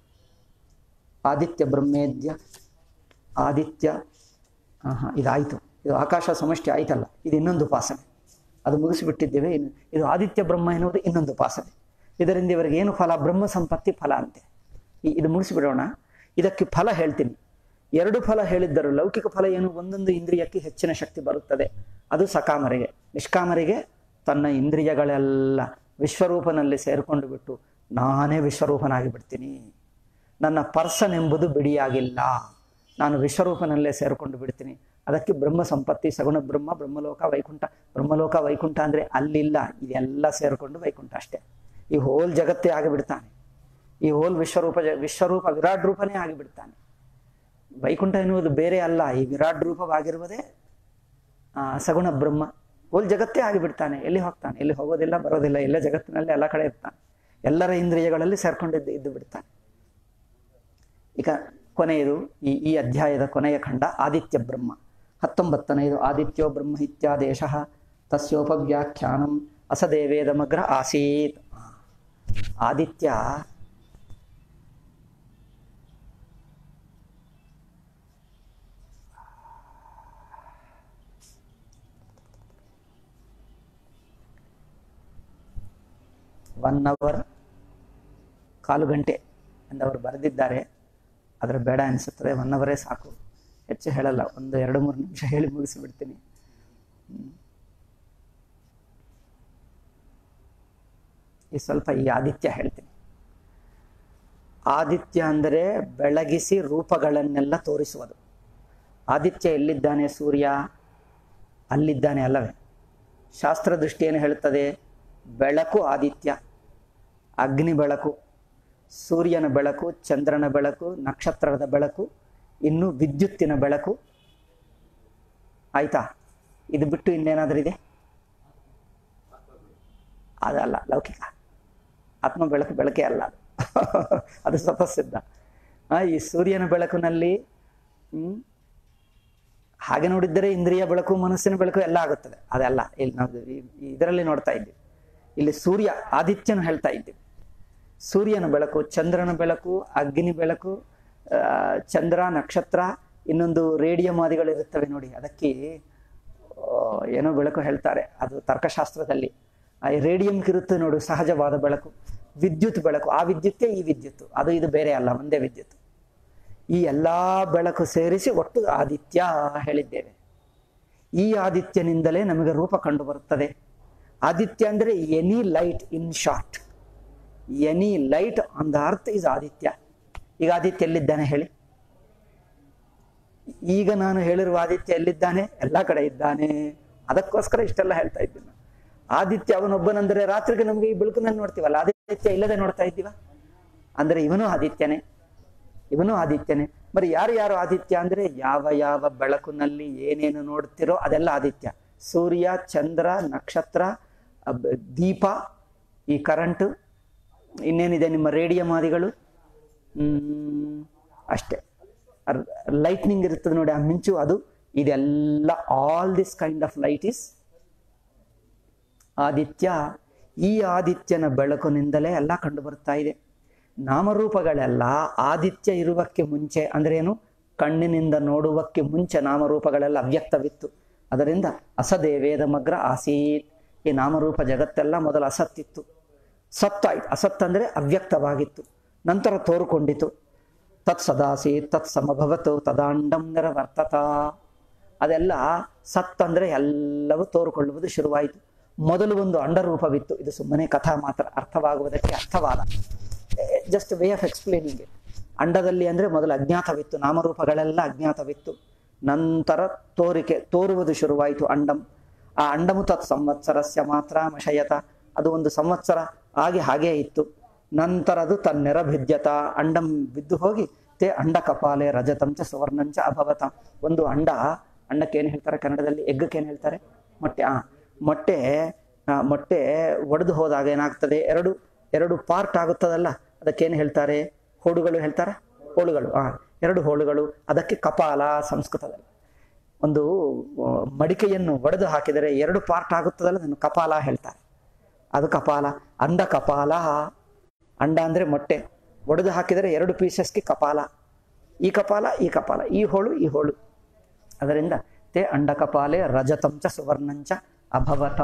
ಆದಿತ್ಯ ಬ್ರಹ್ಮೇದ್ಯ ಆದಿತ್ಯ ಹಾ ಹಾ ಇದಾಯಿತು ಇದು ಆಕಾಶ ಸಮಷ್ಟಿ ಆಯ್ತಲ್ಲ ಇದು ಇನ್ನೊಂದು ಉಪಾಸನೆ ಅದು ಮುಗಿಸಿಬಿಟ್ಟಿದ್ದೇವೆ ಇನ್ನು ಇದು ಆದಿತ್ಯ ಬ್ರಹ್ಮ ಎನ್ನುವುದು ಇನ್ನೊಂದು ಉಪಾಸನೆ ಇದರಿಂದ ಇವರಿಗೆ ಏನು ಫಲ ಬ್ರಹ್ಮ ಸಂಪತ್ತಿ ಫಲ ಅಂತೆ ಈ- ಇದು ಮುಗಿಸಿಬಿಡೋಣ ಇದಕ್ಕೆ ಫಲ ಹೇಳ್ತೀನಿ ಎರಡು ಫಲ ಹೇಳಿದ್ದರು ಲೌಕಿಕ ಫಲ ಏನು ಒಂದೊಂದು ಇಂದ್ರಿಯಕ್ಕೆ ಹೆಚ್ಚಿನ ಶಕ್ತಿ ಬರುತ್ತದೆ ಅದು ಸಕಾಮರಿಗೆ ನಿಷ್ಕಾಮರಿಗೆ ತನ್ನ ಇಂದ್ರಿಯಗಳೆಲ್ಲ ವಿಶ್ವರೂಪನಲ್ಲಿ ಸೇರಿಕೊಂಡು ಬಿಟ್ಟು ನಾನೇ ವಿಶ್ವರೂಪನಾಗಿ ಬಿಡ್ತೀನಿ ನನ್ನ ಪರ್ಸನ್ ಎಂಬುದು ಬಿಡಿಯಾಗಿಲ್ಲ ನಾನು ವಿಶ್ವರೂಪನಲ್ಲೇ ಸೇರಿಕೊಂಡು ಬಿಡ್ತೀನಿ ಅದಕ್ಕೆ ಬ್ರಹ್ಮ ಸಂಪತ್ತಿ ಸಗುಣ ಬ್ರಹ್ಮ ಬ್ರಹ್ಮಲೋಕ ವೈಕುಂಠ ಬ್ರಹ್ಮಲೋಕ ವೈಕುಂಠ ಅಂದ್ರೆ ಅಲ್ಲಿಲ್ಲ ಇದೆಲ್ಲ ಸೇರಿಕೊಂಡು ವೈಕುಂಠ ಅಷ್ಟೇ ಈ ಹೋಲ್ ಜಗತ್ತೇ ಆಗಿಬಿಡ್ತಾನೆ ಈ ಹೋಲ್ ವಿಶ್ವರೂಪ ಜ- ವಿಶ್ವರೂಪ ವಿರಾಟ್ ರೂಪನೇ ಆಗಿಬಿಡ್ತಾನೆ ವೈಕುಂಠ ಎನ್ನುವುದು ಬೇರೆ ಅಲ್ಲ ಈ ವಿರಾಟ್ ರೂಪವಾಗಿರುವುದೇ ಆ, ಸಗುಣ ಬ್ರಹ್ಮ ಹೋಲ್ ಜಗತ್ತೇ ಆಗಿಬಿಡ್ತಾನೆ ಎಲ್ಲಿ ಹೋಗ್ತಾನೆ ಎಲ್ಲಿ ಹೋಗೋದಿಲ್ಲ ಬರೋದಿಲ್ಲ ಎಲ್ಲ ಜಗತ್ತಿನಲ್ಲಿ ಎಲ್ಲ ಕಡೆ ಇರ್ತಾನೆ ಎಲ್ಲರ ಇಂದ್ರಿಯಗಳಲ್ಲಿ ಸೇರ್ಕೊಂಡಿದ್ದು ಇದ್ದು ಬಿಡ್ತಾನೆ ಈಗ ಕೊನೆಯದು ಈ ಈ ಅಧ್ಯಾಯದ ಕೊನೆಯ ಖಂಡ ಆದಿತ್ಯ ಬ್ರಹ್ಮ ಹತ್ತೊಂಬತ್ತನೆಯದು ಆದಿತ್ಯೋ ಬ್ರಹ್ಮ ಇತ್ಯಾದೇಶ ತಸ್ಯೋಪವ್ಯಾಖ್ಯಾನಂ ಅಸದೇವೇದಮಗ್ರ ಆಸೀತ್ ಆದಿತ್ಯ ಒನ್ ಅವರ್ ಕಾಲು ಗಂಟೆ ಎಂದವರು ಬರೆದಿದ್ದಾರೆ ಆದರೆ ಬೇಡ ಅನಿಸುತ್ತದೆ ಒನ್ ಅವರೇ ಸಾಕು ಹೆಚ್ಚು ಹೇಳಲ್ಲ ಒಂದು ಎರಡು ಮೂರು ನಿಮಿಷ ಹೇಳಿ ಮುಗಿಸಿಬಿಡ್ತೀನಿ ಹ್ಮ್. ಈ ಸ್ವಲ್ಪ ಈ ಆದಿತ್ಯ ಹೇಳ್ತೀನಿ ಆದಿತ್ಯ ಅಂದರೆ ಬೆಳಗಿಸಿ ರೂಪಗಳನ್ನೆಲ್ಲ ತೋರಿಸುವುದು ಆದಿತ್ಯ ಎಲ್ಲಿದ್ದಾನೆ ಸೂರ್ಯ ಅಲ್ಲಿದ್ದಾನೆ ಅಲ್ಲವೇ ಶಾಸ್ತ್ರ ದೃಷ್ಟಿ ಏನು ಹೇಳುತ್ತದೆ ಬೆಳಕು ಆದಿತ್ಯ ಅಗ್ನಿ ಬೆಳಕು ಸೂರ್ಯನ ಬೆಳಕು ಚಂದ್ರನ ಬೆಳಕು ನಕ್ಷತ್ರದ ಬೆಳಕು ಇನ್ನು ವಿದ್ಯುತ್ತಿನ ಬೆಳಕು ಆಯ್ತಾ ಇದು ಬಿಟ್ಟು ಇನ್ನೇನಾದರೂ ಇದೆ ಅದಲ್ಲ ಲೌಕಿಕ ಆತ್ಮ ಬೆಳಕು ಬೆಳಕೇ ಅಲ್ಲ ಅದು ಅದು ಸ್ವತಃಸಿದ್ಧ ಆ, ಈ ಸೂರ್ಯನ ಬೆಳಕಿನಲ್ಲಿ ಹ್ಮ್ ಹಾಗೆ ನೋಡಿದ್ದರೆ ಇಂದ್ರಿಯ ಬೆಳಕು ಮನಸ್ಸಿನ ಬೆಳಕು ಎಲ್ಲ ಆಗುತ್ತದೆ ಅದಲ್ಲ ಇಲ್ಲಿ ನಾವು ಇದರಲ್ಲಿ ನೋಡ್ತಾ ಇದ್ದೀವಿ ಇಲ್ಲಿ ಸೂರ್ಯ ಆದಿತ್ಯನು ಹೇಳ್ತಾ ಇದ್ದೀವಿ ಸೂರ್ಯನ ಬೆಳಕು ಚಂದ್ರನ ಬೆಳಕು ಅಗ್ನಿ ಬೆಳಕು ಆ, ಚಂದ್ರ ನಕ್ಷತ್ರ ಇನ್ನೊಂದು ರೇಡಿಯಂ ಆದಿಗಳಿರುತ್ತವೆ ನೋಡಿ ಅದಕ್ಕೆ ಆ, ಏನೋ ಬೆಳಕು ಹೇಳ್ತಾರೆ ಅದು ತರ್ಕಶಾಸ್ತ್ರದಲ್ಲಿ ಆ ರೇಡಿಯಂಗೆ ಇರುತ್ತೆ ನೋಡು ಸಹಜವಾದ ಬೆಳಕು ವಿದ್ಯುತ್ ಬೆಳಕು ಆ ವಿದ್ಯುತ್ತೇ ಈ ವಿದ್ಯುತ್ ಅದು ಇದು ಬೇರೆ ಅಲ್ಲ ಒಂದೇ ವಿದ್ಯುತ್ ಈ ಎಲ್ಲಾ ಬೆಳಕು ಸೇರಿಸಿ ಒಟ್ಟು ಆದಿತ್ಯ ಹೇಳಿದ್ದೇವೆ ಈ ಆದಿತ್ಯನಿಂದಲೇ ನಮಗೆ ರೂಪ ಕಂಡು ಬರುತ್ತದೆ ಆದಿತ್ಯ ಅಂದ್ರೆ any light in short any light on the earth is Aditya ಈಗ ಆದಿತ್ಯ ಎಲ್ಲಿದ್ದಾನೆ ಹೇಳಿ ಈಗ ನಾನು ಹೇಳಿರುವ ಆದಿತ್ಯ ಎಲ್ಲಿದ್ದಾನೆ ಎಲ್ಲ ಕಡೆ ಇದ್ದಾನೆ ಅದಕ್ಕೋಸ್ಕರ ಇಷ್ಟೆಲ್ಲ ಹೇಳ್ತಾ ಇದ್ದೀನಿ ನಾನು. ಆದಿತ್ಯ ಅವನೊಬ್ಬನಂದ್ರೆ ರಾತ್ರಿಗೆ ನಮಗೆ ಈ ಬೆಳಕನ್ನು ನೋಡ್ತೀವಲ್ಲ ಆದಿತ್ಯ ಇಲ್ಲದೆ ನೋಡ್ತಾ ಇದ್ದೀವ ಅಂದ್ರೆ ಇವನು ಆದಿತ್ಯನೇ ಇವನು ಆದಿತ್ಯನೇ ಬರೀ ಯಾರು ಯಾರು ಆದಿತ್ಯ ಅಂದ್ರೆ ಯಾವ ಯಾವ ಬೆಳಕಿನಲ್ಲಿ ಏನೇನು ನೋಡ್ತಿರೋ ಅದೆಲ್ಲ ಆದಿತ್ಯ ಸೂರ್ಯ ಚಂದ್ರ ನಕ್ಷತ್ರ ಅಬ್- ದೀಪ ಈ ಕರೆಂಟ್ ಇನ್ನೇನಿದೆ ನಿಮ್ಮ ರೇಡಿಯಂ ಆದಿಗಳು ಹ್ಮ್, ಅಷ್ಟೇ ಲೈಟ್ನಿಂಗ್ ಇರ್ತದೆ ನೋಡಿ ಆ ಮಿಂಚು ಅದು ಇದೆಲ್ಲ all this kind of light is Aditya ಈ ಆದಿತ್ಯನ ಬೆಳಕಿನಿಂದಲೇ ಎಲ್ಲ ಕಂಡು ಬರ್ತಾ ಇದೆ ನಾಮರೂಪಗಳೆಲ್ಲ ಆದಿತ್ಯ ಇರುವಕ್ಕೆ ಮುಂಚೆ ಅಂದ್ರೆ ಏನು ಕಣ್ಣಿನಿಂದ ನೋಡುವಕ್ಕೆ ಮುಂಚೆ ನಾಮರೂಪಗಳೆಲ್ಲ ಅವ್ಯಕ್ತವಿತ್ತು ಅದರಿಂದ ಅಸದೇವೇದ ಮಗ್ರ ಆಸೀತ್ ಈ ನಾಮರೂಪ ಜಗತ್ತೆಲ್ಲ ಮೊದಲು ಅಸತ್ತಿತ್ತು ಸತ್ತಾಯ್ತು ಅಸತ್ ಅಂದ್ರೆ ಅವ್ಯಕ್ತವಾಗಿತ್ತು ನಂತರ ತೋರುಕೊಂಡಿತು ತತ್ ಸದಾಸೀತ್ ತತ್ ಸಮಭವತು ತದಾಂಡಂ ನಿರವರ್ತತ ಅದೆಲ್ಲ ಸತ್ ಅಂದ್ರೆ ಎಲ್ಲವೂ ತೋರುಕೊಳ್ಳುವುದು ಶುರುವಾಯಿತು ಮೊದಲು ಒಂದು ಅಂಡರೂಪವಿತ್ತು ಇದು ಸುಮ್ಮನೆ ಕಥಾ ಮಾತ್ರ ಅರ್ಥವಾಗುವುದಕ್ಕೆ ಅರ್ಥವಾದ just way of explaining it ಅಂಡದಲ್ಲಿ ಅಂದ್ರೆ ಮೊದಲು ಅಜ್ಞಾತವಿತ್ತು ನಾಮರೂಪಗಳೆಲ್ಲ ಅಜ್ಞಾತವಿತ್ತು ನಂತರ ತೋರಿಕೆ ತೋರುವುದು ಶುರುವಾಯಿತು ಅಂಡಂ ಆ ಅಂಡಮು ತತ್ ಸಂವತ್ಸರಸ್ಯ ಮಾತ್ರ ಮಶಯತ ಅದು ಒಂದು ಸಂವತ್ಸರ ಆಗಿ ಹಾಗೇ ಇತ್ತು ನಂತರ ಅದು ತನ್ನೆರಭಿದ್ಯತ ಅಂಡಂ ಬಿದ್ದು ಹೋಗಿ ತೇ ಅಂಡ ಕಪಾಲೆ ರಜತಂಚ ಸುವರ್ಣಂಚ ಅಭವತ ಒಂದು ಅಂಡ ಅಂಡಕ್ಕೆ ಏನು ಹೇಳ್ತಾರೆ ಕನ್ನಡದಲ್ಲಿ ಎಗ್ಗಕ್ಕೆ ಏನು ಹೇಳ್ತಾರೆ ಮೊಟ್ಟೆ ಆ ಮೊಟ್ಟೆ ಆ, ಮೊಟ್ಟೆ ಒಡೆದು ಹೋದಾಗ ಏನಾಗ್ತದೆ ಎರಡು ಎರಡು ಪಾರ್ಟ್ ಆಗುತ್ತದಲ್ಲ ಅದಕ್ಕೇನು ಹೇಳ್ತಾರೆ ಹೋಡುಗಳು ಹೇಳ್ತಾರೆ ಹೋಳುಗಳು ಆ ಎರಡು ಹೋಳುಗಳು ಅದಕ್ಕೆ ಕಪಾಲ ಸಂಸ್ಕೃತದಲ್ಲಿ ಒಂದು ಆ, ಮಡಿಕೆಯನ್ನು ಒಡೆದು ಹಾಕಿದರೆ ಎರಡು ಪಾರ್ಟ್ ಆಗುತ್ತದಲ್ಲ ಅದನ್ನು ಕಪಾಲ ಹೇಳ್ತಾರೆ ಅದು ಕಪಾಲ ಅಂಡ ಕಪಾಲ ಅಂಡ ಅಂದ್ರೆ ಮೊಟ್ಟೆ ಒಡೆದು ಹಾಕಿದರೆ ಎರಡು ಪೀಸಸ್ಗೆ ಕಪಾಲ ಈ ಕಪಾಲ ಈ ಕಪಾಲ ಈ ಹೋಳು ಈ ಹೋಳು ಅದರಿಂದ ತೇ ಅಂಡ ಕಪಾಲೆ ರಜತಂಚ ಸುವರ್ಣಂಚ ಅಭವತ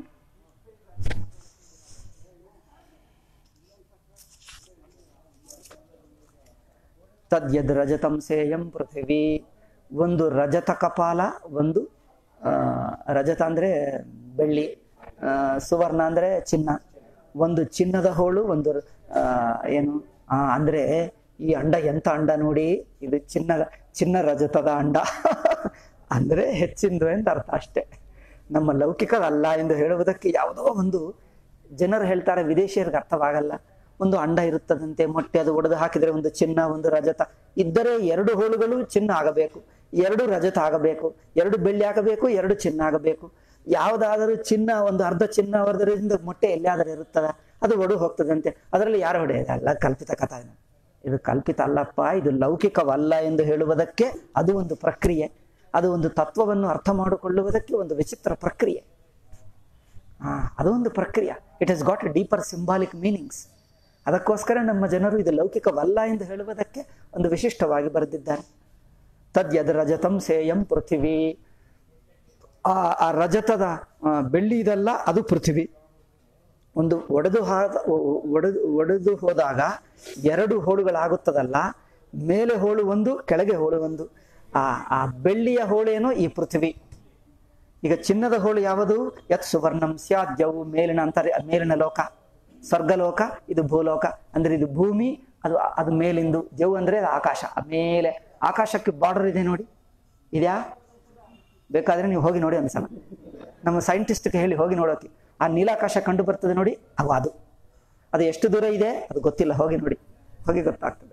ತದ್ಯದ್ ರಜತಂ ಸೇಯಂ ಪೃಥಿವಿ ಒಂದು ರಜತ ಕಪಾಲ ಒಂದು ಆ, ರಜತ ಅಂದ್ರೆ ಬೆಳ್ಳಿ ಆ, ಸುವರ್ಣ ಅಂದ್ರೆ ಚಿನ್ನ ಒಂದು ಚಿನ್ನದ ಹೋಳು ಒಂದು ಆ, ಏನು ಆ, ಅಂದ್ರೆ ಈ ಅಂಡ ಎಂತ ಅಂಡ ನೋಡಿ ಇದು ಚಿನ್ನ ಚಿನ್ನ ರಜತದ ಅಂಡ ಅಂದ್ರೆ ಹೆಚ್ಚಿಂದು ಅಂತ ಅರ್ಥ ಅಷ್ಟೇ ನಮ್ಮ ಲೌಕಿಕದಲ್ಲ ಎಂದು ಹೇಳುವುದಕ್ಕೆ ಯಾವುದೋ ಒಂದು ಜನರು ಹೇಳ್ತಾರೆ ವಿದೇಶಿಯರಿಗೆ ಅರ್ಥವಾಗಲ್ಲ ಒಂದು ಅಂಡ ಇರುತ್ತದಂತೆ ಮೊಟ್ಟೆ ಅದು ಒಡೆದು ಹಾಕಿದ್ರೆ ಒಂದು ಚಿನ್ನ ಒಂದು ರಜತ ಇದ್ದರೆ ಎರಡು ಹೋಳುಗಳು ಚಿನ್ನ ಆಗಬೇಕು ಎರಡು ರಜತ ಆಗಬೇಕು ಎರಡು ಬೆಳ್ಳಿ ಆಗಬೇಕು ಎರಡು ಚಿನ್ನ ಆಗಬೇಕು ಯಾವುದಾದರೂ ಚಿನ್ನ ಒಂದು ಅರ್ಧ ಚಿನ್ನ ಹೊರದ್ರಿಂದ ಮೊಟ್ಟೆ ಎಲ್ಲಿಯಾದರೂ ಇರುತ್ತದ ಅದು ಒಡು ಹೋಗ್ತದಂತೆ ಅದರಲ್ಲಿ ಯಾರು ಹೊಡೆಯೋದು ಅಲ್ಲ ಕಲ್ಪಿತ ಕಥಾ ಇದು. ಇದು ಕಲ್ಪಿತ ಅಲ್ಲಪ್ಪ ಇದು ಲೌಕಿಕವಲ್ಲ ಎಂದು ಹೇಳುವುದಕ್ಕೆ ಅದು ಒಂದು ಪ್ರಕ್ರಿಯೆ ಅದು ಒಂದು ತತ್ವವನ್ನು ಅರ್ಥ ಮಾಡಿಕೊಳ್ಳುವುದಕ್ಕೆ ಒಂದು ವಿಚಿತ್ರ ಪ್ರಕ್ರಿಯೆ ಆ, ಅದು ಒಂದು ಪ್ರಕ್ರಿಯೆ it has got deeper symbolic meanings ಅದಕ್ಕೋಸ್ಕರ ನಮ್ಮ ಜನರು ಇದು ಲೌಕಿಕವಲ್ಲ ಎಂದು ಹೇಳುವುದಕ್ಕೆ ಒಂದು ವಿಶಿಷ್ಟವಾಗಿ ಬರೆದಿದ್ದಾರೆ ತದ್ಯದ್ ರಜತಂ ಸೇಯಂ ಪೃಥಿವಿ ಆ ಆ ರಜತದ ಆ, ಬೆಳ್ಳಿ ಇದಲ್ಲ ಅದು ಪೃಥಿವಿ ಒಂದು ಒಡೆದು ಹಾದ ಒಡೆದು ಒಡೆದು ಹೋದಾಗ ಎರಡು ಹೋಳುಗಳಾಗುತ್ತದಲ್ಲ ಮೇಲೆ ಹೋಳು ಒಂದು ಕೆಳಗೆ ಹೋಳು ಒಂದು ಆ ಆ ಬೆಳ್ಳಿಯ ಹೋಳೇನೋ ಈ ಪೃಥ್ವಿ ಈಗ ಚಿನ್ನದ ಹೋಳು ಯಾವುದು ಯತ್ ಸುವರ್ಣಂ ಸ್ಯಾದ್ಯವು ಮೇಲಿನ ಅಂತರ ಮೇಲಿನ ಲೋಕ ಸ್ವರ್ಗಲೋಕ ಇದು ಭೂಲೋಕ ಅಂದ್ರೆ ಇದು ಭೂಮಿ ಅದು ಅದು ಮೇಲಿಂದು ಜವು ಅಂದ್ರೆ ಅದು ಆಕಾಶ ಆ ಮೇಲೆ ಆಕಾಶಕ್ಕೆ ಬಾರ್ಡರ್ ಇದೆ ನೋಡಿ ಇದೆಯಾ ಬೇಕಾದ್ರೆ ನೀವು ಹೋಗಿ ನೋಡಿ ಒಂದ್ಸಲ ನಮ್ಮ ಸೈಂಟಿಸ್ಟ್ಗೆ ಹೇಳಿ ಹೋಗಿ ನೋಡೋಕೆ ಆ ನೀಲಾಕಾಶ ಕಂಡು ಬರ್ತದೆ ನೋಡಿ ಅವು ಅದು ಅದು ಎಷ್ಟು ದೂರ ಇದೆ ಅದು ಗೊತ್ತಿಲ್ಲ ಹೋಗಿ ನೋಡಿ ಹೋಗಿ ಗೊತ್ತಾಗ್ತದೆ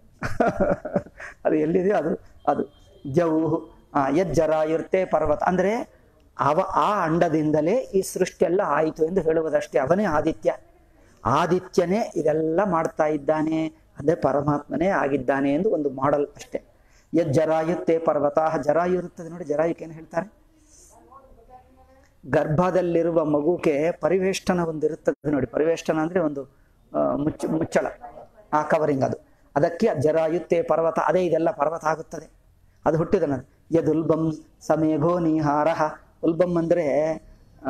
ಅದು ಎಲ್ಲಿದೆ ಅದು ಅದು ಜವು ಆ, ಯಜ್ಜರಾಯುರ್ತೆ ಪರ್ವತ ಅಂದ್ರೆ ಅವ ಆ ಅಂಡದಿಂದಲೇ ಈ ಸೃಷ್ಟಿ ಎಲ್ಲ ಆಯಿತು ಎಂದು ಹೇಳುವುದಷ್ಟೇ ಅವನೇ ಆದಿತ್ಯ ಆದಿತ್ಯನೇ ಇದೆಲ್ಲ ಮಾಡ್ತಾ ಇದ್ದಾನೆ ಅಂದ್ರೆ ಪರಮಾತ್ಮನೇ ಆಗಿದ್ದಾನೆ ಎಂದು ಒಂದು ಮಾಡೆಲ್ ಅಷ್ಟೇ ಯಜ್ಜರಾಯುತ್ತೆ ಪರ್ವತ ಜರಾಯು ಇರುತ್ತದೆ ನೋಡಿ ಜರಾಯುಕ್ಕೆ ಏನು ಹೇಳ್ತಾರೆ ಗರ್ಭದಲ್ಲಿರುವ ಮಗುಗೆ ಪರಿವೇಷ್ಟನ ಒಂದು ಇರುತ್ತದೆ ನೋಡಿ ಪರಿವೇಷ್ಟನ ಅಂದ್ರೆ ಒಂದು ಆ, ಮುಚ್ಚ ಮುಚ್ಚಳ ಆ ಕವರಿಂಗ್ ಅದು ಅದಕ್ಕೆ ಜರಾಯುತ್ತೆ ಪರ್ವತ ಅದೇ ಇದೆಲ್ಲ ಪರ್ವತ ಆಗುತ್ತದೆ ಅದು ಹುಟ್ಟಿದ ನಂತರ ಯದುಲ್ಬಂ ಸಮೇಘೋ ನಿಹಾರಹ ಉಲ್ಬಂ ಅಂದ್ರೆ ಆ,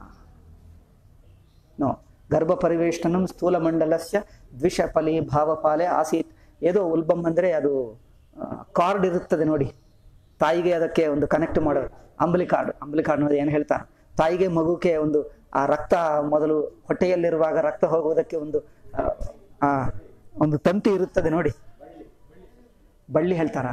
ನೋ ಗರ್ಭ ಪರಿವೇಷ್ಟನಂ ಸ್ಥೂಲ ಮಂಡಲಸ್ಯ ದ್ವಿಷಫಲಿ ಭಾವಪಾಲೆ ಆಸೀತ್ ಏದೋ ಉಲ್ಬಂ ಅಂದರೆ ಅದು ಕಾರ್ಡ್ ಇರುತ್ತದೆ ನೋಡಿ ತಾಯಿಗೆ ಅದಕ್ಕೆ ಒಂದು ಕನೆಕ್ಟ್ ಮಾಡೋದು ಅಂಬಲಿ ಕಾರ್ಡ್ ಅಂಬಲಿ ಕಾರ್ಡ್ ನೋಡಿ ಏನು ಹೇಳ್ತಾರೆ ತಾಯಿಗೆ ಮಗುಗೆ ಒಂದು ಆ ರಕ್ತ ಮೊದಲು ಹೊಟ್ಟೆಯಲ್ಲಿರುವಾಗ ರಕ್ತ ಹೋಗುವುದಕ್ಕೆ ಒಂದು ಆ, ಆ ಒಂದು ತಂತಿ ಇರುತ್ತದೆ ನೋಡಿ ಬಳ್ಳಿ ಹೇಳ್ತಾರ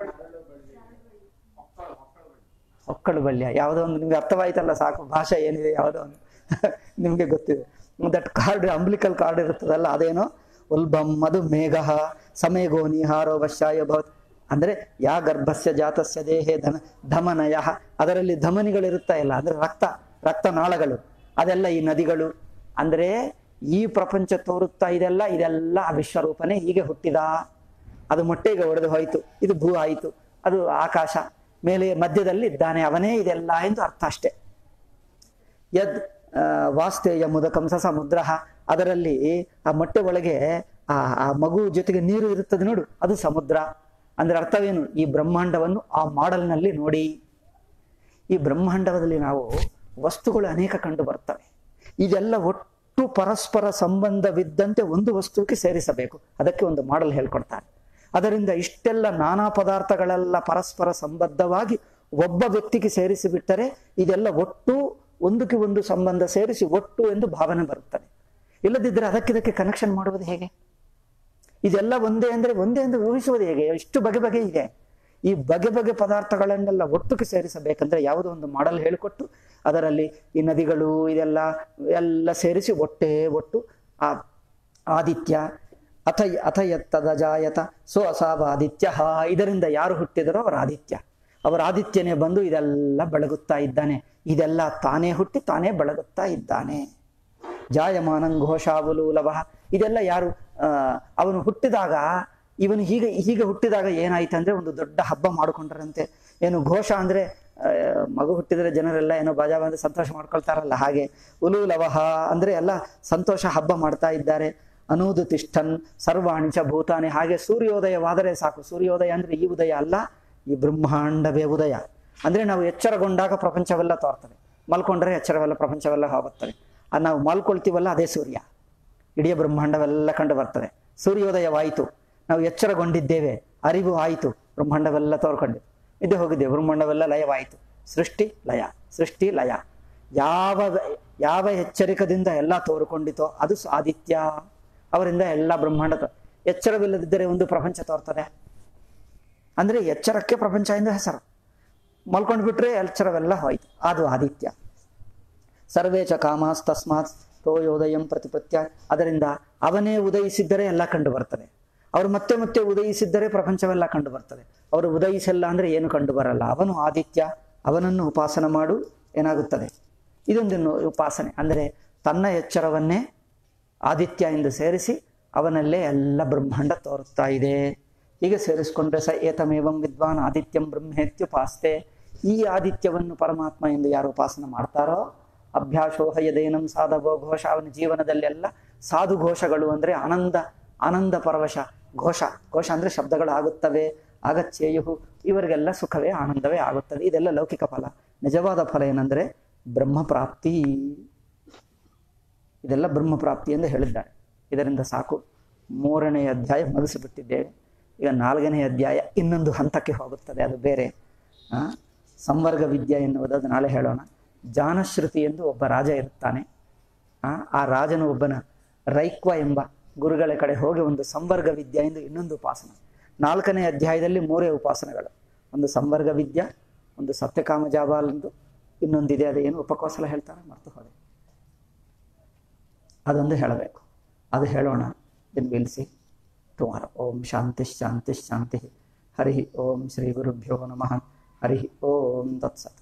ಹೊಕ್ಕಳು ಬಳ್ಳಿಯ ಯಾವುದೋ ಒಂದು ನಿಮ್ಗೆ ಅರ್ಥವಾಯ್ತಲ್ಲ ಸಾಕು ಭಾಷೆ ಏನಿದೆ ಯಾವುದೋ ಒಂದು ನಿಮ್ಗೆ ಗೊತ್ತಿದೆ ದಟ್ ಕಾರ್ಡ್ ಅಂಬ್ಲಿಕಲ್ ಕಾರ್ಡ್ ಇರುತ್ತದಲ್ಲ ಅದೇನೋ ಉಲ್ಬಂ ಮಧು ಮೇಘ ಸಮೇಘೋ ನಿಹಾರೋ ವಶ್ಯಾಯ ಭವತ್ ಅಂದ್ರೆ ಯಾ ಗರ್ಭಸ್ಯ ಜಾತಸ್ಯ ದೇಹೇ ಧನ ಧಮನಯ ಅದರಲ್ಲಿ ಧಮನಿಗಳಿರುತ್ತಾ ಇಲ್ಲ ಅಂದ್ರೆ ರಕ್ತ ರಕ್ತನಾಳಗಳು ಅದೆಲ್ಲ ಈ ನದಿಗಳು ಅಂದ್ರೆ ಈ ಪ್ರಪಂಚ ತೋರುತ್ತಾ ಇದೆಲ್ಲ ಇದೆಲ್ಲ ಆ ವಿಶ್ವರೂಪನೇ ಹೀಗೆ ಹುಟ್ಟಿದ ಅದು ಮೊಟ್ಟೆಗೆ ಒಡೆದು ಹೋಯಿತು ಇದು ಭೂ ಆಯಿತು ಅದು ಆಕಾಶ ಮೇಲೆ ಮಧ್ಯದಲ್ಲಿ ಇದ್ದಾನೆ ಅವನೇ ಇದೆಲ್ಲ ಎಂದು ಅರ್ಥ ಅಷ್ಟೇ ಯದ್ ಆ, ವಾಸ್ತೇಯ ಮುದಕಂಸ ಸಮುದ್ರ ಅದರಲ್ಲಿ ಆ ಮೊಟ್ಟೆ ಒಳಗೆ ಆ ಆ ಮಗು ಜೊತೆಗೆ ನೀರು ಇರುತ್ತದೆ ನೋಡು ಅದು ಸಮುದ್ರ ಅಂದ್ರೆ ಅರ್ಥವೇನು ಈ ಬ್ರಹ್ಮಾಂಡವನ್ನು ಆ ಮಾಡೆಲ್ನಲ್ಲಿ ನೋಡಿ ಈ ಬ್ರಹ್ಮಾಂಡದಲ್ಲಿ ನಾವು ವಸ್ತುಗಳು ಅನೇಕ ಕಂಡು ಬರ್ತವೆ ಇದೆಲ್ಲ ಒಟ್ಟು ಪರಸ್ಪರ ಸಂಬಂಧವಿದ್ದಂತೆ ಒಂದು ವಸ್ತುವಿಗೆ ಸೇರಿಸಬೇಕು ಅದಕ್ಕೆ ಒಂದು ಮಾಡೆಲ್ ಹೇಳ್ಕೊಡ್ತಾರೆ ಅದರಿಂದ ಇಷ್ಟೆಲ್ಲ ನಾನಾ ಪದಾರ್ಥಗಳೆಲ್ಲ ಪರಸ್ಪರ ಸಂಬದ್ಧವಾಗಿ ಒಬ್ಬ ವ್ಯಕ್ತಿಗೆ ಸೇರಿಸಿಬಿಟ್ಟರೆ ಇದೆಲ್ಲ ಒಟ್ಟು ಒಂದಕ್ಕೆ ಒಂದು ಸಂಬಂಧ ಸೇರಿಸಿ ಒಟ್ಟು ಎಂದು ಭಾವನೆ ಬರುತ್ತದೆ ಇಲ್ಲದಿದ್ದರೆ ಅದಕ್ಕಿದಕ್ಕೆ ಕನೆಕ್ಷನ್ ಮಾಡುವುದು ಹೇಗೆ ಇದೆಲ್ಲ ಒಂದೇ ಅಂದ್ರೆ ಒಂದೇ ಎಂದು ಊಹಿಸುವುದು ಹೇಗೆ ಎಷ್ಟು ಬಗೆ ಬಗೆ ಇದೆ ಈ ಬಗೆ ಬಗೆ ಪದಾರ್ಥಗಳನ್ನೆಲ್ಲ ಒಟ್ಟಿಗೆ ಸೇರಿಸಬೇಕಂದ್ರೆ ಯಾವುದೋ ಒಂದು ಮಾಡಲ್ ಹೇಳಿಕೊಟ್ಟು ಅದರಲ್ಲಿ ಈ ನದಿಗಳು ಇದೆಲ್ಲ ಎಲ್ಲ ಸೇರಿಸಿ ಒಟ್ಟೇ ಒಟ್ಟು ಆ ಆದಿತ್ಯ ಅಥ ಅಥ ಯತ್ತದಜಾಯತ ಸೊ ಅಸಾವ ಆದಿತ್ಯ ಇದರಿಂದ ಯಾರು ಹುಟ್ಟಿದರೋ ಅವರ ಆದಿತ್ಯ ಅವರ ಆದಿತ್ಯನೇ ಬಂದು ಇದೆಲ್ಲ ಬೆಳಗುತ್ತಾ ಇದ್ದಾನೆ ಇದೆಲ್ಲ ತಾನೇ ಹುಟ್ಟಿ ತಾನೇ ಬೆಳಗುತ್ತಾ ಇದ್ದಾನೆ ಜಾಯಮಾನಂ ಘೋಷಾವಲೂಲವ ಇದೆಲ್ಲ ಯಾರು ಆ, ಅವನು ಹುಟ್ಟಿದಾಗ ಇವನು ಹೀಗೆ ಹೀಗೆ ಹುಟ್ಟಿದಾಗ ಏನಾಯ್ತು ಅಂದ್ರೆ ಒಂದು ದೊಡ್ಡ ಹಬ್ಬ ಮಾಡಿಕೊಂಡ್ರಂತೆ ಏನು ಘೋಷ ಅಂದ್ರೆ ಆ, ಮಗು ಹುಟ್ಟಿದರೆ ಜನರೆಲ್ಲ ಏನೋ ಬಾಜಾ ಬಂದು ಸಂತೋಷ ಮಾಡ್ಕೊಳ್ತಾರಲ್ಲ ಹಾಗೆ ಉಲೂಲವಹ ಅಂದ್ರೆ ಎಲ್ಲ ಸಂತೋಷ ಹಬ್ಬ ಮಾಡ್ತಾ ಇದ್ದಾರೆ ಅನೂದು ತಿಷ್ಠನ್ ಸರ್ವಾಣಿಚ ಭೂತಾನಿ ಹಾಗೆ ಸೂರ್ಯೋದಯವಾದರೆ ಸಾಕು ಸೂರ್ಯೋದಯ ಅಂದ್ರೆ ಈ ಉದಯ ಅಲ್ಲ ಈ ಬ್ರಹ್ಮಾಂಡವೇ ಉದಯ ಅಂದ್ರೆ ನಾವು ಎಚ್ಚರಗೊಂಡಾಗ ಪ್ರಪಂಚವೆಲ್ಲ ತೋರ್ತದೆ ಮಲ್ಕೊಂಡ್ರೆ ಎಚ್ಚರವೆಲ್ಲ ಪ್ರಪಂಚವೆಲ್ಲ ಹೋಗುತ್ತದೆ ಅದು ನಾವು ಮಲ್ಕೊಳ್ತೀವಲ್ಲ ಅದೇ ಸೂರ್ಯ ಇಡೀ ಬ್ರಹ್ಮಾಂಡವೆಲ್ಲ ಕಂಡು ಬರ್ತದೆ ಸೂರ್ಯೋದಯವಾಯಿತು ನಾವು ಎಚ್ಚರಗೊಂಡಿದ್ದೇವೆ ಅರಿವು ಆಯಿತು ಬ್ರಹ್ಮಾಂಡವೆಲ್ಲ ತೋರ್ಕೊಂಡು ಇದೇ ಹೋಗಿದ್ದೇವೆ ಬ್ರಹ್ಮಾಂಡವೆಲ್ಲ ಲಯವಾಯಿತು ಸೃಷ್ಟಿ ಲಯ ಸೃಷ್ಟಿ ಲಯ ಯಾವ ಯಾವ ಎಚ್ಚರಿಕದಿಂದ ಎಲ್ಲ ತೋರ್ಕೊಂಡಿತೋ ಅದು ಸ- ಆದಿತ್ಯ ಅವರಿಂದ ಎಲ್ಲ ಬ್ರಹ್ಮಾಂಡ ತೋ- ಎಚ್ಚರವಿಲ್ಲದಿದ್ದರೆ ಒಂದು ಪ್ರಪಂಚ ತೋರ್ತದೆ ಅಂದ್ರೆ ಎಚ್ಚರಕ್ಕೆ ಪ್ರಪಂಚ ಎಂದು ಹೆಸರು ಮಲ್ಕೊಂಡು ಬಿಟ್ರೆ ಎಚ್ಚರವೆಲ್ಲ ಹೋಯ್ತು ಅದು ಆದಿತ್ಯ ಸರ್ವೇ ಚ ಕಾಮಾಸ್ ತಸ್ಮಾತ್ ತೋಯೋದಯಂ ಪ್ರತಿಪತ್ಯ ಅದರಿಂದ ಅವನೇ ಉದಯಿಸಿದ್ದರೆ ಎಲ್ಲ ಕಂಡು ಬರ್ತದೆ ಅವರು ಮತ್ತೆ ಮತ್ತೆ ಉದಯಿಸಿದ್ದರೆ ಪ್ರಪಂಚವೆಲ್ಲ ಕಂಡು ಬರ್ತದೆ ಅವರು ಉದಯಿಸಲ್ಲ ಅಂದ್ರೆ ಏನು ಕಂಡು ಬರಲ್ಲ ಅವನು ಆದಿತ್ಯ ಅವನನ್ನು ಉಪಾಸನ ಮಾಡು ಏನಾಗುತ್ತದೆ ಇದೊಂದು ಇನ್ನು ಉಪಾಸನೆ ಅಂದರೆ ತನ್ನ ಎಚ್ಚರವನ್ನೇ ಆದಿತ್ಯ ಎಂದು ಸೇರಿಸಿ ಅವನಲ್ಲೇ ಎಲ್ಲ ಬ್ರಹ್ಮಾಂಡ ತೋರುತ್ತಾ ಇದೆ ಹೀಗೆ ಸೇರಿಸಿಕೊಂಡ್ರೆ ಸ ಏತಮೇವಂ ವಿದ್ವಾನ್ ಆದಿತ್ಯಂ ಬ್ರಹ್ಮೇತ್ಯುಪಾಸ್ತೆ ಈ ಆದಿತ್ಯವನ್ನು ಪರಮಾತ್ಮ ಎಂದು ಯಾರು ಉಪಾಸನ ಮಾಡ್ತಾರೋ ಅಭ್ಯಾಸೋಹ ಯದೇನಂ ಸಾಧವೋ ಘೋಷ ಅವನ ಜೀವನದಲ್ಲೆಲ್ಲ ಸಾಧು ಘೋಷಗಳು ಅಂದ್ರೆ ಆನಂದ ಆನಂದ ಪರವಶ ಘೋಷ ಘೋಷ ಅಂದ್ರೆ ಶಬ್ದಗಳು ಆಗುತ್ತವೆ ಆಗಚ್ಚೇಯು ಇವರಿಗೆಲ್ಲ ಸುಖವೇ ಆನಂದವೇ ಆಗುತ್ತದೆ ಇದೆಲ್ಲ ಲೌಕಿಕ ಫಲ ನಿಜವಾದ ಫಲ ಏನಂದ್ರೆ ಬ್ರಹ್ಮ ಪ್ರಾಪ್ತಿ ಇದೆಲ್ಲ ಬ್ರಹ್ಮ ಪ್ರಾಪ್ತಿ ಎಂದು ಹೇಳಿದ್ದಾರೆ ಇದರಿಂದ ಸಾಕು ಮೂರನೇ ಅಧ್ಯಾಯ ಮುಗಿಸಿಬಿಟ್ಟಿದ್ದೇವೆ ಈಗ ನಾಲ್ಕನೇ ಅಧ್ಯಾಯ ಇನ್ನೊಂದು ಹಂತಕ್ಕೆ ಹೋಗುತ್ತದೆ ಅದು ಬೇರೆ ಆ, ಸಂವರ್ಗ ವಿದ್ಯೆ ಎನ್ನುವುದು ಅದು ನಾಳೆ ಹೇಳೋಣ ಜಾನಶ್ರುತಿ ಎಂದು ಒಬ್ಬ ರಾಜ ಇರುತ್ತಾನೆ ಆ, ಆ ರಾಜನು ಒಬ್ಬನ ರೈಕ್ವ ಎಂಬ ಗುರುಗಳ ಕಡೆ ಹೋಗಿ ಒಂದು ಸಂವರ್ಗ ವಿದ್ಯೆ ಎಂದು ಇನ್ನೊಂದು ಉಪಾಸನ ನಾಲ್ಕನೇ ಅಧ್ಯಾಯದಲ್ಲಿ ಮೂರೇ ಉಪಾಸನೆಗಳು ಒಂದು ಸಂವರ್ಗ ವಿದ್ಯೆ ಒಂದು ಸತ್ಯಕಾಮ ಜಾಬಾಲ್ ಎಂದು ಇನ್ನೊಂದಿದೆ ಅದೇನು ಉಪಕೋಸಲ ಹೇಳ್ತಾರೆ ಮರ್ತು ಹೋದೆ ಅದೊಂದು ಹೇಳಬೇಕು ಅದು ಹೇಳೋಣ then will see tomorrow Om ಶಾಂತಿ ಶಾಂತಿ ಶಾಂತಿ ಹರಿ ಓಂ ಶ್ರೀ ಗುರುಭ್ಯೋ ನಮಃ ಹರಿ ಓಂ ತತ್ಸತ್